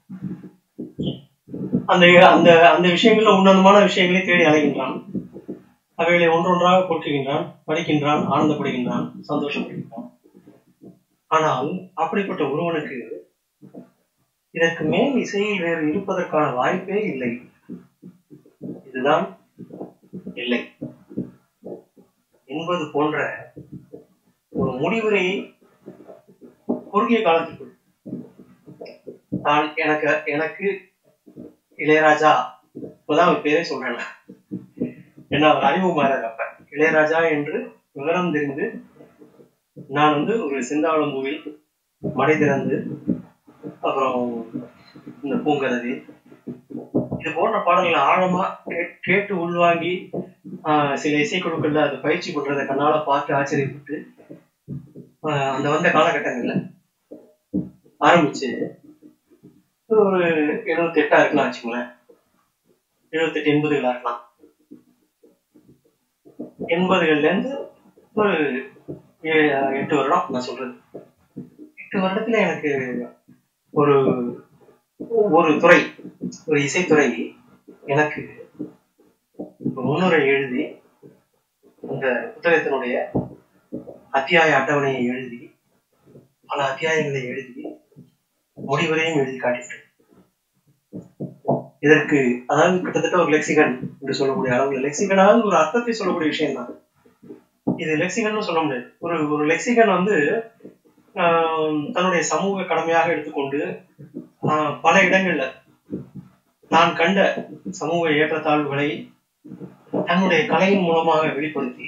அந்த அந்த அந்த விஷயங்கள்ல உன்னதமான விஷயங்களை தேடி அலைகின்றான் அவைகளை ஒன்றொன்றாக போற்றுகின்றான் படிக்கின்றான் ஆனந்தப்படுகின்றான் சந்தோஷப்படுகின்றான் ஆனால் அப்படிப்பட்ட ஒருவனுக்கு இதற்கு மேல் இசையில் வேறு இருப்பதற்கான வாய்ப்பே இல்லை இதுதான் இல்லை என்பது போன்ற ஒரு முடிவுரையை குறுகிய காலத்திற்குள் நான் எனக்கு எனக்கு இளையராஜா இப்பதான் அவர் பேரே சொல்றேன் நான். என்ன அவர் அறிமுகமாறார் அப்ப இளையராஜா என்று விவரம் தெரிந்து நான் வந்து ஒரு செந்தாளம்பூவில் மடை திறந்து அப்புறம் இந்த பூங்கரதி இது போன்ற பாடல்களை ஆழமா கே- கேட்டு உள்வாங்கி ஆஹ், சில இசைக்குழுக்கள்ல அது பயிற்சி பண்றதை கண்ணால பார்த்து ஆச்சரியப்பட்டு ஆஹ், அந்த வந்த காலகட்டங்கள்ல ஆரம்பிச்சு ஒரு எழுபத்தி எட்டா இருக்கலாம் வச்சுங்களேன் எழுபத்தெட்டு எண்பதுகளா இருக்கலாம் எண்பதுகள்ல இருந்து ஒரு ஏழு எட்டு வருடம் நான் சொல்றது எட்டு வருடத்துல எனக்கு ஒரு ஒரு துறை ஒரு இசைத்துறை எனக்கு ஒரு முன்னுரை எழுதி அந்த புத்தகத்தினுடைய அத்தியாய அட்டவணையை எழுதி பல அத்தியாயங்களை எழுதி முடிவுரையும் எழுதி காட்டிட்டு இதற்கு அதாவது கிட்டத்தட்ட ஒரு லெக்சிகன் என்று சொல்லக்கூடிய அளவுல லெக்சிகனாவது ஒரு அர்த்தத்தை சொல்லக்கூடிய விஷயம் தான் இது லெக்சிகன் சொல்ல முடியாது ஒரு ஒரு லெக்சிகன் வந்து ஆஹ், தன்னுடைய சமூக கடமையாக எடுத்துக்கொண்டு ஆஹ், பல இடங்கள்ல தான் கண்ட சமூக ஏற்றத்தாழ்வுகளை தன்னுடைய கலையின் மூலமாக வெளிப்படுத்தி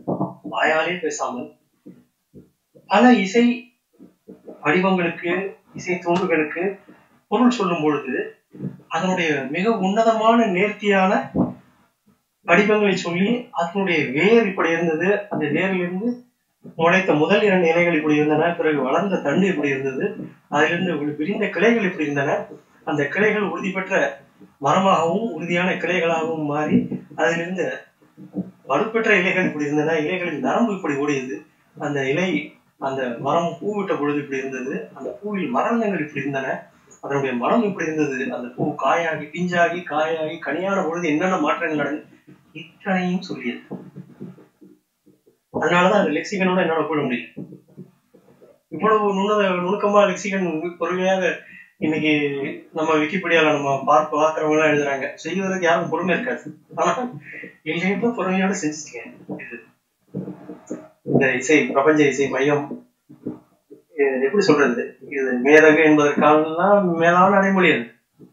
வாயாலே பேசாமல் பல இசை வடிவங்களுக்கு இசை துண்டுகளுக்கு பொருள் சொல்லும் பொழுது அதனுடைய மிக உன்னதமான நேர்த்தியான வடிவங்களை சொல்லி அதனுடைய வேர் இப்படி இருந்தது அந்த வேரிலிருந்து முளைத்த முதல் இரண்டு இலைகள் இப்படி இருந்தன பிறகு வளர்ந்த தண்டு இப்படி இருந்தது அதிலிருந்து வி- விரிந்த கிளைகள் இப்படி இருந்தன அந்த கிளைகள் உறுதி பெற்ற மரமாகவும் உறுதியான கிளைகளாகவும் மாறி அதிலிருந்து வலுப்பெற்ற இலைகள் இப்படி இருந்தன இலைகளின் நரம்பு இப்படி ஓடியது அந்த இலை அந்த மரம் பூவிட்ட பொழுது இப்படி இருந்தது அந்த பூவில் மரங்கள் இப்படி இருந்தன அதனுடைய மரம் இப்படி இருந்தது அந்த பூ காயாகி பிஞ்சாகி காயாகி கனியான பொழுது என்னென்ன மாற்றங்கள் நடந்து இத்தனையும் சொல்லியது அதனாலதான் அந்த லெக்சிகனோட என்னால ஒப்பிட முடியும் இவ்வளவு நுண்ண நுணுக்கமா லெக்சிகன் பொறுமையாக இன்னைக்கு நம்ம விக்கிபீடியால நம்ம பார்க்க பார்க்கறவங்க எல்லாம் எழுதுறாங்க செய்வதற்கு யாரும் பொறுமை இருக்காது ஆனா இல்லையும் பொறுமையோட செஞ்சுட்டீங்க இது இந்த இசை பிரபஞ்ச இசை மையம் இது எப்படி சொல்றது இது மேதகு என்பதற்கான மேலான அடைமொழி அது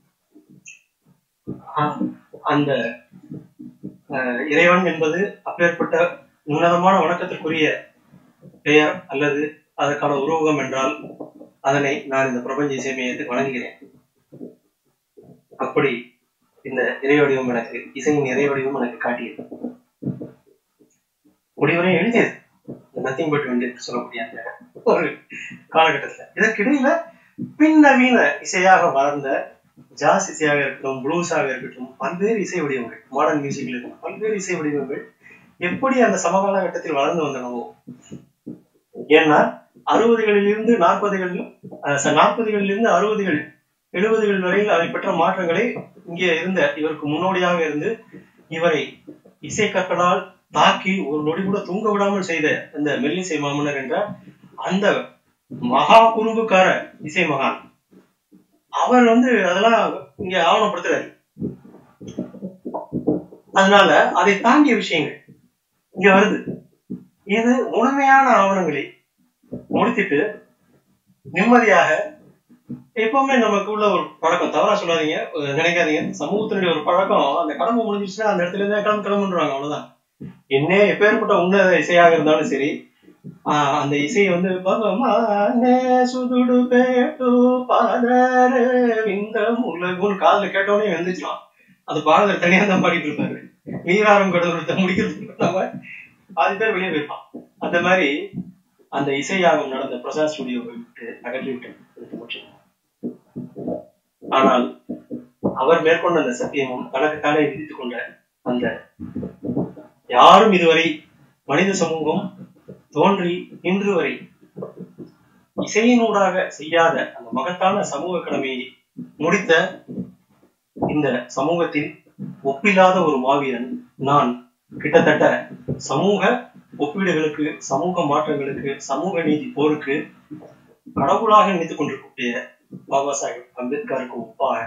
ஆஹ் அந்த ஆஹ் இறைவன் என்பது அப்பேற்பட்ட உன்னதமான வணக்கத்திற்குரிய பெயர் அல்லது அதற்கான உருவகம் என்றால் அதனை நான் இந்த பிரபஞ்ச இசை மையத்துக்கு வழங்குகிறேன் அப்படி இந்த இறை வடிவம் எனக்கு இசையின் இறை வடிவம் எனக்கு காட்டியது முடிவரை எழுதியது நத்திங் பட் வந்து சொல்லக்கூடிய அந்த ஒரு காலகட்டத்துல இதற்கிடையில பின்னவீன இசையாக வளர்ந்த ஜாஸ் இசையாக இருக்கட்டும் ப்ளூஸாக இருக்கட்டும் பல்வேறு இசை வடிவங்கள் மாடர்ன் மியூசிக்ல இருக்கும் பல்வேறு இசை வடிவங்கள் எப்படி அந்த சமகால கட்டத்தில் வளர்ந்து வந்தனவோ ஏன்னா அறுபதுகளில் இருந்து நாற்பதுகள் நாற்பதுகளில் இருந்து அறுபதுகள் எழுபதுகள் வரையில் அதை பெற்ற மாற்றங்களை இங்கே இருந்த இவருக்கு முன்னோடியாக இருந்து இவரை இசை கற்களால் தாக்கி ஒரு நொடி கூட தூங்க விடாமல் செய்த அந்த மெல்லிசை மாமன்னர் என்ற அந்த மகா குறும்புக்கார இசை மகான் அவர் வந்து அதெல்லாம் இங்க ஆவணப்படுத்துறாரு அதனால அதை தாண்டிய விஷயங்கள் இங்க வருது இது முழுமையான ஆவணங்களை முடித்துட்டு நிம்மதியாக எப்பவுமே நமக்கு உள்ள ஒரு பழக்கம் தவறா சொல்லாதீங்க அஹ் நினைக்காதீங்க சமூகத்தினுடைய ஒரு பழக்கம் அந்த கடமை முடிஞ்சிச்சுன்னா அந்த இடத்துல இருந்தே கிளம்பு கிளம்புன்றாங்க அவ்வளவுதான் என்ன எப்பேற்பட்ட உன்னத இசையாக இருந்தாலும் சரி ஆஹ் அந்த இசை வந்து பகவானே சுதுடு பேட்டு பாதரே இந்த முலகுன்னு காதுல கேட்டோடனே எழுந்துச்சுலாம் அது பாடகர் தனியா தான் பாடிட்டு இருப்பாரு நீராரம் கடவுளத்தை முடிக்கிறதுக்கு நம்ம பாதி பேர் வெளியே போயிருப்பான் அந்த மாதிரி அந்த இசையாகம் நடந்த பிரசாத் ஸ்டுடியோவை விட்டு அகற்றி விட்டு ஆனால் அவர் மேற்கொண்ட அந்த சத்தியமும் தனக்குத்தானே விதித்துக் கொண்ட அந்த யாரும் இதுவரை மனித சமூகம் தோன்றி இன்று வரை இசையினூடாக செய்யாத அந்த மகத்தான சமூக கடமையை முடித்த இந்த சமூகத்தில் ஒப்பில்லாத ஒரு மாவீரன் நான் கிட்டத்தட்ட சமூக ஒப்பீடுகளுக்கு சமூக மாற்றங்களுக்கு சமூக நீதி போருக்கு கடவுளாக நினைத்துக் கொண்டிருக்கக்கூடிய பாபா சாஹிப் அம்பேத்கருக்கு ஒப்பாக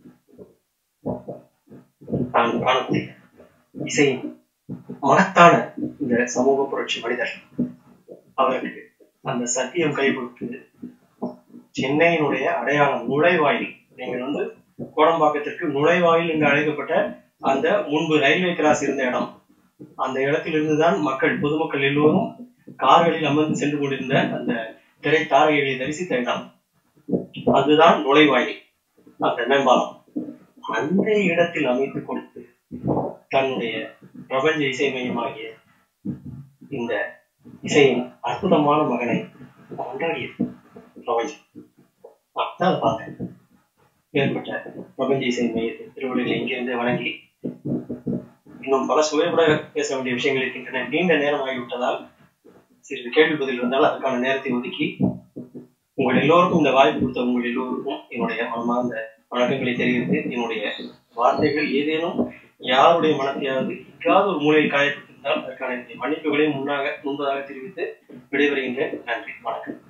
நான் காணக்கூடிய இசையின் மகத்தான இந்த சமூக புரட்சி மனிதர் அவருக்கு அந்த சத்தியம் கை கொடுத்து சென்னையினுடைய அடையாளம் நுழைவாயில் நீங்கள் வந்து கோடம்பாக்கத்திற்கு நுழைவாயில் என்று அழைக்கப்பட்ட அந்த முன்பு ரயில்வே கிராஸ் இருந்த இடம் அந்த இடத்திலிருந்துதான் மக்கள் பொதுமக்கள் எல்லோரும் கார்களில் அமர்ந்து சென்று கொண்டிருந்த அந்த திரை தாரைகளை தரிசித்த இடம் அதுதான் நுழைவாயில் அந்த மேம்பாலம் அந்த இடத்தில் அமைத்துக் கொடுத்து தன்னுடைய பிரபஞ்ச இசை மையமாகிய இந்த இசையின் அற்புதமான மகனை கொண்டாடியது பிரபஞ்சம் அப்பதான் அதை பார்த்தேன் ஏற்பட்ட பிரபஞ்ச இசை மையத்தின் திருவள்ளுகளை இங்கிருந்தே வணங்கி இன்னும் பல சுவைபட பேச வேண்டிய விஷயங்கள் இருக்கின்றன நீண்ட நேரம் ஆகிவிட்டதால் சிறிது கேள்வி பதில் இருந்தால் அதற்கான நேரத்தை ஒதுக்கி உங்கள் எல்லோருக்கும் இந்த வாய்ப்பு கொடுத்த உங்கள் எல்லோருக்கும் என்னுடைய மனமார்ந்த வணக்கங்களை தெரிவித்து என்னுடைய வார்த்தைகள் ஏதேனும் யாருடைய மனத்தையாவது எங்காவது ஒரு மூலையில் காயப்பட்டிருந்தால் அதற்கான என்னுடைய மன்னிப்புகளையும் முன்னாக முன்பதாக தெரிவித்து விடைபெறுகின்றேன் நன்றி வணக்கம்